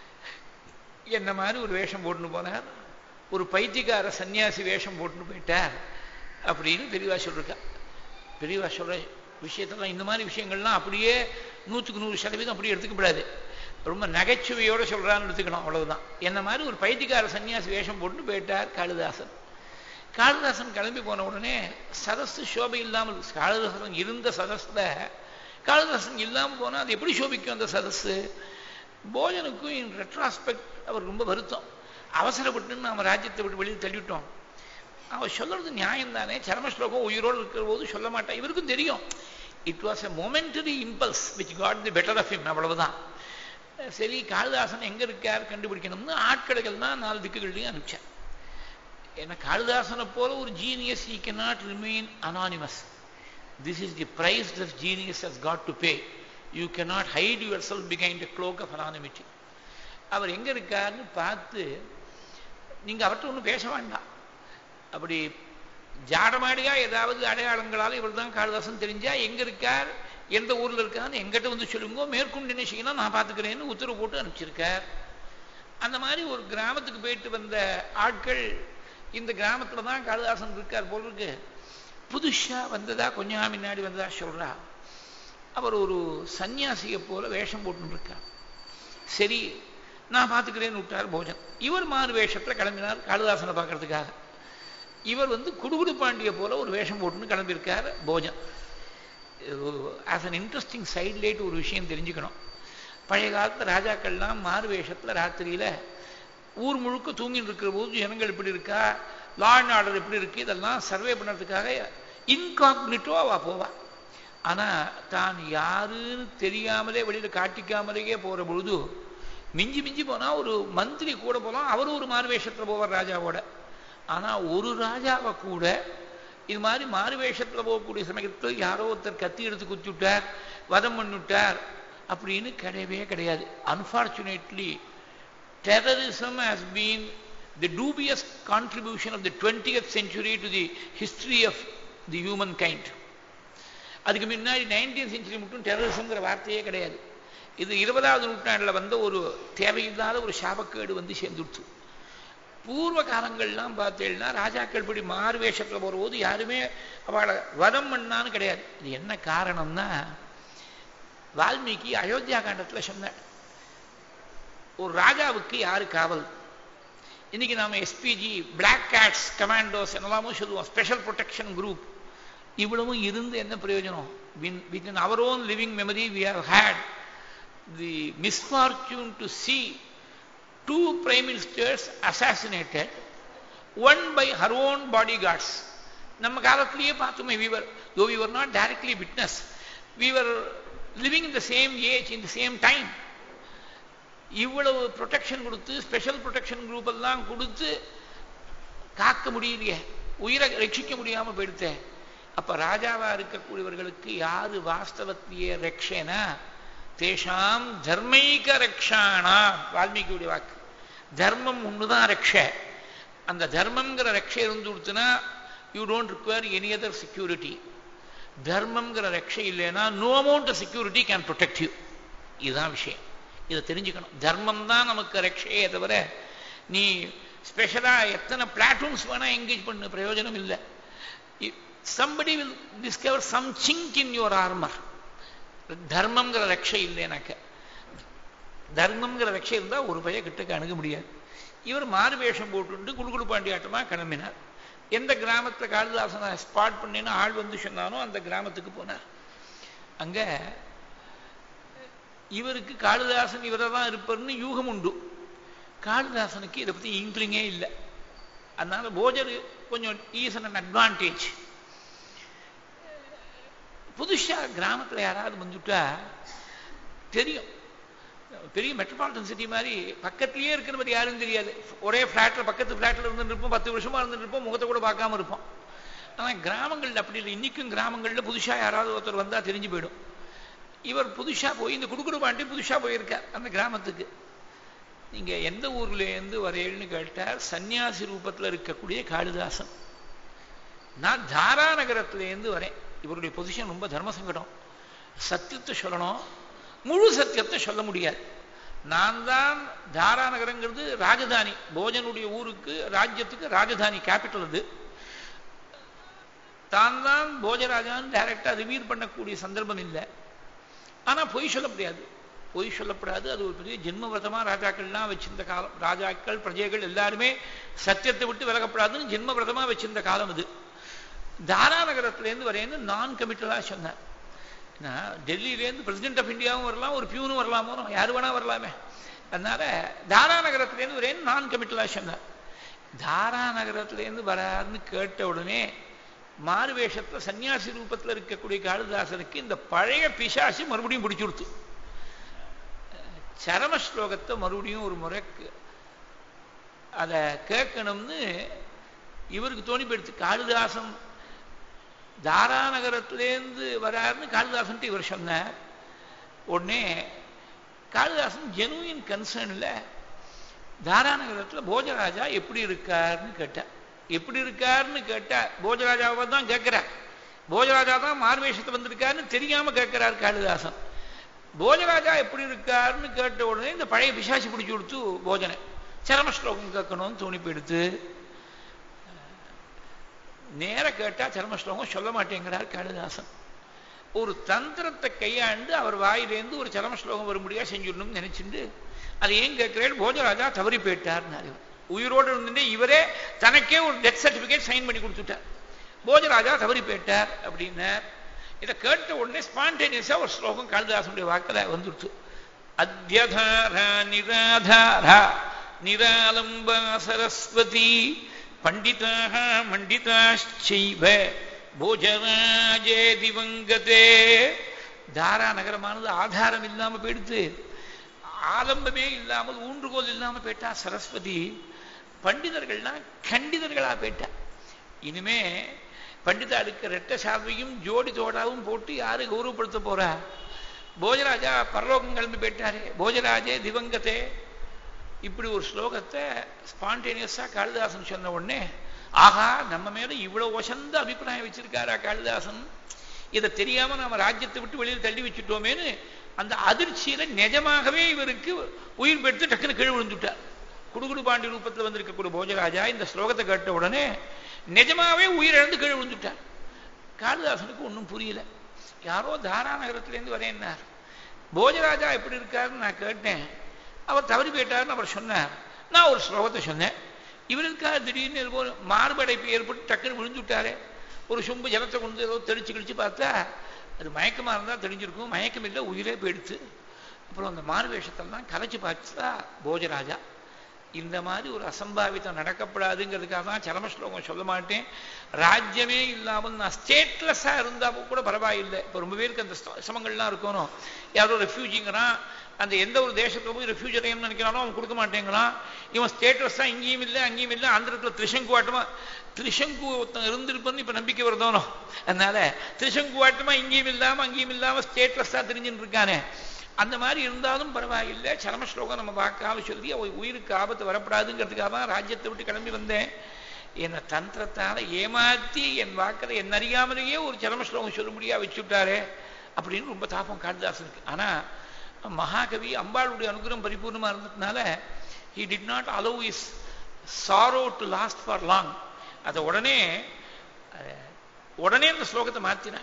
[SPEAKER 1] என்ன மாதிரி ஒரு வேஷம் போட்டுன்னு போனார் ஒரு பைத்தியக்கார சன்னியாசி வேஷம் போட்டுன்னு போயிட்டார் அப்படின்னு பெரியவா சொல்லிருக்கா பெரியவா சொல்ற விஷயத்தெல்லாம் இந்த மாதிரி விஷயங்கள்லாம் அப்படியே நூற்றுக்கு நூறு சதவீதம் அப்படியே எடுத்துக்கப்படாது ரொம்ப நகைச்சுவையோட சொல்றான்னு எடுத்துக்கணும் அவ்வளவுதான் என்ன மாதிரி ஒரு பைத்தியக்கார சன்னியாசி வேஷம் போட்டு போயிட்டார் காளிதாசன் காளிதாசன் கிளம்பி போன உடனே சதஸ்து சோபை இல்லாமல் காளிதாசன் இருந்த சதஸ்ல காளிதாசன் இல்லாமல் போனால் அது எப்படி சோபிக்கும் அந்த சதஸ்ஸு போஜனுக்கும் இன் ரெட்ராஸ்பெக்ட் அவர் ரொம்ப வருத்தம் அவசரப்பட்டு நாம ராஜ்யத்தை விட்டு வெளியில் தள்ளிவிட்டோம் அவர் சொல்றது நியாயம் தானே சரமஸ்லோகம் உயிரோடு இருக்கிற போது சொல்ல மாட்டான் இவருக்கும் தெரியும் it was a momentary impulse which got the better of him அவ்வளவுதான் சரி காளிதாசன் எங்க இருக்கார் கண்டுபிடிக்கணும்னு ஆட்களுக்கெல்லாம் தான் நாலு திக்குகள்லையும் அனுப்பிச்சார் ஏன்னா காளிதாசனை போல ஒரு genius he cannot remain anonymous this is the price thus genius has got to pay you cannot hide yourself behind a cloak of anonymity அவர் எங்க இருக்காருன்னு பார்த்து நீங்க அவர்கிட்ட ஒன்றும் பேச வேண்டாம் அப்படி ஜாடமாடியா ஏதாவது அடையாளங்களால் இவர் தான் காளிதாசன் தெரிஞ்சா எங்க இருக்கார் எந்த ஊர்ல இருக்கான்னு எங்கிட்ட வந்து சொல்லுங்க மேற்கொண்டு என்ன செய்யணும் நான் பார்த்துக்கிறேன்னு உத்தரவு போட்டு அனுப்பிச்சிருக்கார் அந்த மாதிரி ஒரு கிராமத்துக்கு போயிட்டு வந்த ஆட்கள் இந்த கிராமத்துல தான் காளிதாசன் இருக்கார் போல் இருக்கு புதுசா வந்ததா கொஞ்ச நாள் முன்னாடி வந்ததா சொல்றா அவர் ஒரு சன்னியாசியை போல வேஷம் போட்டு இருக்கார் சரி நான் பார்த்துக்கிறேன்னு விட்டார் போஜன் இவர் மாறு வேஷத்துல கிளம்பினார் காளிதாசனை பார்க்கறதுக்காக இவர் வந்து குடுகுடு பாண்டிய போல ஒரு வேஷம் போட்டுன்னு கிளம்பியிருக்கார் Bhojan as an interesting sidelight ஒரு விஷயம் தெரிஞ்சுக்கணும் பழைய காலத்து ராஜாக்கள்லாம் மாறு வேஷத்துல ராத்திரியில ஊர் முழுக்க தூங்கிட்டு இருக்கிற போது ஜனங்கள் எப்படி இருக்கா லா அண்ட் ஆர்டர் எப்படி இருக்கு இதெல்லாம் சர்வே பண்ணுறதுக்காக இன்காக்னிட்டோ அவ போவா ஆனா தான் யாருன்னு தெரியாமலே வெளியில காட்டிக்காமலேயே போற பொழுது மிஞ்சி மிஞ்சி போனா ஒரு மந்திரி கூட போலாம் அவரும் ஒரு மாறு வேஷத்துல போவார் ராஜாவோட ஆனா ஒரு ராஜாவை கூட இது மாதிரி மாறு வேஷத்துல போகக்கூடிய சமயத்தில் யாரோ ஒருத்தர் கத்தி எடுத்து குத்தி விட்டார் வதம் பண்ணிவிட்டார் அப்படின்னு கிடையவே கிடையாது unfortunately terrorism has been the dubious contribution of the 20th century to the history of the humankind. அதுக்கு முன்னாடி நைன்டீன் செஞ்சுரி மட்டும் டெரரிசம்ங்கிற வார்த்தையே கிடையாது இது இருபதாவது நூற்றாண்டில் வந்த ஒரு தேவையில்லாத ஒரு சாபக்கேடு வந்து சேர்ந்துடுச்சு பூர்வ காலங்கள்லாம் பார்த்தேன்னா ராஜாக்கள் இப்படி மாறு வேஷத்தில் போகிறபோது யாருமே அவளை வதம் பண்ணான்னு கிடையாது இது என்ன காரணம்னா வால்மீகி அயோத்தியா காண்டத்தில் சொன்ன ஒரு ராஜாவுக்கு யாரு காவல் இன்னைக்கு நாம எஸ்பிஜி பிளாக் கேட்ஸ் கமாண்டோஸ் என்னெல்லாமோ சொல்லுவோம் ஸ்பெஷல் ப்ரொடெக்ஷன் குரூப் இவ்வளவும் இருந்து என்ன பிரயோஜனம் within our own living memory we have had the misfortune to see two prime ministers assassinated one by her own bodyguards நம்ம காலத்திலேயே பார்த்தோமே விவர் though we were not directly witness we were living in the same age in the same time இவ்வளவு protection கொடுத்து special protection group எல்லாம் கொடுத்து காக்க முடியலையே உயிரை ரட்சிக்க முடியாம போயிடுத்தேன் அப்ப ராஜாவா இருக்கக்கூடியவர்களுக்கு யாரு வாஸ்தவத்திய ரக்ஷனா தேஷாம் தர்மைக ரக்ஷானா வால்மீகியுடைய வாக்கு தர்மம் ஒண்ணுதான் ரக்ஷ அந்த தர்மம்ங்கிற ரக்ஷ இருந்து கொடுத்துனா you don't require any other security தர்மம்ங்கிற ரக்ஷ இல்லைன்னா no amount security can protect you இதுதான் விஷயம் இதை தெரிஞ்சுக்கணும் தர்மம் தான் நமக்கு ரட்சையே தவிர நீ ஸ்பெஷலா எத்தனை பிளாட்டூன்ஸ் வேணா என்கேஜ் பண்ணு பிரயோஜனம் இல்லை somebody will discover some chink in your armour தர்மம்ங்கிற ரட்சை இல்லைனாக்க தர்மம்ங்கிற ரட்சை இருந்தால் ஒரு பைய கிட்டக்க அணுக முடியாது இவர் மாறு வேஷம் போட்டு குடுகுடு பாண்டியாட்டமா கிளம்பினார் எந்த கிராமத்தில் காளிதாசனை ஸ்பாட் பண்ணின்னு ஆள் வந்து சொன்னானோ அந்த கிராமத்துக்கு போனார் அங்க இவருக்கு காளிதாசன் இவரை தான் இருப்பார்னு யூகம் உண்டு காளிதாசனுக்கு இதை பற்றி இங்கிலிங்கே இல்லை அதனால போஜர் கொஞ்சம் ஈஸ் அன் அட்வான்டேஜ் புதுசா கிராமத்தில் யாராவது வந்துட்டா தெரியும் பெரிய மெட்ரோபாலிட்டன் சிட்டி மாதிரி பக்கத்துலயே இருக்கிறவர் யாரும் தெரியாது ஒரே ஃப்ளாட்டில் பக்கத்து ஃப்ளாட்டில் இருந்துட்டு இருப்போம் பத்து வருஷமா இருந்துட்டு இருப்போம் முகத்தை கூட பார்க்காம இருப்போம் ஆனால் கிராமங்களில் அப்படி இல்லை இன்னைக்கும் கிராமங்களில் புதுசாக யாராவது ஒருத்தர் வந்தால் தெரிஞ்சு போயிடும் இவர் புதுசா போய் இந்த குடுக்குடு பாண்டி புதுசா போயிருக்கார் அந்த கிராமத்துக்கு நீங்க எந்த ஊர்ல இருந்து வரையல்னு கேட்டார் சன்னியாசி ரூபத்துல இருக்கக்கூடிய காளிதாசன் நான் தாரா நகரத்திலேருந்து வரேன் இவருடைய பொசிஷன் ரொம்ப தர்ம சங்கடம் சத்தியத்தை சொல்லணும் முழு சத்தியத்தை சொல்ல முடியாது நான் தான் தாரா நகரங்கிறது ராஜதானி போஜனுடைய ஊருக்கு ராஜ்யத்துக்கு ராஜதானி கேபிட்டல் அது தான் தான் போஜராஜான்னு டைரக்டா ரிவீல் பண்ணக்கூடிய சந்தர்ப்பம் இல்லை ஆனா பொய் சொல்ல முடியாது பொய் சொல்லப்படாது அது ஒரு பெரிய ஜென்மவிரதமா ராஜாக்கள்லாம் வச்சிருந்த காலம் ராஜாக்கள் பிரஜைகள் எல்லாருமே சத்தியத்தை விட்டு விலகப்படாதுன்னு ஜென்மவிரதமா வச்சிருந்த காலம் இது தாரா நகரத்திலேருந்து வரேன்னு நான் கமிட்டலா சொன்னார் டெல்லியிலேருந்து பிரசிடென்ட் ஆஃப் இந்தியாவும் வரலாம் ஒரு பியூனும் வரலாமோ யாரு வேணா வரலாமே அதனால தாரா நகரத்திலேருந்து வரேன்னு நான் கமிட்டலா சொன்னார் தாரா நகரத்திலேருந்து வராருன்னு கேட்ட உடனே மாறு வேஷத்துல சன்னியாசி ரூபத்தில் இருக்கக்கூடிய காளிதாசனுக்கு இந்த பழைய பிசாசி மறுபடியும் பிடிச்சு கொடுத்து சரம ஸ்லோகத்தை மறுபடியும் ஒரு முறை அதை கேட்கணும்னு இவருக்கு தோணி போயிடுச்சு காளிதாசன் தாராநகரத்திலேருந்து வராருன்னு காளிதாசன் இவர் சொன்னார் உடனே காளிதாசன் ஜெனுவின் கன்சர்ன்ல தாராநகரத்தில் போஜராஜா எப்படி இருக்காருன்னு கேட்டார் எப்படி இருக்காருன்னு கேட்டா போஜராஜாவை தான் கேட்கிறார் போஜராஜா தான் மார்வேஷத்தை வந்திருக்காருன்னு தெரியாம கேட்கிறார் காளிதாசன் போஜராஜா எப்படி இருக்காருன்னு கேட்ட உடனே இந்த பழைய பிசாசி பிடிச்சு கொடுத்து போஜனை சரம ஸ்லோகம் கேட்கணும்னு தோணி போயிடுத்து நேர கேட்டா சரம ஸ்லோகம் சொல்ல மாட்டேங்கிறார் காளிதாசன் ஒரு தந்திரத்தை கையாண்டு அவர் வாயிலேருந்து ஒரு சரம ஸ்லோகம் வரும்படியா செஞ்சிடணும்னு நினைச்சுட்டு அதை ஏன் கேட்கிறேன் போஜராஜா தவறி போயிட்டார்னாரு உயிரோடு இருந்துட்டு இவரே தனக்கே ஒரு டெத் சர்டிபிகேட் சைன் பண்ணி கொடுத்துட்டார் போஜராஜா தவறி போயிட்டார் அப்படின்னார் இதை கேட்ட உடனே ஸ்பான்டேனியஸா ஒரு ஸ்லோகம் காளிதாசனுடைய வாக்கில் வந்துடுச்சு அத்தியதாரா நிராதாரா நிராலம்பா சரஸ்வதி பண்டிதாக மண்டிதாச்சைவ போஜராஜே திவங்கதே தாரா நகரமானது ஆதாரம் இல்லாம போயிடுத்து ஆலம்பமே இல்லாமல் ஊன்றுகோல் இல்லாம போயிட்டா சரஸ்வதி பண்டிதர்கள்னா கண்டிதர்களா போயிட்டா இனிமே பண்டிதாளுக்கு ரெட்ட சாவியும் ஜோடி தோடாவும் போட்டு யாரு கௌரவப்படுத்த போறா போஜராஜா பரலோகம் கிளம்பி போயிட்டாரே போஜராஜே திவங்கத்தே இப்படி ஒரு ஸ்லோகத்தை ஸ்பான்டேனியஸா காளிதாசன் சொன்ன உடனே ஆகா நம்ம மேல இவ்வளவு வசந்த அபிப்பிராயம் வச்சிருக்காரா காளிதாசன் இதை தெரியாம நாம ராஜ்யத்தை விட்டு வெளியில் தள்ளி வச்சுட்டோமேன்னு அந்த அதிர்ச்சியில நிஜமாகவே இவருக்கு உயிர் பெற்று டக்குன்னு கீழ் விழுந்துட்டார் குடுகுடு பாண்டி ரூபத்தில் வந்திருக்கக்கூடிய போஜராஜா இந்த ஸ்லோகத்தை கேட்ட உடனே நிஜமாவே உயிரிழந்து கீழ் விழுந்துட்டார் காளிதாசனுக்கு ஒன்றும் புரியல யாரோ தாரா நகரத்திலேருந்து வரேன்னார் போஜராஜா எப்படி இருக்காருன்னு நான் கேட்டேன் அவர் தவறி போயிட்டாருன்னு அவர் சொன்னார் நான் ஒரு ஸ்லோகத்தை சொன்னேன் இவருக்கா திடீர்னு ஒரு மார்படைப்பு ஏற்பட்டு டக்குன்னு விழுந்துட்டாரே ஒரு சொம்பு ஜலத்தை கொண்டு ஏதோ தெளிச்சு கிழிச்சு பார்த்தா அது மயக்கமாக இருந்தால் தெரிஞ்சிருக்கும் மயக்கம் இல்லை உயிரே போயிடுத்து அப்புறம் அந்த மார்வேஷத்தெல்லாம் கலைச்சு பார்த்தா போஜராஜா இந்த மாதிரி ஒரு அசம்பாவிதம் நடக்கப்படாதுங்கிறதுக்காக தான் சரம ஸ்லோகம் சொல்ல மாட்டேன் ராஜ்யமே இல்லாமல் நான் ஸ்டேட்லெஸ்ஸா இருந்தா கூட பரவாயில்லை இப்போ ரொம்ப பேருக்கு அந்த சிரமங்கள்லாம் இருக்கணும் யாரோ ரெஃப்யூஜிங்கிறான் அந்த எந்த ஒரு தேசத்துல போய் ரெஃப்யூஜ் அடையணும்னு நினைக்கிறானோ அவன் கொடுக்க மாட்டேங்கிறான் இவன் ஸ்டேட்டஸா இங்கேயும் இல்லை அங்கேயும் இல்லை ஆந்திரத்தில் திரிசங்கு ஆட்டமா திரிசங்கு ஒருத்தன் இருந்திருப்பன்னு இப்ப நம்பிக்கை வருதோனோ அதனால திரிசங்கு ஆட்டமா இங்கேயும் இல்லாம அங்கேயும் இல்லாம ஸ்டேட்லெஸ்ஸா தெரிஞ்சுட்டு இருக்கானே அந்த மாதிரி இருந்தாலும் பரவாயில்லை சரம ஸ்லோகம் நம்ம பார்க்காம சொல்லி அவ உயிருக்கு ஆபத்து வரப்படாதுங்கிறதுக்காக தான் ராஜ்யத்தை விட்டு கிளம்பி வந்தேன் என்னை தந்திரத்தால ஏமாத்தி என் வாக்கில் என் அறியாமலேயே ஒரு சரம ஸ்லோகம் சொல்ல முடியா வச்சுட்டாரே அப்படின்னு ரொம்ப தாபம் காளிதாசனுக்கு ஆனா மகாகவி அம்பாளுடைய அனுகிரகம் பரிபூர்ணமா இருந்ததுனால he did not allow his sorrow to last for long அதை உடனே உடனே அந்த ஸ்லோகத்தை மாத்தினேன்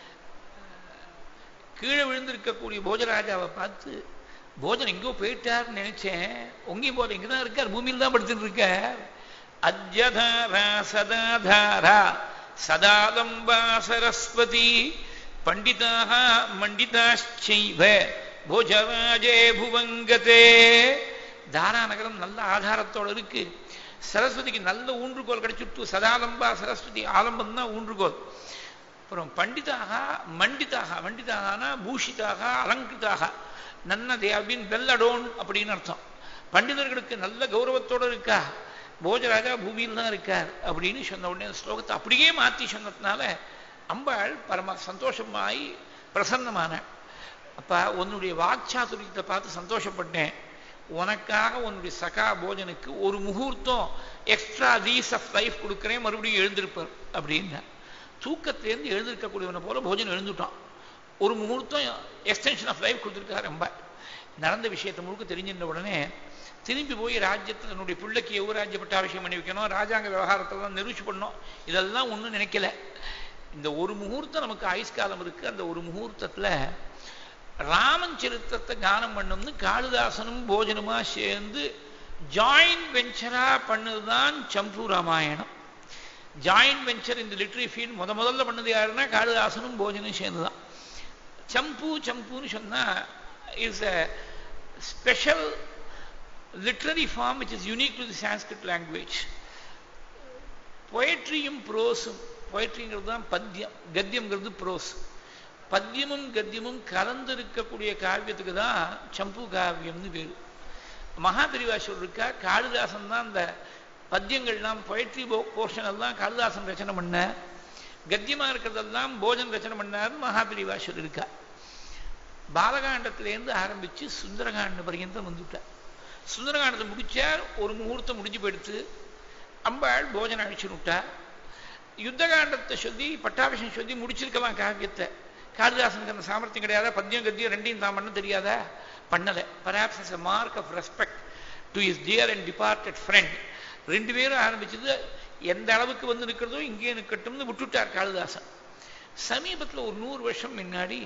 [SPEAKER 1] கீழே விழுந்திருக்கக்கூடிய போஜராஜாவை பார்த்து போஜன் எங்கோ போயிட்டார்னு நினைச்சேன் உங்கேயும் போல இங்கதான் இருக்கார் பூமியில் தான் படுத்துட்டு இருக்கார் அத்யதாரா சதாதாரா சதாலம்பா சரஸ்வதி பண்டிதாக மண்டிதாச்சைவ போஜராஜே புவங்கதே தாரா நகரம் நல்ல ஆதாரத்தோட இருக்கு சரஸ்வதிக்கு நல்ல ஊன்றுகோல் கிடைச்சுட்டு சதாலம்பா சரஸ்வதி ஆலம்பம் தான் ஊன்றுகோல் அப்புறம் பண்டிதாக மண்டிதாக மண்டிதாகனா பூஷிதாக அலங்கிருதாக நன்ன தே பின் வெல் அடோன் அப்படின்னு அர்த்தம் பண்டிதர்களுக்கு நல்ல கௌரவத்தோடு இருக்கா போஜராஜா பூமியில் தான் இருக்கார் அப்படின்னு சொன்ன உடனே அந்த ஸ்லோகத்தை அப்படியே மாற்றி சொன்னதுனால அம்பாள் பரம சந்தோஷமாய் பிரசன்னமான அப்பா உன்னுடைய வாக்சாதுரியத்தை பார்த்து சந்தோஷப்பட்டேன் உனக்காக உன்னுடைய சகா போஜனுக்கு ஒரு முகூர்த்தம் எக்ஸ்ட்ரா ரீஸ் ஆஃப் லைஃப் கொடுக்குறேன் மறுபடியும் எழுந்திருப்பார் அப்படின்னா தூக்கத்திலேருந்து எழுந்திருக்கக்கூடியவனை போல போஜனம் எழுந்துட்டான் ஒரு முகூர்த்தம் எக்ஸ்டென்ஷன் ஆஃப் லைஃப் கொடுத்துருக்காரு ரொம்ப நடந்த விஷயத்தை முழுக்க தெரிஞ்சிருந்த உடனே திரும்பி போய் ராஜ்யத்தில் தன்னுடைய பிள்ளைக்கு யுவராஜ்ய பட்டாபிஷேகம் பண்ணி வைக்கணும் ராஜாங்க விவகாரத்தெல்லாம் நிரூச்சு பண்ணணும் இதெல்லாம் ஒன்றும் நினைக்கல இந்த ஒரு முகூர்த்தம் நமக்கு ஆயுஷ்காலம் இருக்கு அந்த ஒரு முகூர்த்தத்தில் ராமன் சரித்திரத்தை கானம் பண்ணணும்னு காளிதாசனும் போஜனமா சேர்ந்து ஜாயிண்ட் வெஞ்சரா பண்ணதுதான் சம்பு ராமாயணம் ஜாயிண்ட் வெஞ்சர் இந்த லிட்ரரி ஃபீல்ட் முத முதல்ல பண்ணது யாருன்னா காளிதாசனும் போஜனும் சேர்ந்துதான் சம்பு சம்புன்னு சொன்னா is a special literary form which is unique to the Sanskrit language பொயட்ரியும் ப்ரோஸும் பொயட்ரிங்கிறது தான் பத்தியம் கத்தியம்ங்கிறது ப்ரோஸ் பத்தியமும் கத்தியமும் கலந்து இருக்கக்கூடிய காவியத்துக்கு தான் சம்பு காவியம்னு பேர் மகாபெரிவாசர் இருக்கா காளிதாசன் தான் அந்த பத்தியங்கள்லாம் பொயட்ரி போர்ஷன் எல்லாம் காளிதாசன் ரச்சனை பண்ண கத்தியமா இருக்கிறதெல்லாம் போஜன் ரச்சனை பண்ணார் மகாபெரிவாசர் இருக்கா பாலகாண்டத்திலேருந்து ஆரம்பிச்சு சுந்தரகாண்ட பரியந்தம் வந்துட்டார் சுந்தரகாண்டத்தை முடிச்சார் ஒரு முகூர்த்தம் முடிஞ்சு போயிடுத்து அம்பாள் போஜனம் அழிச்சு விட்டார் யுத்தகாண்டத்தை சொல்லி பட்டாபிஷம் சொல்லி முடிச்சிருக்கலாம் காவியத்தை காளிதாசனுக்கு அந்த சாமர்த்தியம் கிடையாதா பத்தியம் கத்தியம் ரெண்டையும் தான் பண்ண தெரியாதா பண்ணலை perhaps is a mark of respect to his dear and departed friend ரெண்டு பேரும் ஆரம்பிச்சது எந்த அளவுக்கு வந்து நிற்கிறதோ இங்கே நிற்கட்டும்னு விட்டுட்டார் காளிதாசன் சமீபத்தில் ஒரு நூறு வருஷம் முன்னாடி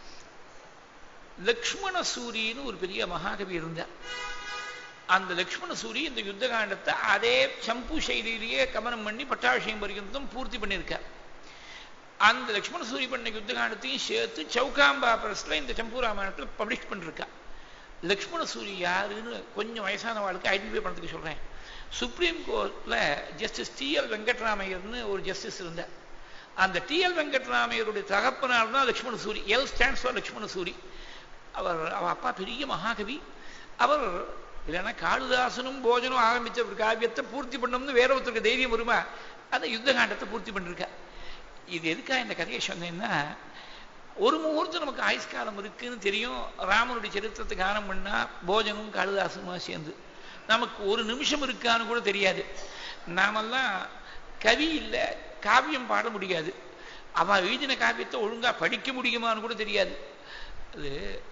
[SPEAKER 1] லக்ஷ்மண சூரின்னு ஒரு பெரிய மகாகவி இருந்தார் அந்த லக்ஷ்மண சூரி இந்த யுத்த காண்டத்தை அதே சம்பு சைலியிலேயே கமனம் பண்ணி பட்டாபிஷேகம் பரிகந்தம் பூர்த்தி பண்ணியிருக்கார் அந்த லக்ஷ்மண சூரி பண்ண யுத்த காண்டத்தையும் சேர்த்து சௌகாம்பா பிரஸ்ல இந்த சம்பு ராமாயணத்தில் பப்ளிஷ் பண்ணிருக்கா லக்ஷ்மண சூரி யாருன்னு கொஞ்சம் வயசானவாளுக்கு ஐடென்டிஃபை பண்ணதுக்கு சொல்றேன் சுப்ரீம் கோர்ட்ல ஜஸ்டிஸ் டி எல் வெங்கட்ராமையர்னு ஒரு ஜஸ்டிஸ் இருந்தார் அந்த டி எல் வெங்கட்ராமையருடைய தகப்பனார் தான் Lakshmana Suri L stands for Lakshmana Suri அவர் அவர் அப்பா பெரிய மகாகவி அவர் இல்லைன்னா காளிதாசனும் போஜனும் ஆரம்பிச்ச ஒரு காவியத்தை பூர்த்தி பண்ணணும்னு வேற ஒருத்தருக்கு தைரியம் வருமா அந்த யுத்த காண்டத்தை பூர்த்தி பண்ணிருக்கா இது எதுக்காக இந்த கதையை சொன்னேன்னா ஒரு முகூர்த்தம் நமக்கு ஆயுஷ்காலம் இருக்குன்னு தெரியும் ராமனுடைய சரித்திரத்தை கானம் பண்ணா போஜனும் காளிதாசனுமா சேர்ந்து நமக்கு ஒரு நிமிஷம் இருக்கான்னு கூட தெரியாது நாமெல்லாம் கவி இல்லை காவியம் பாட முடியாது அவன் எழுதின காவியத்தை ஒழுங்கா படிக்க முடியுமான்னு கூட தெரியாது அது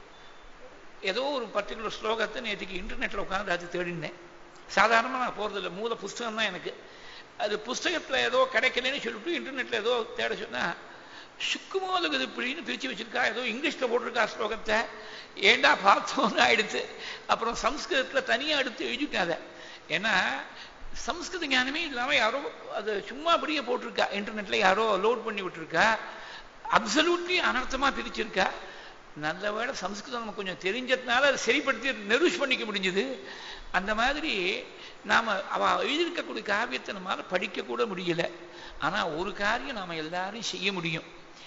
[SPEAKER 1] ஏதோ ஒரு பர்டிகுலர் ஸ்லோகத்தை நேற்றுக்கு இன்டர்நெட்டில் உட்காந்து அது தேடினேன் சாதாரணமாக நான் போகிறதில்ல மூல புஸ்தகம் தான் எனக்கு அது புஸ்தகத்தில் ஏதோ கிடைக்கலன்னு சொல்லிட்டு இன்டர்நெட்டில் ஏதோ தேட சொன்னால் சுக்குமோதகுது இப்படின்னு பிரித்து வச்சிருக்கா ஏதோ இங்கிலீஷில் போட்டிருக்கா ஸ்லோகத்தை ஏண்டா பார்த்தோன்னு ஆயிடுச்சு அப்புறம் சம்ஸ்கிருதத்தில் தனியாக எடுத்து எழுதிட்டாத ஏன்னா சம்ஸ்கிருத ஞானமே இல்லாமல் யாரோ அது சும்மா அப்படியே போட்டிருக்கா இன்டர்நெட்டில் யாரோ லோட் பண்ணி விட்டுருக்கா அப்சல்யூட்லி அனர்த்தமாக பிரிச்சிருக்கா நல்ல வேளை சம்ஸ்கிருதம் நம்ம கொஞ்சம் தெரிஞ்சதுனால அதை சரிப்படுத்தி நெருஷ் பண்ணிக்க முடிஞ்சது அந்த மாதிரி நாம் அவ எழுதியிருக்கக்கூடிய காவியத்தை நம்மளால் படிக்கக்கூட முடியல ஆனால் ஒரு காரியம் நாம் எல்லாரும் செய்ய முடியும்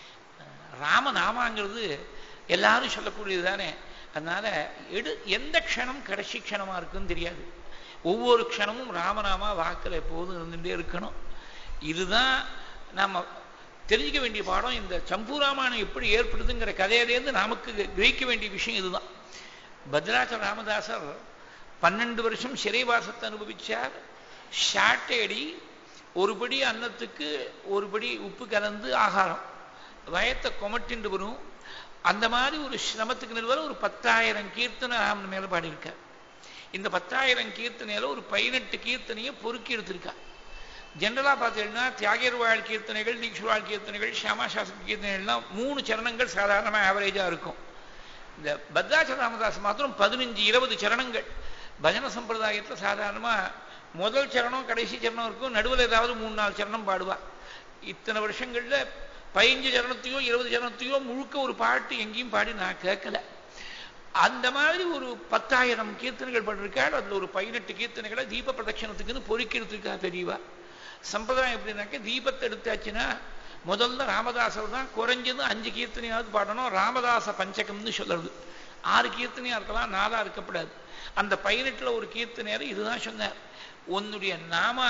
[SPEAKER 1] ராமநாமாங்கிறது எல்லாரும் சொல்லக்கூடியது தானே அதனால எடு எந்த க்ஷணம் கடைசி க்ஷணமாக இருக்குன்னு தெரியாது ஒவ்வொரு க்ஷணமும் ராமநாமா வாக்கில் எப்போதும் இருந்துகிட்டே இருக்கணும் இதுதான் நம்ம தெரிஞ்சுக்க வேண்டிய பாடம் இந்த சம்பூராமாயணம் எப்படி ஏற்படுதுங்கிற கதையிலேருந்து நமக்கு கிரகிக்க வேண்டிய விஷயம் இதுதான் பத்ராச்சல ராமதாசர் பன்னெண்டு வருஷம் சிறைவாசத்தை அனுபவிச்சார் ஷாட்டேடி ஒருபடி அன்னத்துக்கு ஒருபடி உப்பு கலந்து ஆகாரம் வயத்தை கொமட்டின்று வரும் அந்த மாதிரி ஒரு சிரமத்துக்கு நிறுவன ஒரு பத்தாயிரம் கீர்த்தனை ராமன் மேல பாடியிருக்கார் இந்த பத்தாயிரம் கீர்த்தனையில ஒரு பதினெட்டு கீர்த்தனையை பொறுக்கி எடுத்திருக்கார் ஜென்ரலாக பார்த்தீங்கன்னா தியாகியர்வாழ் கீர்த்தனைகள் தீக்ஷுவாழ் கீர்த்தனைகள் ஷியாமா சாஸ்திரி கீர்த்தனைகள்லாம் மூணு சரணங்கள் சாதாரணமாக ஆவரேஜாக இருக்கும் இந்த பத்ராச்சல ராமதாஸ் மாத்திரம் பதினஞ்சு இருபது சரணங்கள் பஜன சம்பிரதாயத்தில் சாதாரணமாக முதல் சரணம் கடைசி சரணம் இருக்கும் நடுவில் ஏதாவது மூணு நாலு சரணம் பாடுவா இத்தனை வருஷங்களில் பதினஞ்சு சரணத்தையோ இருபது சரணத்தையோ முழுக்க ஒரு பாட்டு எங்கேயும் பாடி நான் கேட்கல அந்த மாதிரி ஒரு பத்தாயிரம் கீர்த்தனைகள் பண்ணிருக்காள் அதில் ஒரு பதினெட்டு கீர்த்தனைகளை தீப பிரதட்சணத்துக்குன்னு பொறுக்கிறதுக்கா பெரியவா சம்பிரதாயம் எப்படின்னாக்க தீபத்தை எடுத்தாச்சுன்னா முதல்ல ராமதாசர் தான் குறைஞ்சது அஞ்சு கீர்த்தனையாவது பாடணும் ராமதாச பஞ்சகம்னு சொல்றது ஆறு கீர்த்தனையா இருக்கலாம் நாலா இருக்கப்படாது அந்த பதினெட்டுல ஒரு கீர்த்தனையார் இதுதான் சொன்னார் உன்னுடைய நாமா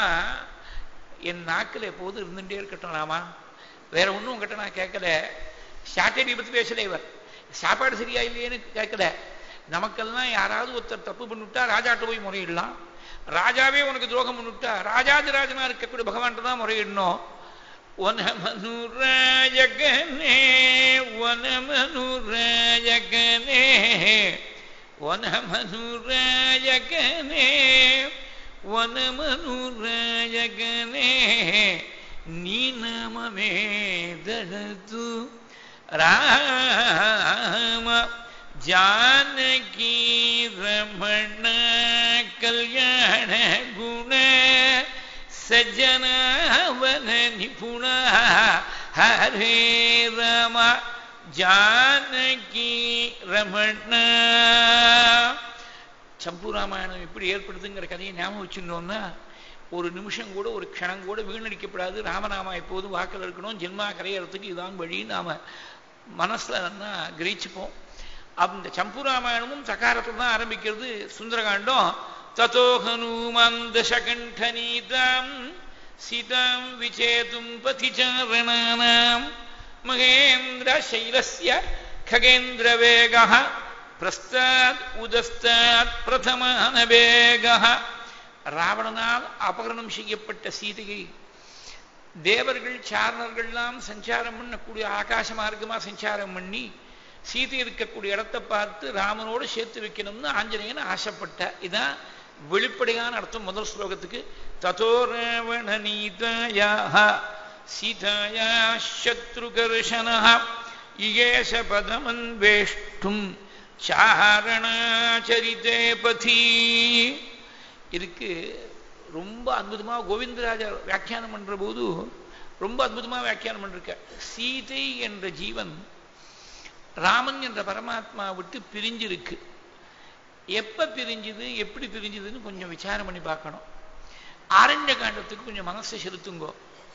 [SPEAKER 1] என் நாக்கில் எப்போதும் இருந்துட்டே இருக்கட்டும் ராமா வேற ஒன்றும் உங்ககிட்ட நான் கேட்கல சாட்டர்டே பற்றி பேசல இவர் சாப்பாடு சரியா இல்லையேன்னு கேட்கல நமக்கெல்லாம் யாராவது ஒருத்தர் தப்பு பண்ணிவிட்டா ராஜாட்ட போய் முறையிடலாம் ராஜாவே உனக்கு துரோகம் பண்ணிவிட்டா ராஜாதிராஜனா இருக்கக்கூடிய பகவான்கிட்ட தான் முறையிடணும் வனமனுராஜகனே வனமனுராஜகனே வனமனுராஜகனே ವನಮನುರಾಜಗನೇ ನೀ ನಮವೇ ದಳತು ರಾಮ ಜಾನಕಿ ರಮಣ ಕಲ್ಯಾಣ ಗುಣ ಸಜ್ಜನವನ ನಿಪುಣ ಹರೇ ರಾಮ ஜானகி ரமண சம்பு ராமாயணம் எப்படி ஏற்படுதுங்கிற கதையை ஞாபகம் வச்சுருந்தோம்னா ஒரு நிமிஷம் கூட ஒரு க்ஷணம் கூட வீணடிக்கப்படாது ராமநாமா எப்போதும் வாக்கில் இருக்கணும் ஜென்மா கரையறதுக்கு இதுதான் வழி நாம மனசுல நல்லா கிரகிச்சுப்போம் அந்த சம்பு ராமாயணமும் சகாரத்தில் தான் ஆரம்பிக்கிறது சுந்தரகாண்டம் ததோ ஹனுமான் தசகண்டனீதாம் சீதாம் விச்சேதும் பதிச்சாரணானாம் மகேந்திர சைலஸ்ய खगेन्द्र वेग प्रस्तात् उदस्तात् பிரதமான வேக ராவணனால் அபகரணம் செய்யப்பட்ட சீதையை தேவர்கள் சாரணர்கள்லாம் சஞ்சாரம் பண்ணக்கூடிய ஆகாச மார்க்கமா சஞ்சாரம் பண்ணி சீதை இருக்கக்கூடிய இடத்தை பார்த்து ராமனோடு சேர்த்து வைக்கணும்னு ஆஞ்சநேயன் ஆசைப்பட்ட இதான் வெளிப்படையான அர்த்தம் முதல் ஸ்லோகத்துக்கு ததோ ராவண நீதாயாக சீதாயா சத்ருகர்ஷன இயேஷ பதமன்வேஷ்டும் சாரணாச்சரித்தே பதி இதுக்கு ரொம்ப அற்புதமா கோவிந்தராஜா வியாக்கியானம் பண்ற போது ரொம்ப அற்புதமா வியாக்கியானம் பண்ணிருக்க சீதை என்ற ஜீவன் ராமன் என்ற பரமாத்மா விட்டு பிரிஞ்சிருக்கு எப்ப பிரிஞ்சுது எப்படி பிரிஞ்சுதுன்னு கொஞ்சம் விசாரம் பண்ணி பார்க்கணும் ஆரண்ய காண்டத்துக்கு கொஞ்சம் மனசை செலுத்துங்கோ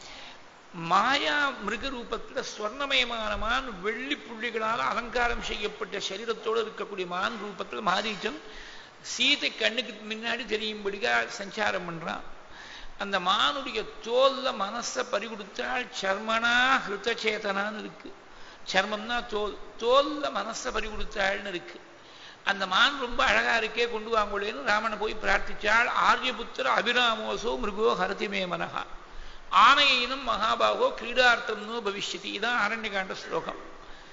[SPEAKER 1] மாயா மிருக ரூபத்தில் ஸ்வர்ணமயமான மான் வெள்ளி புள்ளிகளால் அலங்காரம் செய்யப்பட்ட சரீரத்தோடு இருக்கக்கூடிய மான் ரூபத்தில் மாரீச்சன் சீதை கண்ணுக்கு முன்னாடி தெரியும்படியா சஞ்சாரம் பண்றான் அந்த மானுடைய தோல்ல மனசை பறிகொடுத்தால் சர்மனா ஹிருதச்சேதனான்னு இருக்கு சர்மம்னா தோல் தோல்ல மனசை பறிகொடுத்தாள்னு இருக்கு அந்த மான் ரொம்ப அழகா இருக்கே கொண்டு வாங்கலேன்னு ராமனை போய் பிரார்த்திச்சாள் ஆரியபுத்திர அபிராமோசோ மிருகோ ஹரதிமே மனஹா ஆனையினும் மகாபாகோ கிரீடார்த்தம்னு பவிஷ்யதி இதான் அரண்யகாண்ட ஸ்லோகம்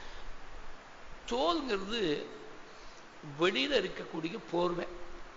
[SPEAKER 1] தோல்ங்கிறது வெளியில இருக்கக்கூடிய போர்வை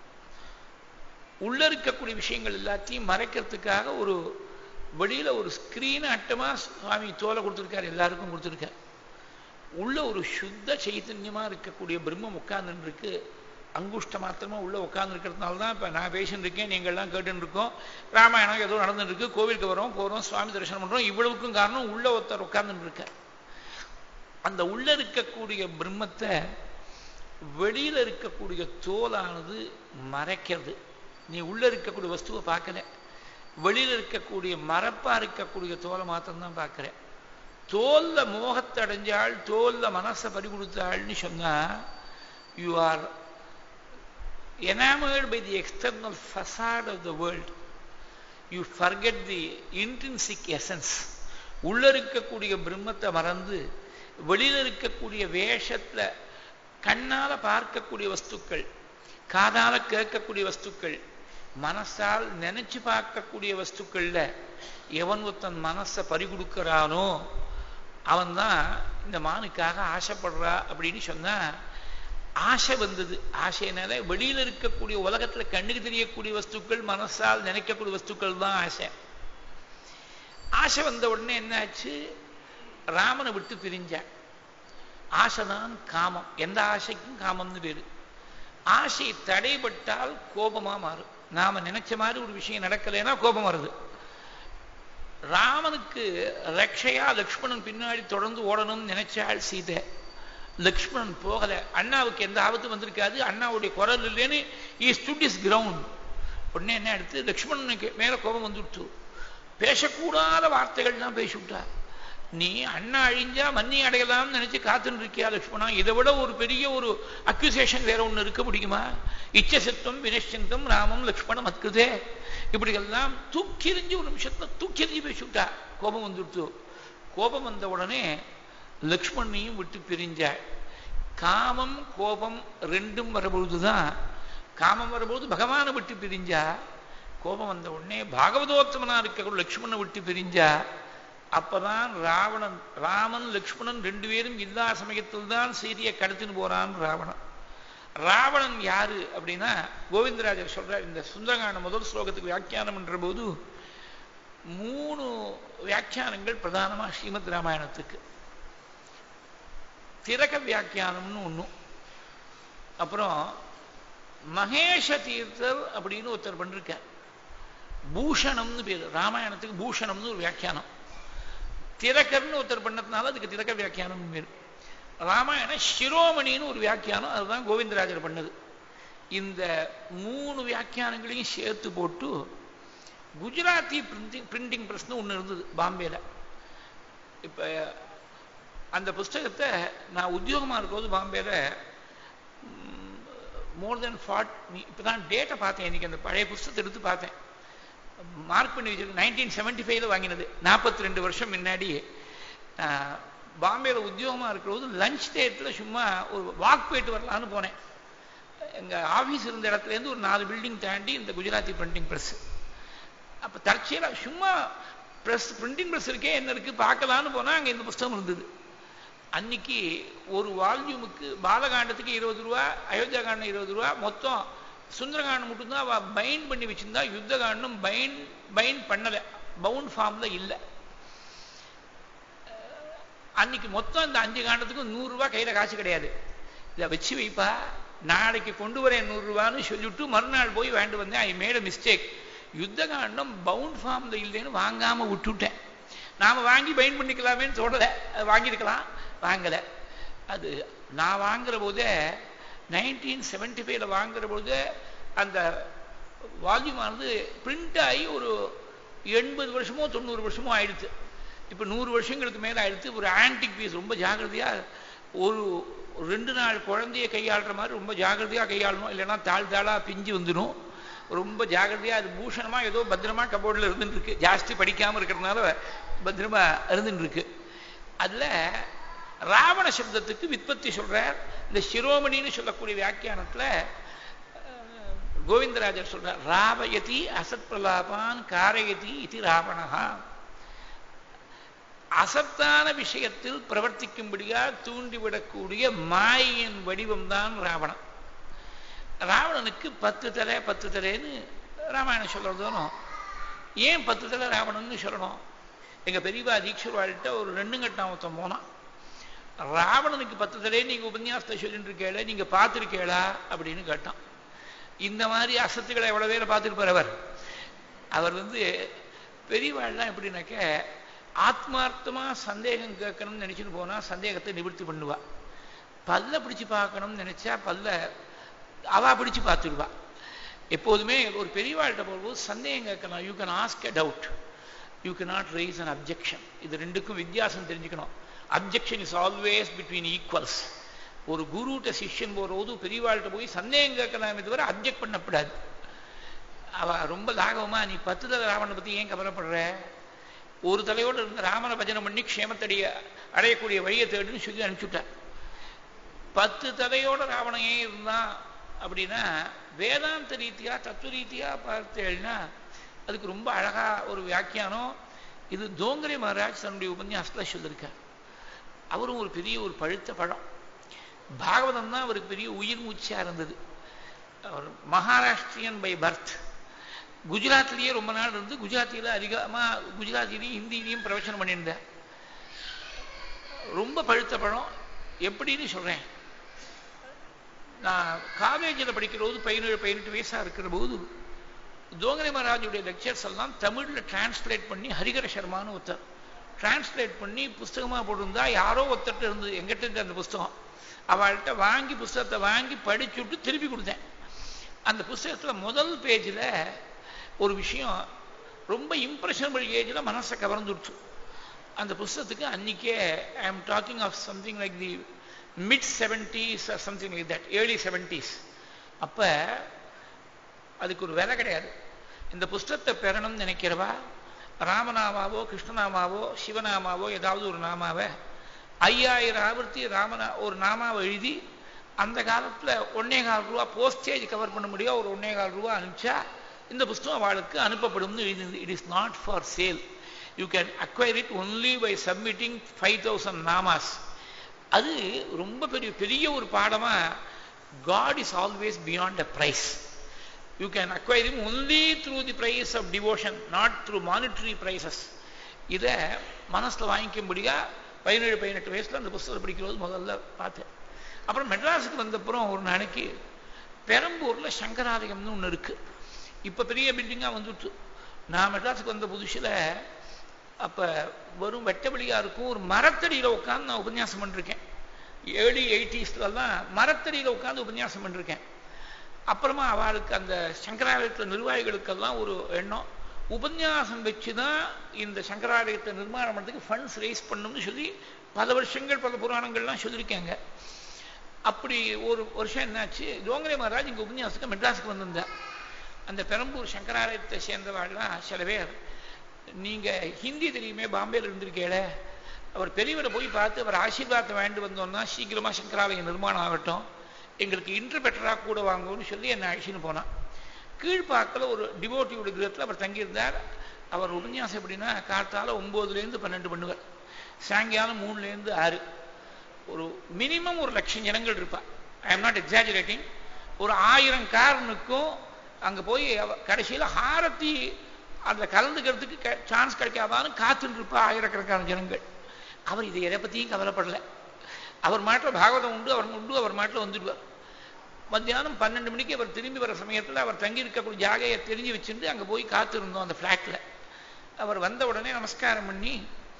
[SPEAKER 1] உள்ள இருக்கக்கூடிய விஷயங்கள் எல்லாத்தையும் மறைக்கிறதுக்காக ஒரு வெளியில ஒரு ஸ்கிரீன் அட்டமா சுவாமி தோலை கொடுத்துருக்காரு எல்லாருக்கும் கொடுத்துருக்காரு உள்ள ஒரு சுத்த சைத்தன்யமா இருக்கக்கூடிய பிரம்மம் உட்கார்ந்துட்டு இருக்கு அங்குஷ்ட மாத்திரமா உள்ள உட்கார்ந்து இருக்கிறதுனால தான் இப்போ நான் பேசிட்டு இருக்கேன் நீங்கள்லாம் கேட்டுன்னு இருக்கோம் ராமாயணம் ஏதோ நடந்துட்டு இருக்கு கோவிலுக்கு வரோம் போகிறோம் சுவாமி தரிசனம் பண்ணுறோம் இவ்வளவுக்கும் காரணம் உள்ள ஒருத்தர் உட்கார்ந்துட்டு இருக்க அந்த உள்ள இருக்கக்கூடிய பிரம்மத்தை வெளியில இருக்கக்கூடிய தோலானது மறைக்கிறது நீ உள்ள இருக்கக்கூடிய வஸ்துவை பார்க்கல வெளியில இருக்கக்கூடிய மரப்பா இருக்கக்கூடிய தோலை மாத்திரம்தான் பார்க்கிற தோல்ல மோகத்தை அடைஞ்சாள் தோல்ல மனசை பறி கொடுத்தாள்னு சொன்னா you are enamored by the external facade of the world you forget the intrinsic essence உள்ள இருக்கக்கூடிய பிரம்மத்தை மறந்து வெளியில இருக்கக்கூடிய வேஷத்துல கண்ணால பார்க்கக்கூடிய வஸ்துக்கள் காதால கேட்கக்கூடிய வஸ்துக்கள் மனசால் நினைச்சு பார்க்கக்கூடிய வஸ்துக்கள்ல எவன் ஒருத்தன் மனசை பறிகொடுக்கிறானோ அவன் தான் இந்த மானுக்காக ஆசைப்படுறா அப்படின்னு சொன்னா ஆசை வந்தது ஆசைனால வெளியில இருக்கக்கூடிய உலகத்துல கண்ணுக்கு தெரியக்கூடிய வஸ்துக்கள் மனசால் நினைக்கக்கூடிய வஸ்துக்கள் தான் ஆசை ஆசை வந்த உடனே என்னாச்சு ராமனை விட்டு பிரிஞ்சா ஆசைதான் காமம் எந்த ஆசைக்கும் காமம்னு பேரு ஆசை தடைபட்டால் கோபமா மாறும் நாம நினைச்ச மாதிரி ஒரு விஷயம் நடக்கலைன்னா கோபம் வருது ராமனுக்கு ரக்ஷையா லக்ஷ்மணன் பின்னாடி தொடர்ந்து ஓடணும்னு நினைச்சாள் சீதை லக்ஷ்மணன் போகல அண்ணாவுக்கு எந்த ஆபத்து வந்திருக்காது அண்ணாவுடைய குரல் இல்லைன்னு ஈ ஸ்டுட் இஸ் கிரவுண்ட் உடனே என்ன எடுத்து லக்ஷ்மணனுக்கு மேல கோபம் வந்துவிட்டு பேசக்கூடாத வார்த்தைகள்லாம் பேசிவிட்டா நீ அண்ணா அழிஞ்சா மன்னி அடையலாம்னு நினைச்சு காத்துன்னு இருக்கியா லக்ஷ்மணா இதை விட ஒரு பெரிய ஒரு அக்யூசேஷன் வேற ஒண்ணு இருக்க முடியுமா இச்சசத்துவம் வினஷ்சந்தம் ராமம் லக்ஷ்மணம் அத்கிருதே இப்படி எல்லாம் தூக்கிறிஞ்சு ஒரு நிமிஷத்துல தூக்கிறிஞ்சு பேசிவிட்டா கோபம் வந்துவிட்டு கோபம் வந்த உடனே லக்ஷ்மணையும் விட்டு பிரிஞ்சாள் காமம் கோபம் ரெண்டும் வரபொழுதுதான் காமம் வரும்போது பகவானை விட்டு பிரிஞ்சா கோபம் வந்த உடனே பாகவதோத்தமனா இருக்க லக்ஷ்மணனை விட்டு பிரிஞ்சா அப்பதான் ராவணன் ராமன் லக்ஷ்மணன் ரெண்டு பேரும் இல்லா சமயத்தில் தான் சீரியை கடத்தின்னு போறான் ராவணன் ராவணன் யாரு அப்படின்னா கோவிந்தராஜர் சொல்றார் இந்த சுந்தரகாண்ட முதல் ஸ்லோகத்துக்கு வியாக்கியானம் என்ற போது மூணு வியாக்கியானங்கள் பிரதானமா ஸ்ரீமத் ராமாயணத்துக்கு திரக வியாக்கியானம்னு ஒண்ணும் அப்புறம் மகேஷ தீர்த்தர் அப்படின்னு ஒருத்தர் பண்ணிருக்கார் பூஷணம்னு பேர் ராமாயணத்துக்கு பூஷணம்னு ஒரு வியாக்கியானம் திரக்கர்னு ஒருத்தர் பண்ணதுனால அதுக்கு திரக்க வியாக்கியானம் பேர் ராமாயண சிரோமணின்னு ஒரு வியாக்கியானம் அதுதான் கோவிந்தராஜர் பண்ணது இந்த மூணு வியாக்கியானங்களையும் சேர்த்து போட்டு குஜராத்தி பிரிண்டிங் பிரிண்டிங் ப்ரெஸ்னு ஒன்று இருந்தது பாம்பேல இப்போ அந்த புஸ்தகத்தை நான் உத்தியோகமாக இருக்கும்போது பாம்பேல மோர் தென் ஃபார்ட் இப்போ தான் டேட்டை பார்த்தேன் இன்னைக்கு அந்த பழைய புஸ்தகத்தை எடுத்து பார்த்தேன் மார்க் பண்ணி வச்சிருக்கு நைன்டீன் செவன்டி ஃபைவ்ல வாங்கினது நாற்பத்தி ரெண்டு வருஷம் முன்னாடி பாம்பேல உத்தியோகமாக இருக்கிறபோது லஞ்ச் டேட்டில் சும்மா ஒரு வாக் போயிட்டு வரலான்னு போனேன் எங்கள் ஆஃபீஸ் இருந்த இடத்துலேருந்து ஒரு நாலு பில்டிங் தாண்டி இந்த குஜராத்தி பிரிண்டிங் ப்ரெஸ் அப்போ தற்செயலாக சும்மா ப்ரெஸ் பிரிண்டிங் ப்ரெஸ் இருக்கே என்ன இருக்குது பார்க்கலான்னு போனால் அங்கே இந்த புஸ்தகம் இருந்தது அன்னைக்கு ஒரு வால்யூமுக்கு பாலகாண்டத்துக்கு இருபது ரூபா அயோத்தியா காண்டம் இருபது ரூபா மொத்தம் சுந்தரகாண்டம் மட்டும்தான் அவள் பைண்ட் பண்ணி வச்சிருந்தா யுத்த காண்டம் பைண்ட் பைண்ட் பண்ணலை பவுண்ட் ஃபார்மில் இல்லை அன்னைக்கு மொத்தம் இந்த அஞ்சு காண்டத்துக்கும் நூறுரூவா கையில் காசு கிடையாது இதை வச்சு வைப்பா நாளைக்கு கொண்டு வரேன் நூறுரூவான்னு சொல்லிவிட்டு மறுநாள் போய் வேண்டு வந்தேன் ஐ மேட் அ மிஸ்டேக் யுத்த காண்டம் பவுண்ட் ஃபார்மில் இல்லைன்னு வாங்காமல் விட்டுவிட்டேன் நாம் வாங்கி பைண்ட் பண்ணிக்கலாமேன்னு சொல்லலை வாங்கியிருக்கலாம் வாங்கலை அது நான் வாங்குற போதே நைன்டீன் செவன்டி ஃபைவ்ல வாங்குற பொழுது அந்த வால்யூமானது பிரிண்ட் ஆகி ஒரு எண்பது வருஷமோ தொண்ணூறு வருஷமோ ஆயிடுச்சு இப்போ நூறு வருஷங்களுக்கு மேலே ஆயிடுச்சு ஒரு ஆன்டிக் பீஸ் ரொம்ப ஜாகிரதையாக ஒரு ரெண்டு நாள் குழந்தைய கையாளுற மாதிரி ரொம்ப ஜாகிரதையாக கையாளணும் இல்லைன்னா தாழ் தாளாக பிஞ்சு வந்துடும் ரொம்ப ஜாகிரதையாக அது பூஷணமாக ஏதோ பத்திரமா கபோர்டில் இருந்துட்டு இருக்கு ஜாஸ்தி படிக்காமல் இருக்கிறதுனால பத்திரமா இருந்துட்டு இருக்கு அதில் ராவண சப்தத்துக்கு விற்பத்தி சொல்றார் இந்த சிரோமணின்னு சொல்லக்கூடிய வியாக்கியானத்தில் கோவிந்தராஜர் சொல்றார் ராவயதி அசத் பிரலாபான் காரயதி இது ராவணா அசத்தான விஷயத்தில் பிரவர்த்திக்கும்படியா தூண்டிவிடக்கூடிய மாயின் வடிவம்தான் ராவணன் ராவணனுக்கு பத்து தலை பத்து தலைன்னு ராமாயணம் சொல்றதும் ஏன் பத்து தலை ராவணன்னு சொல்லணும் எங்க பெரியவா தீட்சர்வாள்கிட்ட ஒரு ரெண்டு கட்டம் ஒருத்தன் போனான் ராவணனுக்கு பத்து தடவை நீங்க உபன்யாசத்தை சொல்லிட்டு இருக்கேள நீங்க பார்த்துருக்கேளா அப்படின்னு கேட்டான் இந்த மாதிரி அசத்துக்களை எவ்வளவு வேலை பார்த்துருப்பார் அவர் அவர் வந்து பெரியவாள்லாம் எப்படின்னாக்க ஆத்மார்த்தமா சந்தேகம் கேட்கணும்னு நினைச்சுட்டு போனா சந்தேகத்தை நிவர்த்தி பண்ணுவா பல்ல பிடிச்சு பார்க்கணும்னு நினைச்சா பல்ல அவா பிடிச்சு பார்த்துடுவா எப்போதுமே ஒரு பெரியவாள்கிட்ட போகும்போது சந்தேகம் கேட்கலாம் you can ask a doubt you can not raise an objection இது ரெண்டுக்கும் வித்தியாசம் தெரிஞ்சுக்கணும் objection is always between equals ஒரு குருட்ட சிஷ்யன் போகிறபோது பெரியவாள்கிட்ட போய் சந்தேகம் கேட்கலாமே தவிர அப்ஜெக்ட் பண்ணக்கூடாது அவ ரொம்ப லாகவமா நீ பத்து தலை ராவணனை பற்றி ஏன் கவலைப்படுற ஒரு தலையோடு இருந்த ராமனை பஜனை பண்ணி க்ஷேமத்தடைய அடையக்கூடிய வழியை தேடுன்னு சொல்லி அனுப்பிச்சுட்டார் பத்து தலையோட ராவணன் ஏன் இருந்தான் அப்படின்னா வேதாந்த ரீதியா தத்துவ ரீதியா பார்த்தேன்னா அதுக்கு ரொம்ப அழகா ஒரு வியாக்கியானம் இது தோங்கரை மகாராஜ் தன்னுடைய உபன்யாசத்தில் சொல்லியிருக்கார் அவரும் ஒரு பெரிய ஒரு பழுத்த பழம் பாகவதம் தான் அவருக்கு பெரிய உயிர் மூச்சா இருந்தது அவர் மகாராஷ்டிரியன் பை பர்த் குஜராத்லேயே ரொம்ப நாள் இருந்து குஜராத்தியில் அதிகமாக குஜராத்திலையும் ஹிந்திலையும் பிரவச்சனம் பண்ணியிருந்தார் ரொம்ப பழுத்த பழம் எப்படின்னு சொல்கிறேன் நான் காலேஜில் படிக்கிற போது பதினேழு பதினெட்டு வயசாக இருக்கிற போது தோங்கரை மகாராஜுடைய லெக்சர்ஸ் எல்லாம் தமிழில் டிரான்ஸ்லேட் பண்ணி ஹரிகர சர்மான்னு ஒருத்தர் டிரான்ஸ்லேட் பண்ணி புஸ்தகமாக போட்டிருந்தா யாரோ ஒருத்தர்கிட்ட இருந்தது எங்கிட்ட இருந்த அந்த புஸ்தகம் அவள்கிட்ட வாங்கி புஸ்தகத்தை வாங்கி படிச்சுட்டு திருப்பி கொடுத்தேன் அந்த புஸ்தகத்தில் முதல் பேஜில் ஒரு விஷயம் ரொம்ப இம்ப்ரெஷனபிள் ஏஜில் மனசை கவர்ந்துடுச்சு அந்த புஸ்தகத்துக்கு அன்னைக்கே I am talking of something like the mid seventies something like that early seventies அப்போ அதுக்கு ஒரு விலை கிடையாது இந்த புஸ்தகத்தை பெறணும்னு நினைக்கிறவா ராமநாமாவோ கிருஷ்ணநாமாவோ சிவநாமாவோ ஏதாவது ஒரு நாமாவை ஐயாயிரம் ஆவர்த்தி ராமனா ஒரு நாமாவை எழுதி அந்த காலத்துல ஒன்னே கால் ரூபா போஸ்டேஜ் கவர் பண்ண முடியும் ஒரு ஒன்னே கால் ரூபா அனுப்பிச்சா இந்த புஸ்தகம் அவளுக்கு அனுப்பப்படும்னு எழுதி it is not for sale you can acquire it only by submitting five thousand நாமாஸ் அது ரொம்ப பெரிய பெரிய ஒரு பாடமா God is always beyond a price you can acquire him only through the price of devotion not through monetary prices இதை மனசுல வாங்கிக்கும்படியா பதினேழு பதினெட்டு வயசுல அந்த புஸ்தகத்தை படிக்கிறது முதல்ல பார்த்தேன் அப்புறம் மெட்ராஸுக்கு வந்தப்புறம் ஒரு நாளைக்கு பெரம்பூர்ல சங்கராலயம்னு ஒன்று இருக்கு இப்ப பெரிய பில்டிங்கா வந்துட்டு நான் மெட்ராஸுக்கு வந்த புதுசுல அப்ப வெறும் வெட்டவெளியா இருக்கும் ஒரு மரத்தடியில உட்காந்து நான் உபன்யாசம் பண்ணிருக்கேன் ஏர்லி எயிட்டிஸ்லாம் மரத்தடியில உட்காந்து உபன்யாசம் பண்ணிருக்கேன் அப்புறமா அவளுக்கு அந்த சங்கராலயத்தில் நிர்வாகிகளுக்கெல்லாம் ஒரு எண்ணம் உபன்யாசம் வச்சு தான் இந்த சங்கராலயத்தை நிர்மாணம் பண்ணுறதுக்கு ஃபண்ட்ஸ் ரைஸ் பண்ணணும்னு சொல்லி பல வருஷங்கள் பல புராணங்கள்லாம் சொல்லியிருக்காங்க அப்படி ஒரு வருஷம் என்னாச்சு ஜோங்கரே மகாராஜ் இங்கே உபன்யாசத்துக்கு மெட்ராஸுக்கு வந்திருந்தார் அந்த பெரம்பூர் சங்கராலயத்தை சேர்ந்தவாள்லாம் சில பேர் நீங்க ஹிந்தி தெரியுமே பாம்பேல இருந்திருக்கேள அவர் பெரியவரை போய் பார்த்து அவர் ஆசீர்வாதத்தை வாங்கிட்டு வந்தோம்னா சீக்கிரமா சங்கராலயம் நிர்மாணம் ஆகட்டும் எங்களுக்கு இன்டர்பெட்டரா கூட வாங்கும்னு சொல்லி என்னை அழிச்சுன்னு போனான் கீழ்ப்பாக்கில் ஒரு டிவோட்டியோட கிரகத்தில் அவர் தங்கியிருந்தார் அவர் உபன்யாசம் எப்படின்னா காத்தால ஒன்பதுலேருந்து பன்னெண்டு பண்ணுவார் சாயங்காலம் மூணுலேருந்து ஆறு ஒரு மினிமம் ஒரு லட்சம் ஜனங்கள் இருப்பா ஐ எம் நாட் எக்ஸாஜுரேட்டிங் ஒரு ஆயிரம் காரனுக்கும் அங்க போய் கடைசியில ஹாரத்தி அதுல கலந்துக்கிறதுக்கு சான்ஸ் கிடைக்காதான்னு காத்துட்டு இருப்பா ஆயிரக்கணக்கான ஜனங்கள் அவர் இதை எதை பத்தியும் கவலைப்படல அவர் மாட்டில் பாகவதம் உண்டு அவர் உண்டு அவர் மாட்டில் வந்துடுவார் மத்தியானம் பன்னெண்டு மணிக்கு அவர் திரும்பி வர சமயத்தில் அவர் தங்கி இருக்கக்கூடிய ஜாகையை தெரிஞ்சு வச்சுட்டு அங்கே போய் காத்திருந்தோம் அந்த ஃப்ளாட்டில் அவர் வந்த உடனே நமஸ்காரம் பண்ணி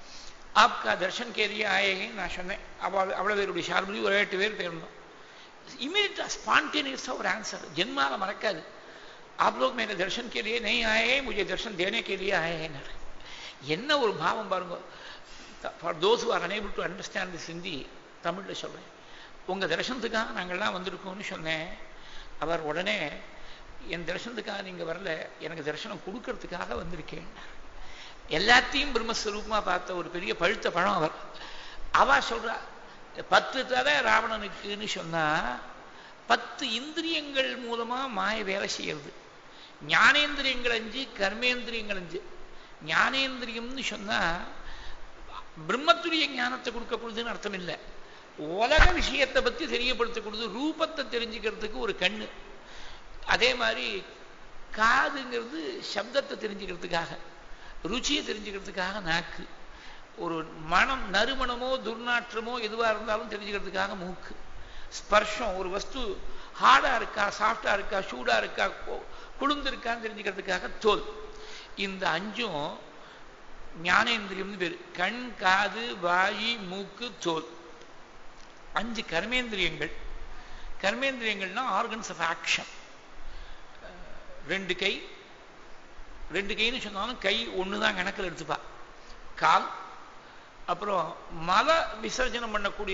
[SPEAKER 1] ஆப்கா தர்ஷன் கேரிய ஆயேன்னு நான் சொன்னேன் அவள் அவ்வளோ பேருடைய ஷார்பலி ஒரு எட்டு பேர் போயிருந்தோம் இமீடியட்டா ஸ்பான்டேனியஸாக ஒரு ஆன்சர் ஜென்மால மறக்காது आप लोग मेरे दर्शन के लिए नहीं आए हैं मुझे दर्शन देने के लिए आए हैं என்ன ஒரு பாவம் பாருங்க for those are unable to understand the Sindhi தமிழ்ல சொல்றேன் உங்க தரிசனத்துக்காக நாங்கள்லாம் வந்திருக்கோம்னு சொன்னேன் அவர் உடனே என் தரிசனத்துக்காக நீங்க வரல எனக்கு தரிசனம் கொடுக்கறதுக்காக வந்திருக்கேன் எல்லாத்தையும் பிரம்மஸ்வரூபமா பார்த்த ஒரு பெரிய பழுத்த பழம் அவர் அவ சொல்றா பத்து தலை ராவணனுக்குன்னு சொன்னா பத்து இந்திரியங்கள் மூலமா மாய வேலை செய்யறது ஞானேந்திரியங்கள் அஞ்சு கர்மேந்திரியங்கள் அஞ்சு ஞானேந்திரியம்னு சொன்னா பிரம்மத்துரிய ஞானத்தை கொடுக்கப்படுதுன்னு அர்த்தம் இல்லை உலக விஷயத்தை பத்தி தெரியப்படுத்தக்கூடாது ரூபத்தை தெரிஞ்சுக்கிறதுக்கு ஒரு கண்ணு அதே மாதிரி காதுங்கிறது சப்தத்தை தெரிஞ்சுக்கிறதுக்காக ருச்சியை தெரிஞ்சுக்கிறதுக்காக நாக்கு ஒரு மனம் நறுமணமோ துர்நாற்றமோ எதுவாக இருந்தாலும் தெரிஞ்சுக்கிறதுக்காக மூக்கு ஸ்பர்ஷம் ஒரு வஸ்து ஹார்டா இருக்கா சாஃப்டா இருக்கா சூடா இருக்கா குளிர்ந்து இருக்கான்னு தெரிஞ்சுக்கிறதுக்காக தோல் இந்த அஞ்சும் ஞானேந்திரியம்னு பேர் கண் காது வாயி மூக்கு தோல் அஞ்சு கர்மேந்திரியங்கள் கர்மேந்திரியங்கள்னா ஆர்கன்ஸ் ஆஃப் ஆக்ஷன் ரெண்டு கை ரெண்டு கைன்னு சொன்னாலும் கை ஒன்று தான் கணக்கில் எடுத்துப்பா கால் அப்புறம் மல விசர்ஜனம் பண்ணக்கூடிய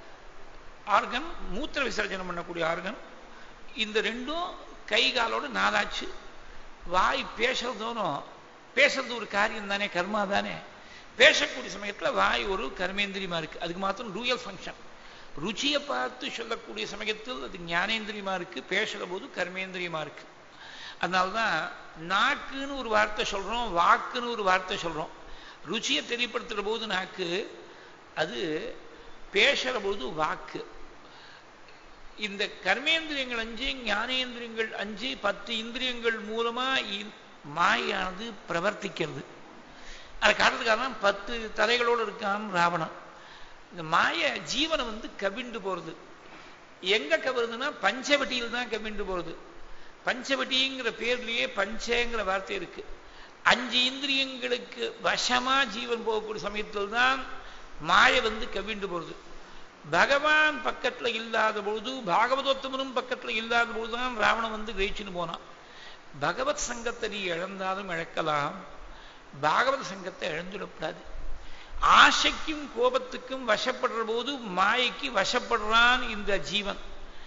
[SPEAKER 1] ஆர்கன் மூத்திர விசர்ஜனம் பண்ணக்கூடிய ஆர்கன் இந்த ரெண்டும் கை காலோட நாளாச்சு வாய் பேசுறதோனும் பேசுறது ஒரு காரியம் தானே கர்மா தானே பேசக்கூடிய சமயத்துல வாய் ஒரு கர்மேந்திரியமா இருக்கு அதுக்கு மாத்திரம் டூயல் ஃபங்க்ஷன் ருச்சியை பார்த்து சொல்லக்கூடிய சமயத்தில் அது ஞானேந்திரியமா இருக்கு பேசுற போது கர்மேந்திரியமா இருக்கு அதனால்தான் நாக்குன்னு ஒரு வார்த்தை சொல்றோம் வாக்குன்னு ஒரு வார்த்தை சொல்றோம் ருச்சியை தெரியப்படுத்துற போது நாக்கு அது பேசுற போது வாக்கு இந்த கர்மேந்திரியங்கள் அஞ்சு ஞானேந்திரியங்கள் அஞ்சு பத்து இந்திரியங்கள் மூலமா மாயானது பிரவர்த்திக்கிறது அதை காட்டுறதுக்காக பத்து தலைகளோடு இருக்கான் ராவணன் இந்த மாய ஜீவனை வந்து கவிண்டு போறது எங்க கவருதுன்னா பஞ்சவட்டியில் தான் கவிண்டு போறது பஞ்சவட்டிங்கிற பேர்லயே பஞ்சங்கிற வார்த்தை இருக்கு அஞ்சு இந்திரியங்களுக்கு வசமா ஜீவன் போகக்கூடிய சமயத்தில் தான் மாய வந்து கவிண்டு போறது பகவான் பக்கத்துல இல்லாத பொழுது பாகவதோத்தமனும் பக்கத்துல இல்லாத பொழுதுதான் ராவணன் வந்து கிரகிச்சுன்னு போனான் பகவத் சங்கத்தை நீ இழந்தாலும் இழக்கலாம் பாகவத சங்கத்தை இழந்துடக்கூடாது ஆசைக்கும் கோபத்துக்கும் வசப்படுற போது மாயைக்கு வசப்படுறான் இந்த ஜீவன்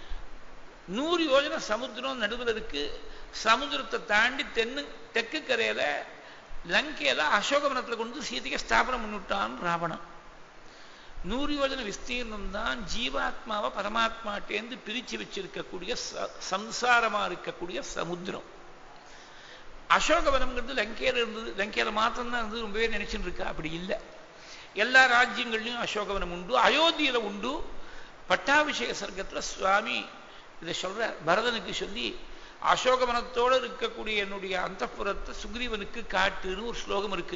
[SPEAKER 1] நூறு யோஜனை சமுத்திரம் நடுவில் இருக்கு சமுத்திரத்தை தாண்டி தென்னு தெற்கு கரையில லங்கையில அசோகவனத்துல கொண்டு சீதையை ஸ்தாபனம் பண்ணிவிட்டான் ராவணன் நூறு யோஜன விஸ்தீர்ணம் தான் ஜீவாத்மாவை பரமாத்மாட்டேந்து பிரிச்சு வச்சிருக்கக்கூடிய சம்சாரமா இருக்கக்கூடிய சமுத்திரம் அசோகவனம்ங்கிறது லங்கையில இருந்தது லங்கையில மாத்திரம்தான் இருந்தது ரொம்பவே நினைச்சுட்டு இருக்கா அப்படி இல்லை எல்லா ராஜ்யங்கள்லையும் அசோகவனம் உண்டு அயோத்தியில உண்டு பட்டாபிஷேக சர்க்கத்துல சுவாமி இதை சொல்ற பரதனுக்கு சொல்லி அசோகவனத்தோடு இருக்கக்கூடிய என்னுடைய அந்தப்புறத்தை சுக்ரீவனுக்கு காட்டுன்னு ஒரு ஸ்லோகம் இருக்கு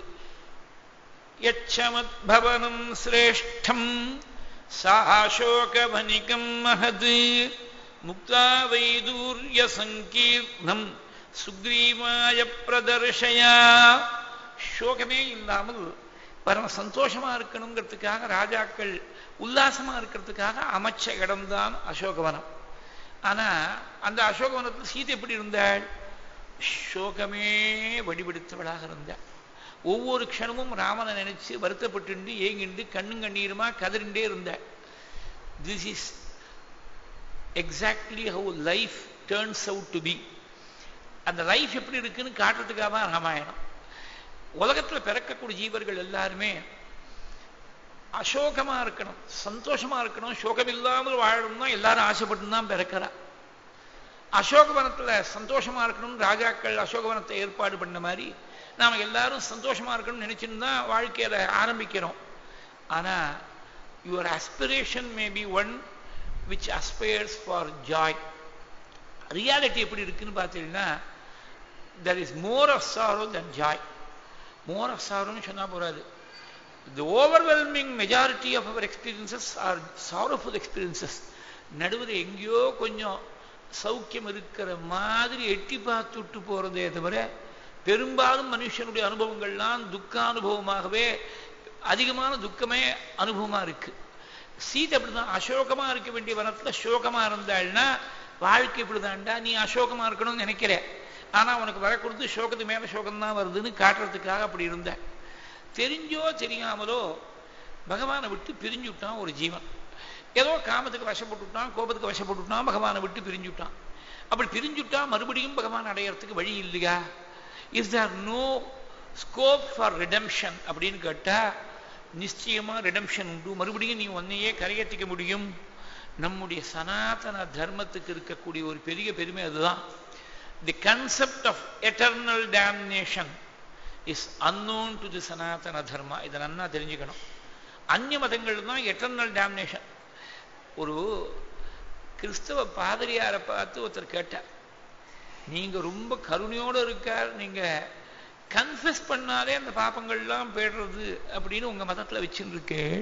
[SPEAKER 1] யச்சமத்பவனம் சிரேஷ்டம் சாசோகவனிகம் மகத் முக்தா வைதூர்ய சங்கீர்ணம் சுக்ரீவாய பிரதர்ஷயா சோகமே இல்லாமல் பரம சந்தோஷமா இருக்கணுங்கிறதுக்காக ராஜாக்கள் உல்லாசமா இருக்கிறதுக்காக அமைச்ச இடம்தான் அசோகவனம் ஆனா அந்த அசோகவனத்தில் சீதை எப்படி இருந்தாள் சோகமே வடிவெடுத்தவளாக இருந்தாள் ஒவ்வொரு க்ஷணமும் ராமனை நினைச்சு வருத்தப்பட்டு ஏங்கிண்டு கண்ணும் கண்ணீருமா கதறிண்டே இருந்தாள் this is exactly how life turns out to be அந்த லைஃப் எப்படி இருக்குன்னு காட்டுறதுக்காக தான் ராமாயணம் உலகத்துல பிறக்கக்கூடிய ஜீவர்கள் எல்லாருமே அசோகமா இருக்கணும் சந்தோஷமா இருக்கணும் சோகம் இல்லாமல் வாழணும்னா எல்லாரும் ஆசைப்பட்டு தான் பிறக்கிறா அசோகவனத்துல சந்தோஷமா இருக்கணும் ராஜாக்கள் அசோகவனத்தை ஏற்பாடு பண்ண மாதிரி நாம எல்லாரும் சந்தோஷமா இருக்கணும்னு நினைச்சுன்னு தான் வாழ்க்கையில ஆரம்பிக்கிறோம் ஆனா your aspiration may be one which aspires for joy reality எப்படி இருக்குன்னு பார்த்தீங்கன்னா there is more of sorrow than joy more of சாரோன்னு சொன்னா போறாது the overwhelming majority of our experiences are sorrowful experiences நடுவில் எங்கேயோ கொஞ்சம் சௌக்கியம் இருக்கிற மாதிரி எட்டி பார்த்துட்டு போறதே தவிர பெரும்பாலும் மனுஷனுடைய அனுபவங்கள்லாம் துக்கானுபவமாகவே அதிகமான துக்கமே அனுபவமா இருக்கு சீதை அப்படிதான் அசோகமா இருக்க வேண்டிய வனத்துல சோகமா இருந்தாள்னா வாழ்க்கை இப்படிதான்டா நீ அசோகமா இருக்கணும்னு நினைக்கிற ஆனா உனக்கு வரக்கூடாது சோகத்து மேல சோகம் தான் வருதுன்னு காட்டுறதுக்காக அப்படி இருந்த தெரிஞ்சோ தெரியாமலோ பகவானை விட்டு பிரிஞ்சுட்டான் ஒரு ஜீவன் ஏதோ காமத்துக்கு வசப்பட்டுட்டான் கோபத்துக்கு வசப்பட்டுட்டான் பகவானை விட்டு பிரிஞ்சுட்டான் அப்படி பிரிஞ்சுட்டா மறுபடியும் பகவான் அடையறதுக்கு வழி இல்லையா is there no scope for redemption அப்படின்னு கேட்டா நிச்சயமா ரிடம்ஷன் உண்டு மறுபடியும் நீ உன்னையே கரையேற்றிக்க முடியும் நம்முடைய சனாதன தர்மத்துக்கு இருக்கக்கூடிய ஒரு பெரிய பெருமை அதுதான் the concept of eternal damnation is unknown to the Sanatana Dharma இதை நன்னா தெரிஞ்சுக்கணும் அந்நிய மதங்கள் தான் எட்டர்னல் டேம்னேஷன் ஒரு கிறிஸ்தவ பாதிரியாரை பார்த்து ஒருத்தர் கேட்டார் நீங்க ரொம்ப கருணையோடு இருக்கார் நீங்க கன்ஃபஸ் பண்ணாலே அந்த பாப்பங்கள்லாம் போயிடுறது அப்படின்னு உங்க மதத்துல வச்சுட்டு இருக்கேன்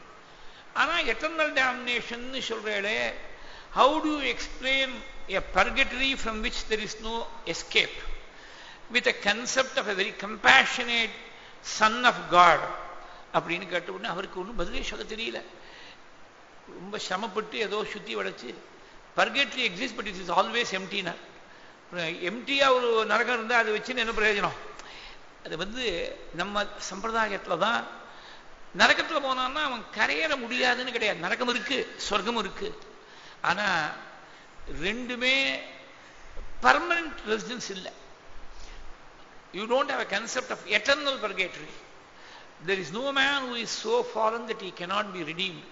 [SPEAKER 1] ஆனா எட்டர்னல் டேமினேஷன் சொல்றேளே how to explain a purgatory from which there is no escape with a concept of a very compassionate son of God அப்படின்னு கேட்ட உடனே அவருக்கு ஒன்றும் பதிலே சொல்ல தெரியல ரொம்ப சிரமப்பட்டு ஏதோ சுத்தி வளைச்சு purgatory exist but it is always எம்டினார் எம்டியா ஒரு நரகம் இருந்தால் அதை வச்சுன்னு என்ன பிரயோஜனம் அது வந்து நம்ம சம்பிரதாயத்தில் தான் நரகத்தில் போனான்னா அவன் கரையேற முடியாதுன்னு கிடையாது நரகம் இருக்கு சொர்க்கம் இருக்கு ஆனா ரெண்டுமே பர்மனன்ட் ரெசிடன்ஸ் இல்லை you don't have a concept of eternal purgatory there is no man who is so fallen that he cannot be redeemed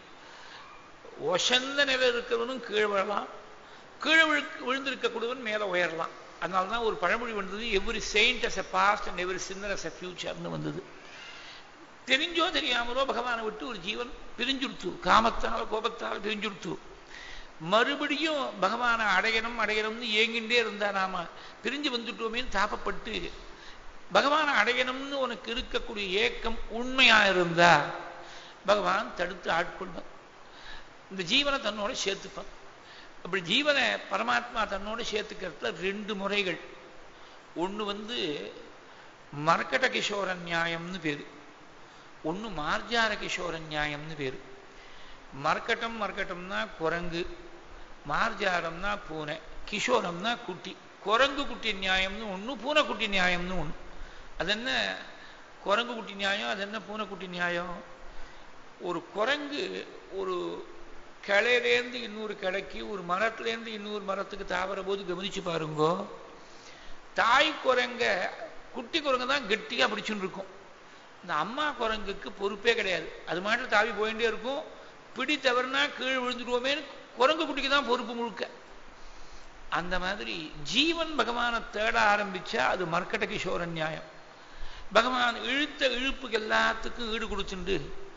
[SPEAKER 1] ஒசந்த நிலை இருக்கிறவனும் கீழே விழலாம் கீழே விழு விழுந்திருக்கக்கூடியவன் மேலே உயரலாம் அதனால தான் ஒரு பழமொழி வந்தது every saint has a past and every sinner has a ஃபியூச்சர்னு வந்தது தெரிஞ்சோ தெரியாமலோ பகவானை விட்டு ஒரு ஜீவன் பிரிஞ்சுடுத்து காமத்தால் கோபத்தால் பிரிஞ்சுடுத்து மறுபடியும் பகவானை அடையணும் அடையணும்னு ஏங்கிண்டே இருந்தா நாம பிரிஞ்சு வந்துட்டோமேன்னு தாப்பப்பட்டு பகவானை அடையணும்னு உனக்கு இருக்கக்கூடிய ஏக்கம் உண்மையா இருந்தா பகவான் தடுத்து ஆட்கொள்வான் இந்த ஜீவனை தன்னோட சேர்த்துப்பான் அப்படி ஜீவனை பரமாத்மா தன்னோட சேர்த்துக்கிறதுல ரெண்டு முறைகள் ஒன்று வந்து மரக்கட்ட கிஷோர நியாயம்னு பேரு ஒன்று மார்ஜார கிஷோர நியாயம்னு பேரு மரக்கட்டம் மரக்கட்டம்னா குரங்கு மார்ஜாரம்னா பூனை கிஷோரம்னா குட்டி குரங்கு குட்டி நியாயம்னு ஒன்று பூனைக்குட்டி நியாயம்னு ஒன்று அது என்ன குரங்கு குட்டி நியாயம் அது என்ன பூனைக்குட்டி நியாயம் ஒரு குரங்கு ஒரு கிளையிலேருந்து இன்னொரு கிளைக்கு ஒரு மரத்துலேருந்து இன்னொரு மரத்துக்கு தாவற போது கவனிச்சு பாருங்கோ தாய் குரங்க குட்டி குரங்கு தான் கெட்டியாக பிடிச்சுன்னு இருக்கும் இந்த அம்மா குரங்குக்கு பொறுப்பே கிடையாது அது மாட்டில் தாவி போயிட்டே இருக்கும் பிடி தவறுனா கீழ் விழுந்துருவோமேன்னு குரங்கு குட்டிக்கு தான் பொறுப்பு முழுக்க அந்த மாதிரி ஜீவன் பகவானை தேட ஆரம்பிச்சா அது மர்க்கட கிஷோர நியாயம் பகவான் இழுத்த இழுப்புக்கு எல்லாத்துக்கும் ஈடு கொடுத்துண்டு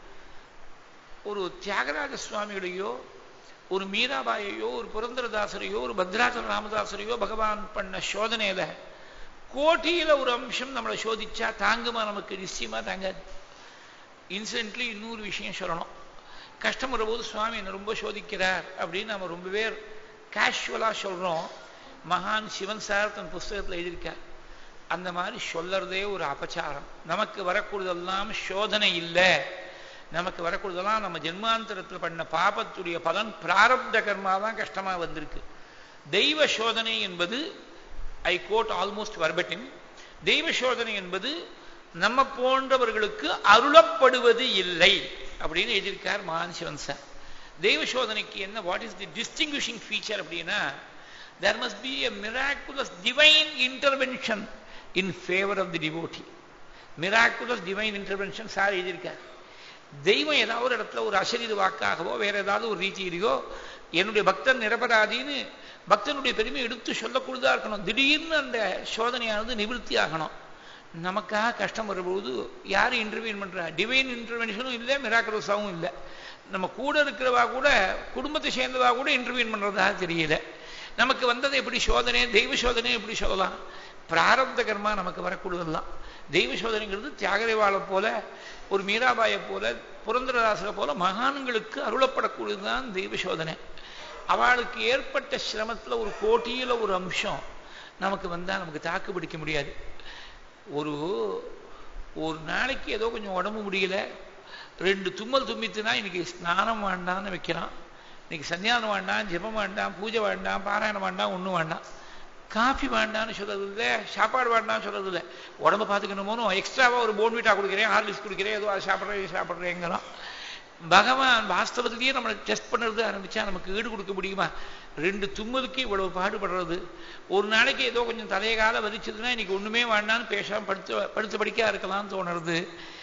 [SPEAKER 1] ஒரு தியாகராஜ சுவாமிகளையோ ஒரு மீராபாயையோ ஒரு புரந்தரதாசரையோ ஒரு பத்ராச்சல ராமதாசரையோ பகவான் பண்ண சோதனையில கோட்டியில ஒரு அம்சம் நம்மளை சோதிச்சா தாங்குமா நமக்கு நிச்சயமா தாங்காது இன்சிடென்ட்லி இன்னொரு விஷயம் சொல்லணும் கஷ்டம் வரும்போது சுவாமி என்னை ரொம்ப சோதிக்கிறார் அப்படின்னு நம்ம ரொம்ப பேர் கேஷுவலா சொல்றோம் மகான் சிவன் சார் தன் புஸ்தகத்தில் எழுதியிருக்கார் அந்த மாதிரி சொல்லறதே ஒரு அபச்சாரம் நமக்கு வரக்கூடியதெல்லாம் சோதனை இல்லை நமக்கு வரக்கூடியதெல்லாம் நம்ம ஜென்மாந்தரத்தில் பண்ண பாபத்துடைய பலன் பிராரப்த கர்மா தான் கஷ்டமா வந்திருக்கு தெய்வ சோதனை என்பது ஐ கோட் ஆல்மோஸ்ட் வர்பட்டின் தெய்வ சோதனை என்பது நம்ம போன்றவர்களுக்கு அருளப்படுவது இல்லை அப்படின்னு எழுதியிருக்கார் மகான் சிவன் சார் தெய்வ சோதனைக்கு என்ன what is the distinguishing feature அப்படின்னா there must be a miraculous divine intervention in favor of the devotee miraculous divine intervention sir எழுதியிருக்கார் தெய்வம் ஏதாவது ஒரு இடத்துல ஒரு அசரீத வாக்காகவோ வேற ஏதாவது ஒரு ரீதியிலையோ என்னுடைய பக்தன் நிரபராதின்னு பக்தனுடைய பெருமை எடுத்து சொல்லக்கூடியதா இருக்கணும் திடீர்னு அந்த சோதனையானது நிவர்த்தி ஆகணும் நமக்காக கஷ்டம் வரும்போது யார் இன்டர்வியூன் பண்றா டிவைன் இன்டர்வென்ஷனும் இல்லை மிராக்கலஸாவும் இல்லை நம்ம கூட இருக்கிறவா கூட குடும்பத்தை சேர்ந்தவா கூட இன்டர்வியூன் பண்றதா தெரியல நமக்கு வந்தது எப்படி சோதனை தெய்வ சோதனை எப்படி சொல்லலாம் பிராரப்த கர்மா நமக்கு வரக்கூடியதெல்லாம் தெய்வ சோதனைங்கிறது தியாகரேவாளை போல ஒரு மீராபாயை போல புரந்தரதாசரை போல மகான்களுக்கு அருளப்படக்கூடியதுதான் தெய்வ சோதனை அவளுக்கு ஏற்பட்ட சிரமத்தில் ஒரு கோட்டியில் ஒரு அம்சம் நமக்கு வந்தால் நமக்கு தாக்கு பிடிக்க முடியாது ஒரு ஒரு நாளைக்கு ஏதோ கொஞ்சம் உடம்பு முடியல ரெண்டு தும்மல் தும்பித்துனா இன்னைக்கு ஸ்நானம் வேண்டாம்னு வைக்கிறான் இன்னைக்கு சன்னியானம் வேண்டாம் ஜெபம் வேண்டாம் பூஜை வேண்டாம் பாராயணம் வேண்டாம் ஒன்றும் வேண்டாம் காஃபி வேண்டாம்னு சொல்றது இல்லை சாப்பாடு வேண்டாம்னு சொல்றது இல்லை உடம்ப பார்த்துக்கணுமோனோ எக்ஸ்ட்ராவாக ஒரு போன்விட்டா கொடுக்குறேன் ஹார்லிக்ஸ் கொடுக்குறேன் ஏதோ அதை சாப்பிட்றேன் சாப்பிட்றேங்கிறான் பகவான் வாஸ்தவத்திலேயே நம்மளை டெஸ்ட் பண்ணுறது ஆரம்பிச்சா நமக்கு ஈடு கொடுக்க முடியுமா ரெண்டு தும்மலுக்கு இவ்வளவு பாடுபடுறது ஒரு நாளைக்கு ஏதோ கொஞ்சம் தலைய கால வலிச்சதுன்னா இன்னைக்கு ஒண்ணுமே வேண்டாம்னு பேசாம படுத்து படுத்து படிக்கா இருக்கலாம்னு தோணுறது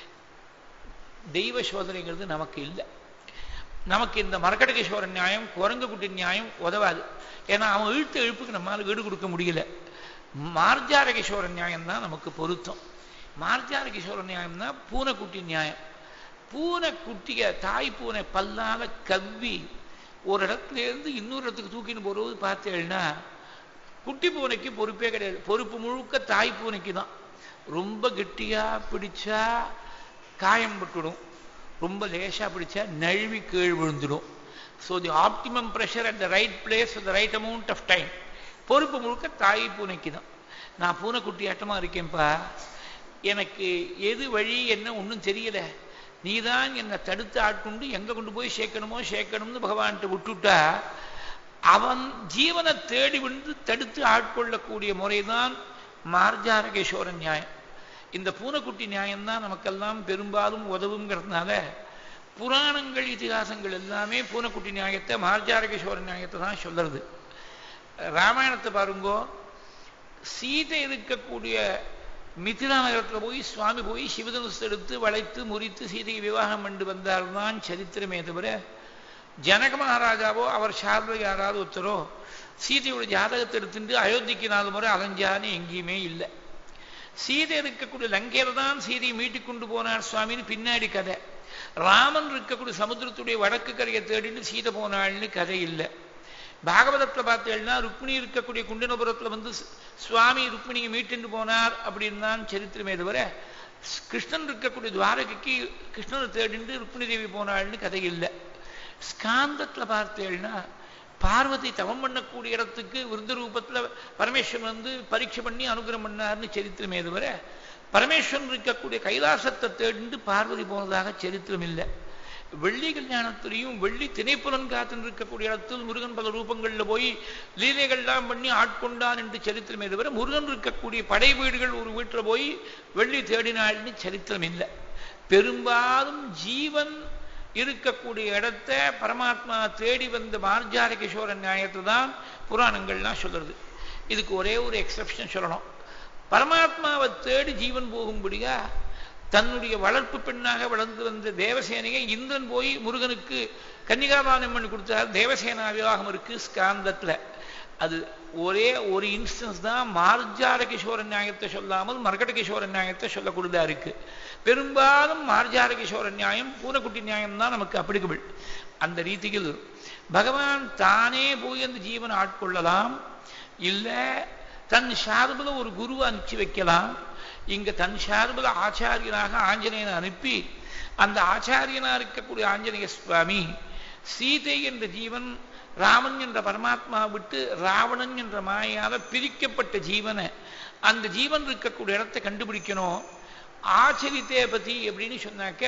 [SPEAKER 1] தெய்வ சோதனைங்கிறது நமக்கு இல்லை நமக்கு இந்த மரக்கடகேஸ்வர நியாயம் குரங்கு குட்டி நியாயம் உதவாது ஏன்னா அவன் இழுத்த இழுப்புக்கு நம்மளால ஈடு கொடுக்க முடியல மார்ஜாரகேஸ்வர நியாயம் தான் நமக்கு பொருத்தம் மார்ஜாரகேஸ்வர நியாயம் தான் பூனைக்குட்டி நியாயம் பூனை குட்டிய தாய் பூனை பல்லால கவ்வி ஒரு இடத்துல இருந்து இன்னொரு இடத்துக்கு தூக்கின்னு போறது பார்த்தேன்னா குட்டி பூனைக்கு பொறுப்பே கிடையாது பொறுப்பு முழுக்க தாய் பூனைக்கு தான் ரொம்ப கெட்டியா பிடிச்சா காயம் பட்டுடும் ரொம்ப லேசா பிடிச்சா நழுவி கீழ் விழுந்துடும் so the optimum pressure at the right place the right amount of time பொறுப்பு முழுக்க தாய் பூனைக்கு தான் நான் பூனைக்குட்டி ஆட்டமா இருக்கேன்ப்பா எனக்கு எது வழி என்ன ஒன்றும் தெரியல நீதான் என்னை தடுத்து ஆட்கொண்டு எங்க கொண்டு போய் சேர்க்கணுமோ சேர்க்கணும்னு பகவான்கிட்ட விட்டுட்டா அவன் ஜீவனை தேடி வந்து தடுத்து ஆட்கொள்ளக்கூடிய முறைதான் மார்ஜாரகேஸ்வர நியாயம் இந்த பூனைக்குட்டி நியாயம்தான் நமக்கெல்லாம் பெரும்பாலும் உதவுங்கிறதுனால புராணங்கள் இதிகாசங்கள் எல்லாமே பூனைக்குட்டி நியாயத்தை மார்ஜாரகேஸ்வர நியாயத்தை தான் சொல்றது ராமாயணத்தை பாருங்கோ சீதை இருக்கக்கூடிய மிதிலா நகரத்தில் போய் சுவாமி போய் சிவதனுசு எடுத்து வளைத்து முறித்து சீதையை விவாகம் பண்ணி வந்தால்தான் சரித்திரமே தவிர ஜனக மகாராஜாவோ அவர் சார்பில் யாராவது ஒருத்தரோ சீதையோட ஜாதகத்தை எடுத்துட்டு அயோத்திக்கு நாலு முறை அலைஞ்சான்னு எங்கேயுமே இல்லை சீதை இருக்கக்கூடிய லங்கையில தான் சீதையை மீட்டிக் கொண்டு போனார் சுவாமின்னு பின்னாடி கதை ராமன் இருக்கக்கூடிய சமுத்திரத்துடைய வடக்கு கரையை தேடின்னு சீதை போனாள்னு கதை இல்லை பாகவதத்தில் பார்த்தேன்னா ருக்மிணி இருக்கக்கூடிய குண்டனபுரத்தில் வந்து சுவாமி ருக்மிணியை மீட்டுண்டு போனார் அப்படின்னு தான் சரித்திரமே தவிர கிருஷ்ணன் இருக்கக்கூடிய துவாரகைக்கு கிருஷ்ணனை தேடிண்டு ருக்மிணி தேவி போனாள்னு கதை இல்லை ஸ்காந்தத்தில் பார்த்தேன்னா பார்வதி தவம் பண்ணக்கூடிய இடத்துக்கு விருந்த ரூபத்தில் பரமேஸ்வரன் வந்து பரீட்சை பண்ணி அனுகிரகம் பண்ணார்னு சரித்திரமே தவிர பரமேஸ்வரன் இருக்கக்கூடிய கைலாசத்தை தேடிண்டு பார்வதி போனதாக சரித்திரம் இல்லை வெள்ளி கல்யாணத்திலையும் வெள்ளி திணைப்புலன் காத்துன்னு இருக்கக்கூடிய இடத்தில் முருகன் பல ரூபங்கள்ல போய் லீலைகள்லாம் பண்ணி ஆட்கொண்டான் என்று சரித்திரமே தவிர முருகன் இருக்கக்கூடிய படை வீடுகள் ஒரு வீட்டில் போய் வெள்ளி தேடினாள்னு சரித்திரம் இல்லை பெரும்பாலும் ஜீவன் இருக்கக்கூடிய இடத்த பரமாத்மா தேடி வந்த மார்ஜார கிஷோர நியாயத்தை தான் புராணங்கள்லாம் சொல்றது இதுக்கு ஒரே ஒரு எக்ஸப்ஷன் சொல்லணும் பரமாத்மாவை தேடி ஜீவன் போகும்படியா தன்னுடைய வளர்ப்பு பெண்ணாக வளர்ந்து வந்த தேவசேனையை இந்திரன் போய் முருகனுக்கு கன்னிகாபானம் பண்ணி கொடுத்தார் தேவசேனா விவாகம் இருக்கு ஸ்காந்தத்துல அது ஒரே ஒரு இன்ஸ்டன்ஸ் தான் மார்ஜார கிஷோர நியாயத்தை சொல்லாமல் மரகட கிஷோர நியாயத்தை சொல்லக்கூடியதா இருக்கு பெரும்பாலும் மார்ஜார கிஷோர நியாயம் பூனைக்குட்டி நியாயம் தான் நமக்கு அப்ளிகபிள் அந்த ரீதியில் பகவான் தானே போய் அந்த ஜீவனை ஆட்கொள்ளலாம் இல்லை தன் சார்பில் ஒரு குருவை அனுப்பிச்சு வைக்கலாம் இங்க தன் சார்பில் ஆச்சாரியனாக ஆஞ்சநேயனை அனுப்பி அந்த ஆச்சாரியனா இருக்கக்கூடிய ஆஞ்சநேய சுவாமி சீதை என்ற ஜீவன் ராமன் என்ற பரமாத்மா விட்டு ராவணன் என்ற மாயால பிரிக்கப்பட்ட ஜீவனை அந்த ஜீவன் இருக்கக்கூடிய இடத்தை கண்டுபிடிக்கணும் ஆச்சரித்தே பத்தி அப்படின்னு சொன்னாக்க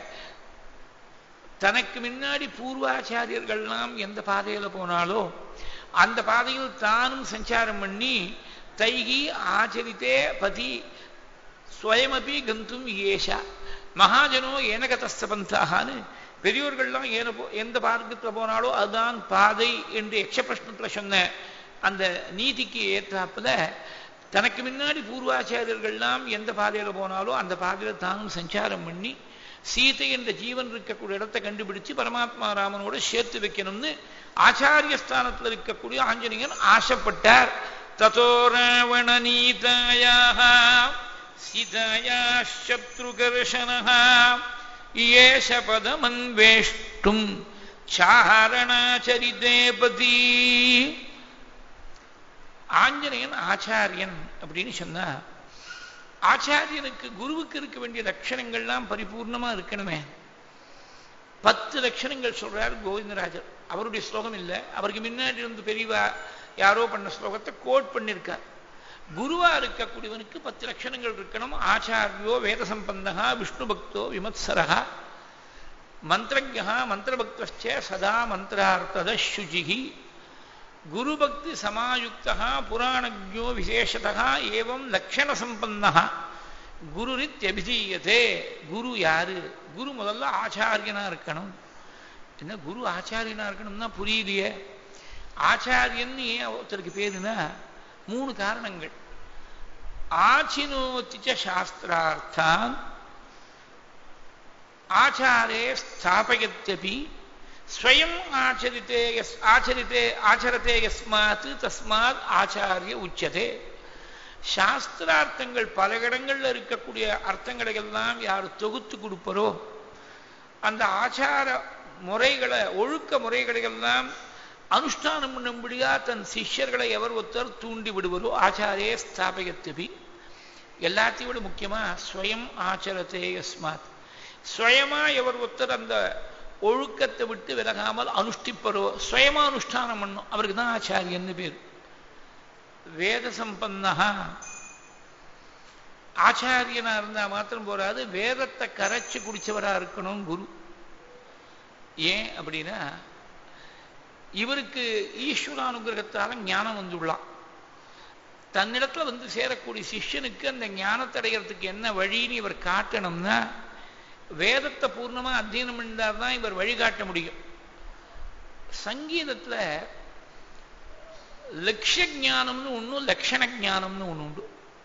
[SPEAKER 1] தனக்கு முன்னாடி பூர்வாச்சாரியர்கள்லாம் எந்த பாதையில போனாலோ அந்த பாதையில் தானும் சஞ்சாரம் பண்ணி தைகி ஆச்சரித்தே பதி ஸ்வயமபி கந்தும் ஏஷா மகாஜனோ ஏனகதஸ்தபந்தாகான்னு பெரியோர்கள்லாம் ஏன போ எந்த மார்க்கத்தில் போனாலோ அதுதான் பாதை என்று யக்ஷ பிரஷ்னத்தில் சொன்ன அந்த நீதிக்கு ஏற்றாப்புல தனக்கு முன்னாடி பூர்வாச்சாரியர்கள்லாம் எந்த பாதையில் போனாலோ அந்த பாதையில் தானும் சஞ்சாரம் பண்ணி சீதை என்ற ஜீவன் இருக்கக்கூடிய இடத்தை கண்டுபிடிச்சு பரமாத்மா ராமனோட சேர்த்து வைக்கணும்னு ஆச்சாரிய ஸ்தானத்தில் இருக்கக்கூடிய ஆஞ்சநேயன் ஆசைப்பட்டார் ததோ ராவண நீதாயாக சீதாயா சத்ருகர்ஷன ஏஷ பதமன்வேஷ்டும் சாரணாச்சரிதே பதி ஆஞ்சநேயன் ஆச்சாரியன் அப்படின்னு சொன்னா ஆச்சாரியனுக்கு குருவுக்கு இருக்க வேண்டிய லட்சணங்கள்லாம் பரிபூர்ணமா இருக்கணுமே பத்து லட்சணங்கள் சொல்றார் கோவிந்தராஜர் அவருடைய ஸ்லோகம் இல்லை அவருக்கு முன்னாடி இருந்து பெரியவா யாரோ பண்ண ஸ்லோகத்தை கோட் பண்ணியிருக்கார் குருவா இருக்கக்கூடியவனுக்கு பத்து லட்சணங்கள் இருக்கணும் ஆச்சாரியோ வேத சம்பந்தா விஷ்ணு பக்தோ விமத்சரா மந்திரஜா மந்திரபக்தச்ச சதா மந்திரார்த்தத சுஜிகி குருபக்தி சமாயுக்தா புராணஜோ விசேஷதா ஏவம் லட்சண சம்பன்னா குருரித்யபிதீயதே குரு யாரு குரு முதல்ல ஆச்சாரியனா இருக்கணும் என்ன குரு ஆச்சாரியனா இருக்கணும்னா புரியலையே ஆச்சாரியன் ஏன் ஒருத்தருக்கு பேருனா மூணு காரணங்கள் ஆச்சினோத்திச்ச சாஸ்திரார்த்தான் ஆச்சாரே ஸ்தாபயத்யபி ஸ்வயம் ஆச்சரித்தே எஸ் ஆச்சரித்தே ஆச்சரத்தே எஸ்மாத் தஸ்மாத் ஆச்சாரிய உச்சதே சாஸ்திரார்த்தங்கள் பல இடங்கள்ல இருக்கக்கூடிய அர்த்தங்களை எல்லாம் யார் தொகுத்து கொடுப்பரோ அந்த ஆச்சார முறைகளை ஒழுக்க முறைகளை எல்லாம் அனுஷ்டானம் பண்ணும்படியா தன் சிஷ்யர்களை எவர் ஒருத்தர் தூண்டி விடுவரோ ஆச்சாரே ஸ்தாபகத்துபி எல்லாத்தையும் விட முக்கியமா ஸ்வயம் ஆச்சரத்தே யஸ்மாத் ஸ்வயமா எவர் ஒருத்தர் அந்த ஒழுக்கத்தை விட்டு விலகாமல் அனுஷ்டிப்பரோ ஸ்வயமா அனுஷ்டானம் பண்ணும் அவருக்கு தான் ஆச்சாரியன்னு பேர் வேத சம்பந்தா ஆச்சாரியனா இருந்தா மாத்திரம் போறாது வேதத்தை கரைச்சு குடிச்சவரா இருக்கணும் குரு ஏன் அப்படின்னா இவருக்கு ஈஸ்வர அனுகிரகத்தால ஞானம் வந்துள்ளான் தன்னிடத்துல வந்து சேரக்கூடிய சிஷ்யனுக்கு அந்த ஞானத்தை அடைகிறதுக்கு என்ன வழின்னு இவர் காட்டணும்னா வேதத்தை பூர்ணமா அத்தியனம் பண்ணார் தான் இவர் வழிகாட்ட முடியும் சங்கீதத்துல லட்சிய ஜானம்னு ஒன்றும் லட்சண ஜானம்னு ஒன்று உண்டு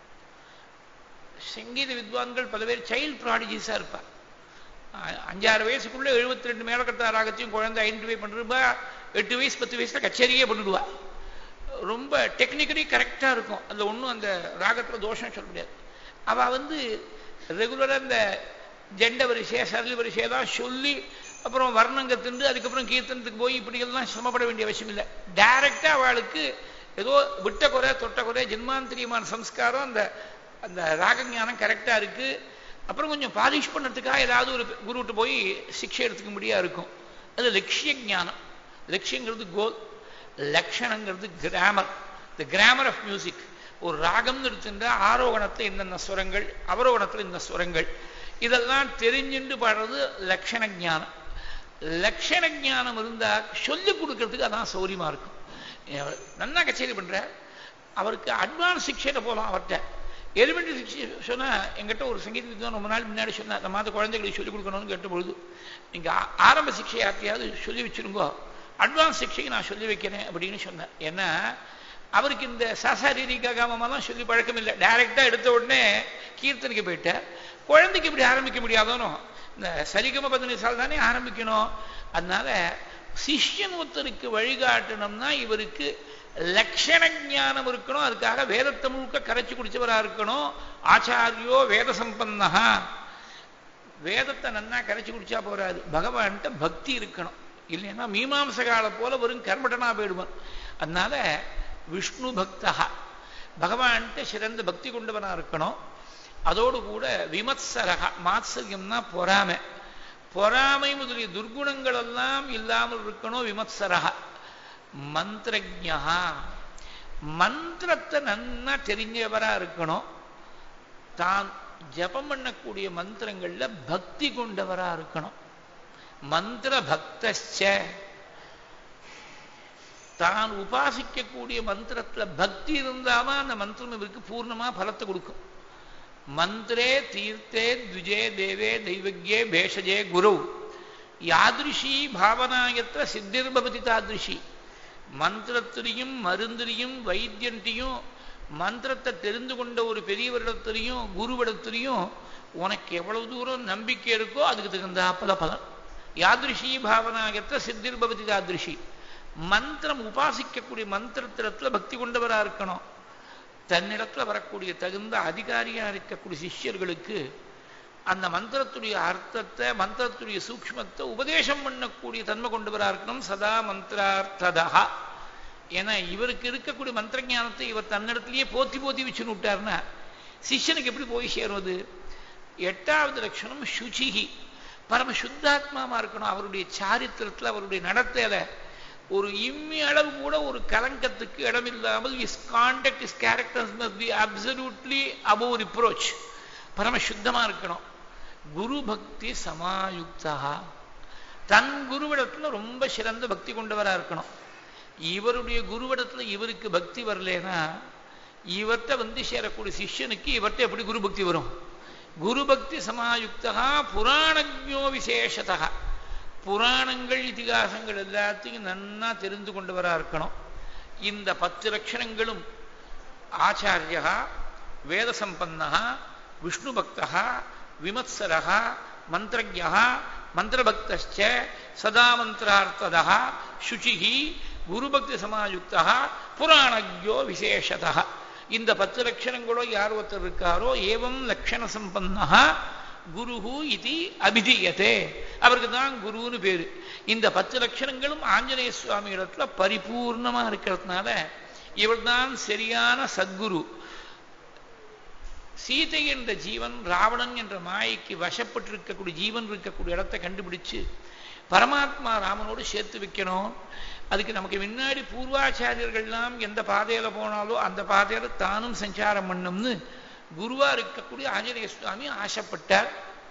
[SPEAKER 1] சங்கீத வித்வான்கள் பல பேர் சைல்ட் ப்ராடிஜிஸா இருப்பார் அஞ்சாறு வயசுக்குள்ள எழுபத்தி ரெண்டு மேலக்கட்ட ராகத்தையும் குழந்தை ஐடென்டிஃபை பண்ணுறப்ப எட்டு வயசு பத்து வயசுல கச்சேரியே பண்ணிடுவா ரொம்ப டெக்னிக்கலி கரெக்டா இருக்கும் அந்த ஒன்றும் அந்த ராகத்துல தோஷம் சொல்ல முடியாது அவ வந்து ரெகுலரா இந்த ஜெண்ட வரிசை சரளி வரிசையெல்லாம் சொல்லி அப்புறம் வர்ணங்க திண்டு அதுக்கப்புறம் கீர்த்தனத்துக்கு போய் இப்படி எல்லாம் சிரமப்பட வேண்டிய அவசியம் இல்லை டைரக்டா அவளுக்கு ஏதோ விட்ட குறை தொட்ட குறை ஜென்மாந்திரியமான சம்ஸ்காரம் அந்த அந்த ராக ஞானம் கரெக்டா இருக்கு அப்புறம் கொஞ்சம் பாலிஷ் பண்ணுறதுக்காக ஏதாவது ஒரு குருவிட்டு போய் சிக்ஷை எடுத்துக்க முடியா இருக்கும் அது லட்சிய ஞானம் லட்சியங்கிறது கோல் லக்ஷணங்கிறது grammar the grammar of music ஒரு ராகம்னு எடுத்துட்டா ஆரோகணத்தில் என்னென்ன சுரங்கள் அவரோகணத்தில் இந்த சுரங்கள் இதெல்லாம் தெரிஞ்சுண்டு பாடுறது லக்ஷண ஞானம் லக்ஷண ஞானம் இருந்தா சொல்லிக் கொடுக்கறதுக்கு அதான் சௌரியமா இருக்கும் நன்னா கச்சேரி பண்ற அவருக்கு அட்வான்ஸ் சிக்ஷையில போகலாம் அவர்கிட்ட எலிமெண்ட்ரி சிக்ஷை சொன்னா எங்கிட்ட ஒரு சங்கீத வித்வான் ரொம்ப நாள் முன்னாடி சொன்னா அந்த மாதிரி குழந்தைகளுக்கு சொல்லிக் கொடுக்கணும்னு கேட்ட பொழுது நீங்க ஆரம்ப சிக்ஷை யார்ட்டையாவது சொல்லி வச்சிருங்கோ அட்வான்ஸ் சிக்ஷைக்கு நான் சொல்லி வைக்கிறேன் அப்படின்னு சொன்னேன் ஏன்னா அவருக்கு இந்த சசாரீரிகா காமமெல்லாம் சொல்லி பழக்கம் இல்லை டைரக்டா எடுத்த உடனே கீர்த்தனைக்கு போயிட்டார் குழந்தைக்கு இப்படி ஆரம்பிக்க முடியாதோனோ இந்த சரிகம பதினிசால் தானே ஆரம்பிக்கணும் அதனால சிஷ்யன் ஒருத்தருக்கு வழிகாட்டணும்னா இவருக்கு லட்சண ஞானம் இருக்கணும் அதுக்காக வேதத்தை முழுக்க கரைச்சி குடிச்சவரா இருக்கணும் ஆச்சாரியோ வேத சம்பன்னஹா வேதத்தை நன்னா கரைச்சி குடிச்சா போறாது பகவான்கிட்ட பக்தி இருக்கணும் இல்லைன்னா மீமாம்சகால போல வெறும் கர்மட்டனா போயிடுவான் அதனால விஷ்ணு பக்தா பகவான்கிட்ட சிறந்த பக்தி கொண்டவனா இருக்கணும் அதோடு கூட விமத்சரக மாத்சரியம்னா பொறாமை பொறாமை முதலிய துர்குணங்கள் எல்லாம் இல்லாமல் இருக்கணும் விமத்சரக மந்திரஜா மந்திரத்தை நன்னா தெரிஞ்சவரா இருக்கணும் தான் ஜபம் பண்ணக்கூடிய மந்திரங்கள்ல பக்தி கொண்டவரா இருக்கணும் மந்திர பக்தச்ச தான் உபாசிக்கக்கூடிய மந்திரத்துல பக்தி இருந்தாதான் அந்த மந்திரம் இவருக்கு பூர்ணமா பலத்தை கொடுக்கும் மந்திரே தீர்த்தே த்விஜே தேவே தெய்வஜே பேஷஜே குரு யாதிருஷி பாவனாயத்திர சித்திர்பவதி தாதிருஷி மந்திரத்திலையும் மருந்திலையும் வைத்தியன்ட்டையும் மந்திரத்தை தெரிந்து கொண்ட ஒரு பெரியவரிடத்திலையும் குருவிடத்திலையும் உனக்கு எவ்வளவு தூரம் நம்பிக்கை இருக்கோ அதுக்கு தகுந்தாப்பல பலன் யாதிருஷி பாவனாயத்திர சித்திர்பவதி தாதிருஷி மந்திரம் உபாசிக்கக்கூடிய மந்திரத்திடத்துல பக்தி கொண்டவரா இருக்கணும் தன்னிடத்துல வரக்கூடிய தகுந்த அதிகாரியா இருக்கக்கூடிய சிஷ்யர்களுக்கு அந்த மந்திரத்துடைய அர்த்தத்தை மந்திரத்துடைய சூக்மத்தை உபதேசம் பண்ணக்கூடிய தன்மை கொண்டவரா இருக்கணும் சதா மந்திரார்த்ததா ஏன்னா இவருக்கு இருக்கக்கூடிய மந்திர ஞானத்தை இவர் தன்னிடத்திலேயே போத்தி போத்தி வச்சுன்னு விட்டார்னா சிஷ்யனுக்கு எப்படி போய் சேருவது எட்டாவது லட்சணம் சுச்சிகி பரம சுத்தாத்மாவா இருக்கணும் அவருடைய சாரித்திரத்துல அவருடைய நடத்தையில ஒரு இம்மி அளவு கூட ஒரு கலங்கத்துக்கு இடமில்லாமல் his conduct his characters must be absolutely above reproach பரம சுத்தமா இருக்கணும் குரு பக்தி சமாயுக்தா தன் குருவிடத்துல ரொம்ப சிறந்த பக்தி கொண்டவரா இருக்கணும் இவருடைய குருவிடத்துல இவருக்கு பக்தி வரலனா இவர்கிட்ட வந்து சேரக்கூடிய சிஷ்யனுக்கு இவர்கிட்ட எப்படி குரு பக்தி வரும் குரு பக்தி சமாயுக்தா புராணஜோ விசேஷதா புராணங்கள் இதிகாசங்கள் எல்லாத்தையும் நன்னா தெரிந்து கொண்டவரா இருக்கணும் இந்த பத்து லட்சணங்களும் ஆச்சாரியா வேத சம்பன்னா விஷ்ணு பக்தா விமத்சரா மந்திரஜா மந்திரபக்தச்ச சதா மந்திரார்த்ததா சுச்சிகி குருபக்தி சமாயுக்தா புராணஜோ விசேஷதா இந்த பத்து லட்சணங்களோ யார் ஒருத்தர் இருக்காரோ ஏவம் லட்சண சம்பன்னா குருஹு இது அபிதீயத்தே அவருக்கு தான் குருன்னு பேரு இந்த பத்து லட்சணங்களும் ஆஞ்சநேய சுவாமி இடத்துல பரிபூர்ணமா இருக்கிறதுனால இவர்தான் சரியான சத்குரு சீதை என்ற ஜீவன் ராவணன் என்ற மாயைக்கு வசப்பட்டிருக்கக்கூடிய ஜீவன் இருக்கக்கூடிய இடத்தை கண்டுபிடிச்சு பரமாத்மா ராமனோடு சேர்த்து வைக்கணும் அதுக்கு நமக்கு முன்னாடி பூர்வாச்சாரியர்கள்லாம் எந்த பாதையில போனாலோ அந்த பாதையில தானும் சஞ்சாரம் பண்ணும்னு குருவா இருக்கக்கூடிய ஆஞ்சநேய சுவாமி ஆசைப்பட்டார்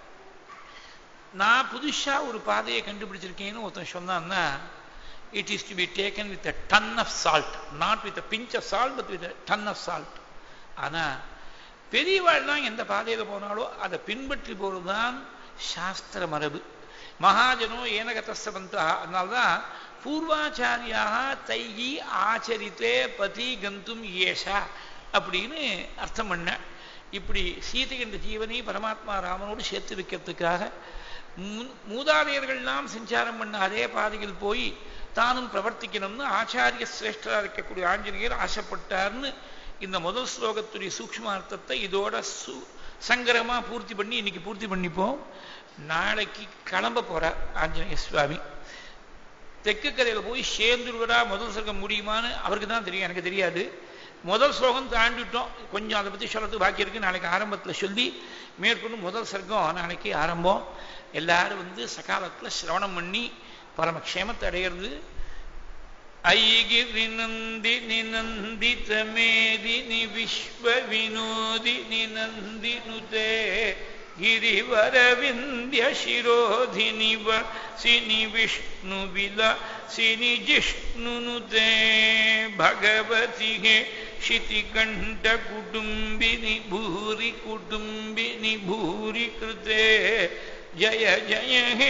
[SPEAKER 1] நான் புதுசா ஒரு பாதையை கண்டுபிடிச்சிருக்கேன்னு ஒருத்தன் சொன்னான்னா it is to be taken with a ton of salt not with a pinch of salt but with a ton of salt ஆனா பெரியவாள்லாம் எந்த பாதையில போனாலோ அதை பின்பற்றி போறதுதான் சாஸ்திர மரபு மகாஜனோ ஏனகதஸ்தவந்தா அதனால்தான் பூர்வாச்சாரியாக தைகி ஆச்சரித்தே பதி கந்தும் ஏஷா அப்படின்னு அர்த்தம் பண்ண இப்படி சீதை என்ற ஜீவனை பரமாத்மா ராமனோடு சேர்த்து வைக்கிறதுக்காக மூதாதையர்கள்லாம் சஞ்சாரம் பண்ண அதே பாதையில் போய் தானும் பிரவர்த்திக்கணும்னு ஆச்சாரிய சிரேஷ்டராக இருக்கக்கூடிய ஆஞ்சநேயர் ஆசைப்பட்டார்னு இந்த முதல் ஸ்லோகத்துடைய சூக்ஷ்மார்த்தத்தை இதோட சு சங்கரமா பூர்த்தி பண்ணி இன்னைக்கு பூர்த்தி பண்ணிப்போம் நாளைக்கு கிளம்ப போறார் ஆஞ்சநேய சுவாமி தெற்கு கரையில் போய் சேர்ந்துருவரா முதல் சர்க்கம் முடியுமான்னு அவருக்கு தான் தெரியும் எனக்கு தெரியாது முதல் ஸ்லோகம் தாண்டிட்டோம் கொஞ்சம் அதை பற்றி சொல்றதுக்கு பாக்கி இருக்கு நாளைக்கு ஆரம்பத்தில் சொல்லி மேற்கொண்டு முதல் சர்க்கம் நாளைக்கு ஆரம்பம் எல்லாரும் வந்து சகாலத்தில் சிரவணம் பண்ணி பரமக்ஷேமத்தை அடையிறது ஐகிரி நந்தினி நந்திதமேதினி விஸ்வ வினோதினி நந்தினுதே गिरिवरविन्द्य शिरोधिनि वसिनि विष्णुविलासिनि जिष्णुनुते भगवति हे क्षितिकण्ठकुटुम्बिनि भूरि कुटुम्बिनि भूरि कृते जय जय हे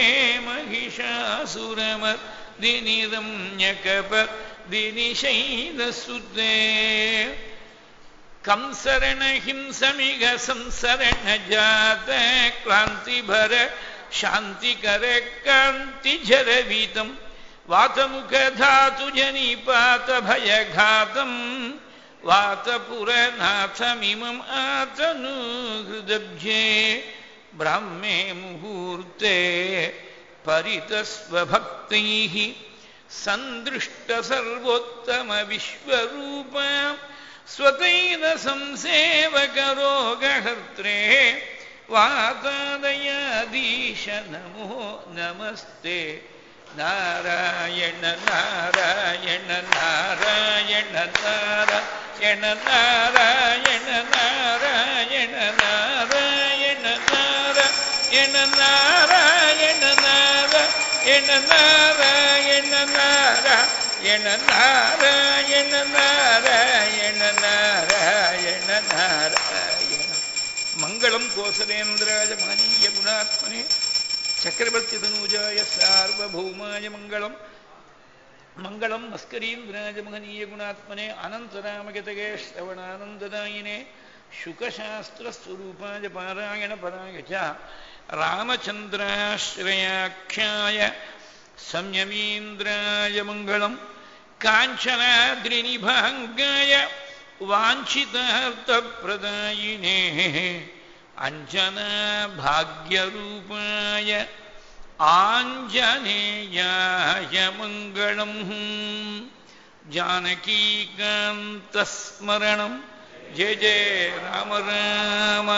[SPEAKER 1] महिषासुरमर्दिनि रम्यकपर्दिनि शैलसुते कंसरण हिंसमिग संसरण जात क्रांतिभर शान्तिकर कान्तिझरवीतम् वातमुखधातुजनिपातभयघातम् वातपुरनाथमिमम् आतनुहृदब्जे ब्राह्मे मुहूर्ते परितस्वभक्तैः सन्दृष्टसर्वोत्तमविश्वरूपा स्वतैन संसेवकरोगहर्त्रे वातादयाधीश नमो नमस्ते नारायण नारायण नारायण नारायण नारायण नारायण नारायण नारायण नारायण नारायण नारायण नारायण नारायण नारायण नारायण नारायण मङ्गलं कोसलेन्द्राय महनीय गुणात्मने चक्रवर्तितनूजाय सार्वभौमाय मङ्गलम् मङ्गलं मस्करीन्द्राय महनीय गुणात्मने अनन्तरामगतगे श्रवणानन्ददायिने शुकशास्त्रस्वरूपाय पारायणपराय च रामचन्द्राश्रयाख्याय संयमीन्द्राय मङ्गलं काञ्चनाद्रिनिभाङ्गाय वाञ्छितार्थप्रदायिने अञ्जनाभाग्यरूपाय आञ्जनेयाय मङ्गलम् जानकीकान्तस्मरणं जय जय राम राम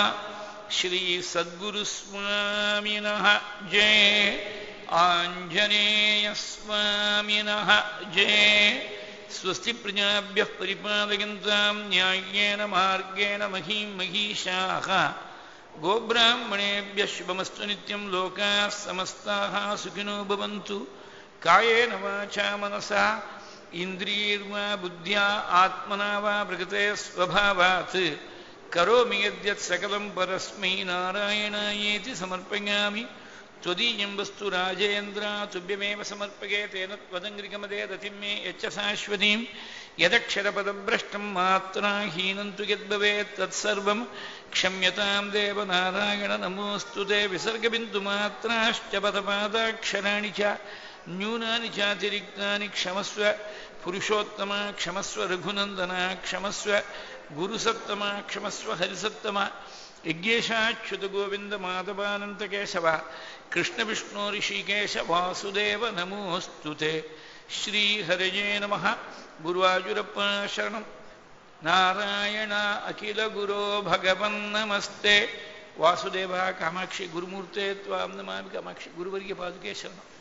[SPEAKER 1] श्रीसद्गुरुस्वामिनः जय आञ्जनेयस्वामिनः जय स्वस्ति प्रजाभ्यः परिपालयन्तां न्याय्येन मार्गेण महीं महीषाः गोब्राह्मणेभ्यः शुभमस्तु नित्यं लोकाः समस्ताः सुखिनो भवन्तु कायेन वाचा मनसा इन्द्रियैर्वा बुद्ध्या आत्मना वा प्रकृते स्वभावात् करोमि यद्यत् सकलं परस्मै नारायणायेति समर्पयामि त्वदीयं वस्तु राजेन्द्र तुभ्यमेव समर्पये तेन त्वदङ्घ्रिकमदे रतिं मे यच्च शाश्वतीं यदक्षरपदभ्रष्टं मात्रा हीनं तु यद्भवेत् तत्सर्वं क्षम्यतां देवनारायण नमोऽस्तु ते विसर्गबिन्दुमात्राश्च पदपादाक्षराणि च न्यूनानि चातिरिक्तानि क्षमस्व पुरुषोत्तम क्षमस्व रघुनन्दन क्षमस्व गुरुसत्तमा क्षमस्व हरिसत्तम यज्ञेशाच्युतगोविन्दमाधवानन्तकेशव कृष्णविष्णो ऋषिकेश वासुदेव नमोऽस्तु ते श्रीहरये नमः गुरुवायुरप्पा शरणं नारायण अखिलगुरो भगवन्नमस्ते वासुदेव कामाक्षि गुरुमूर्ते त्वां नमामि कामाक्षि गुरुवर्यपादुके शरणम्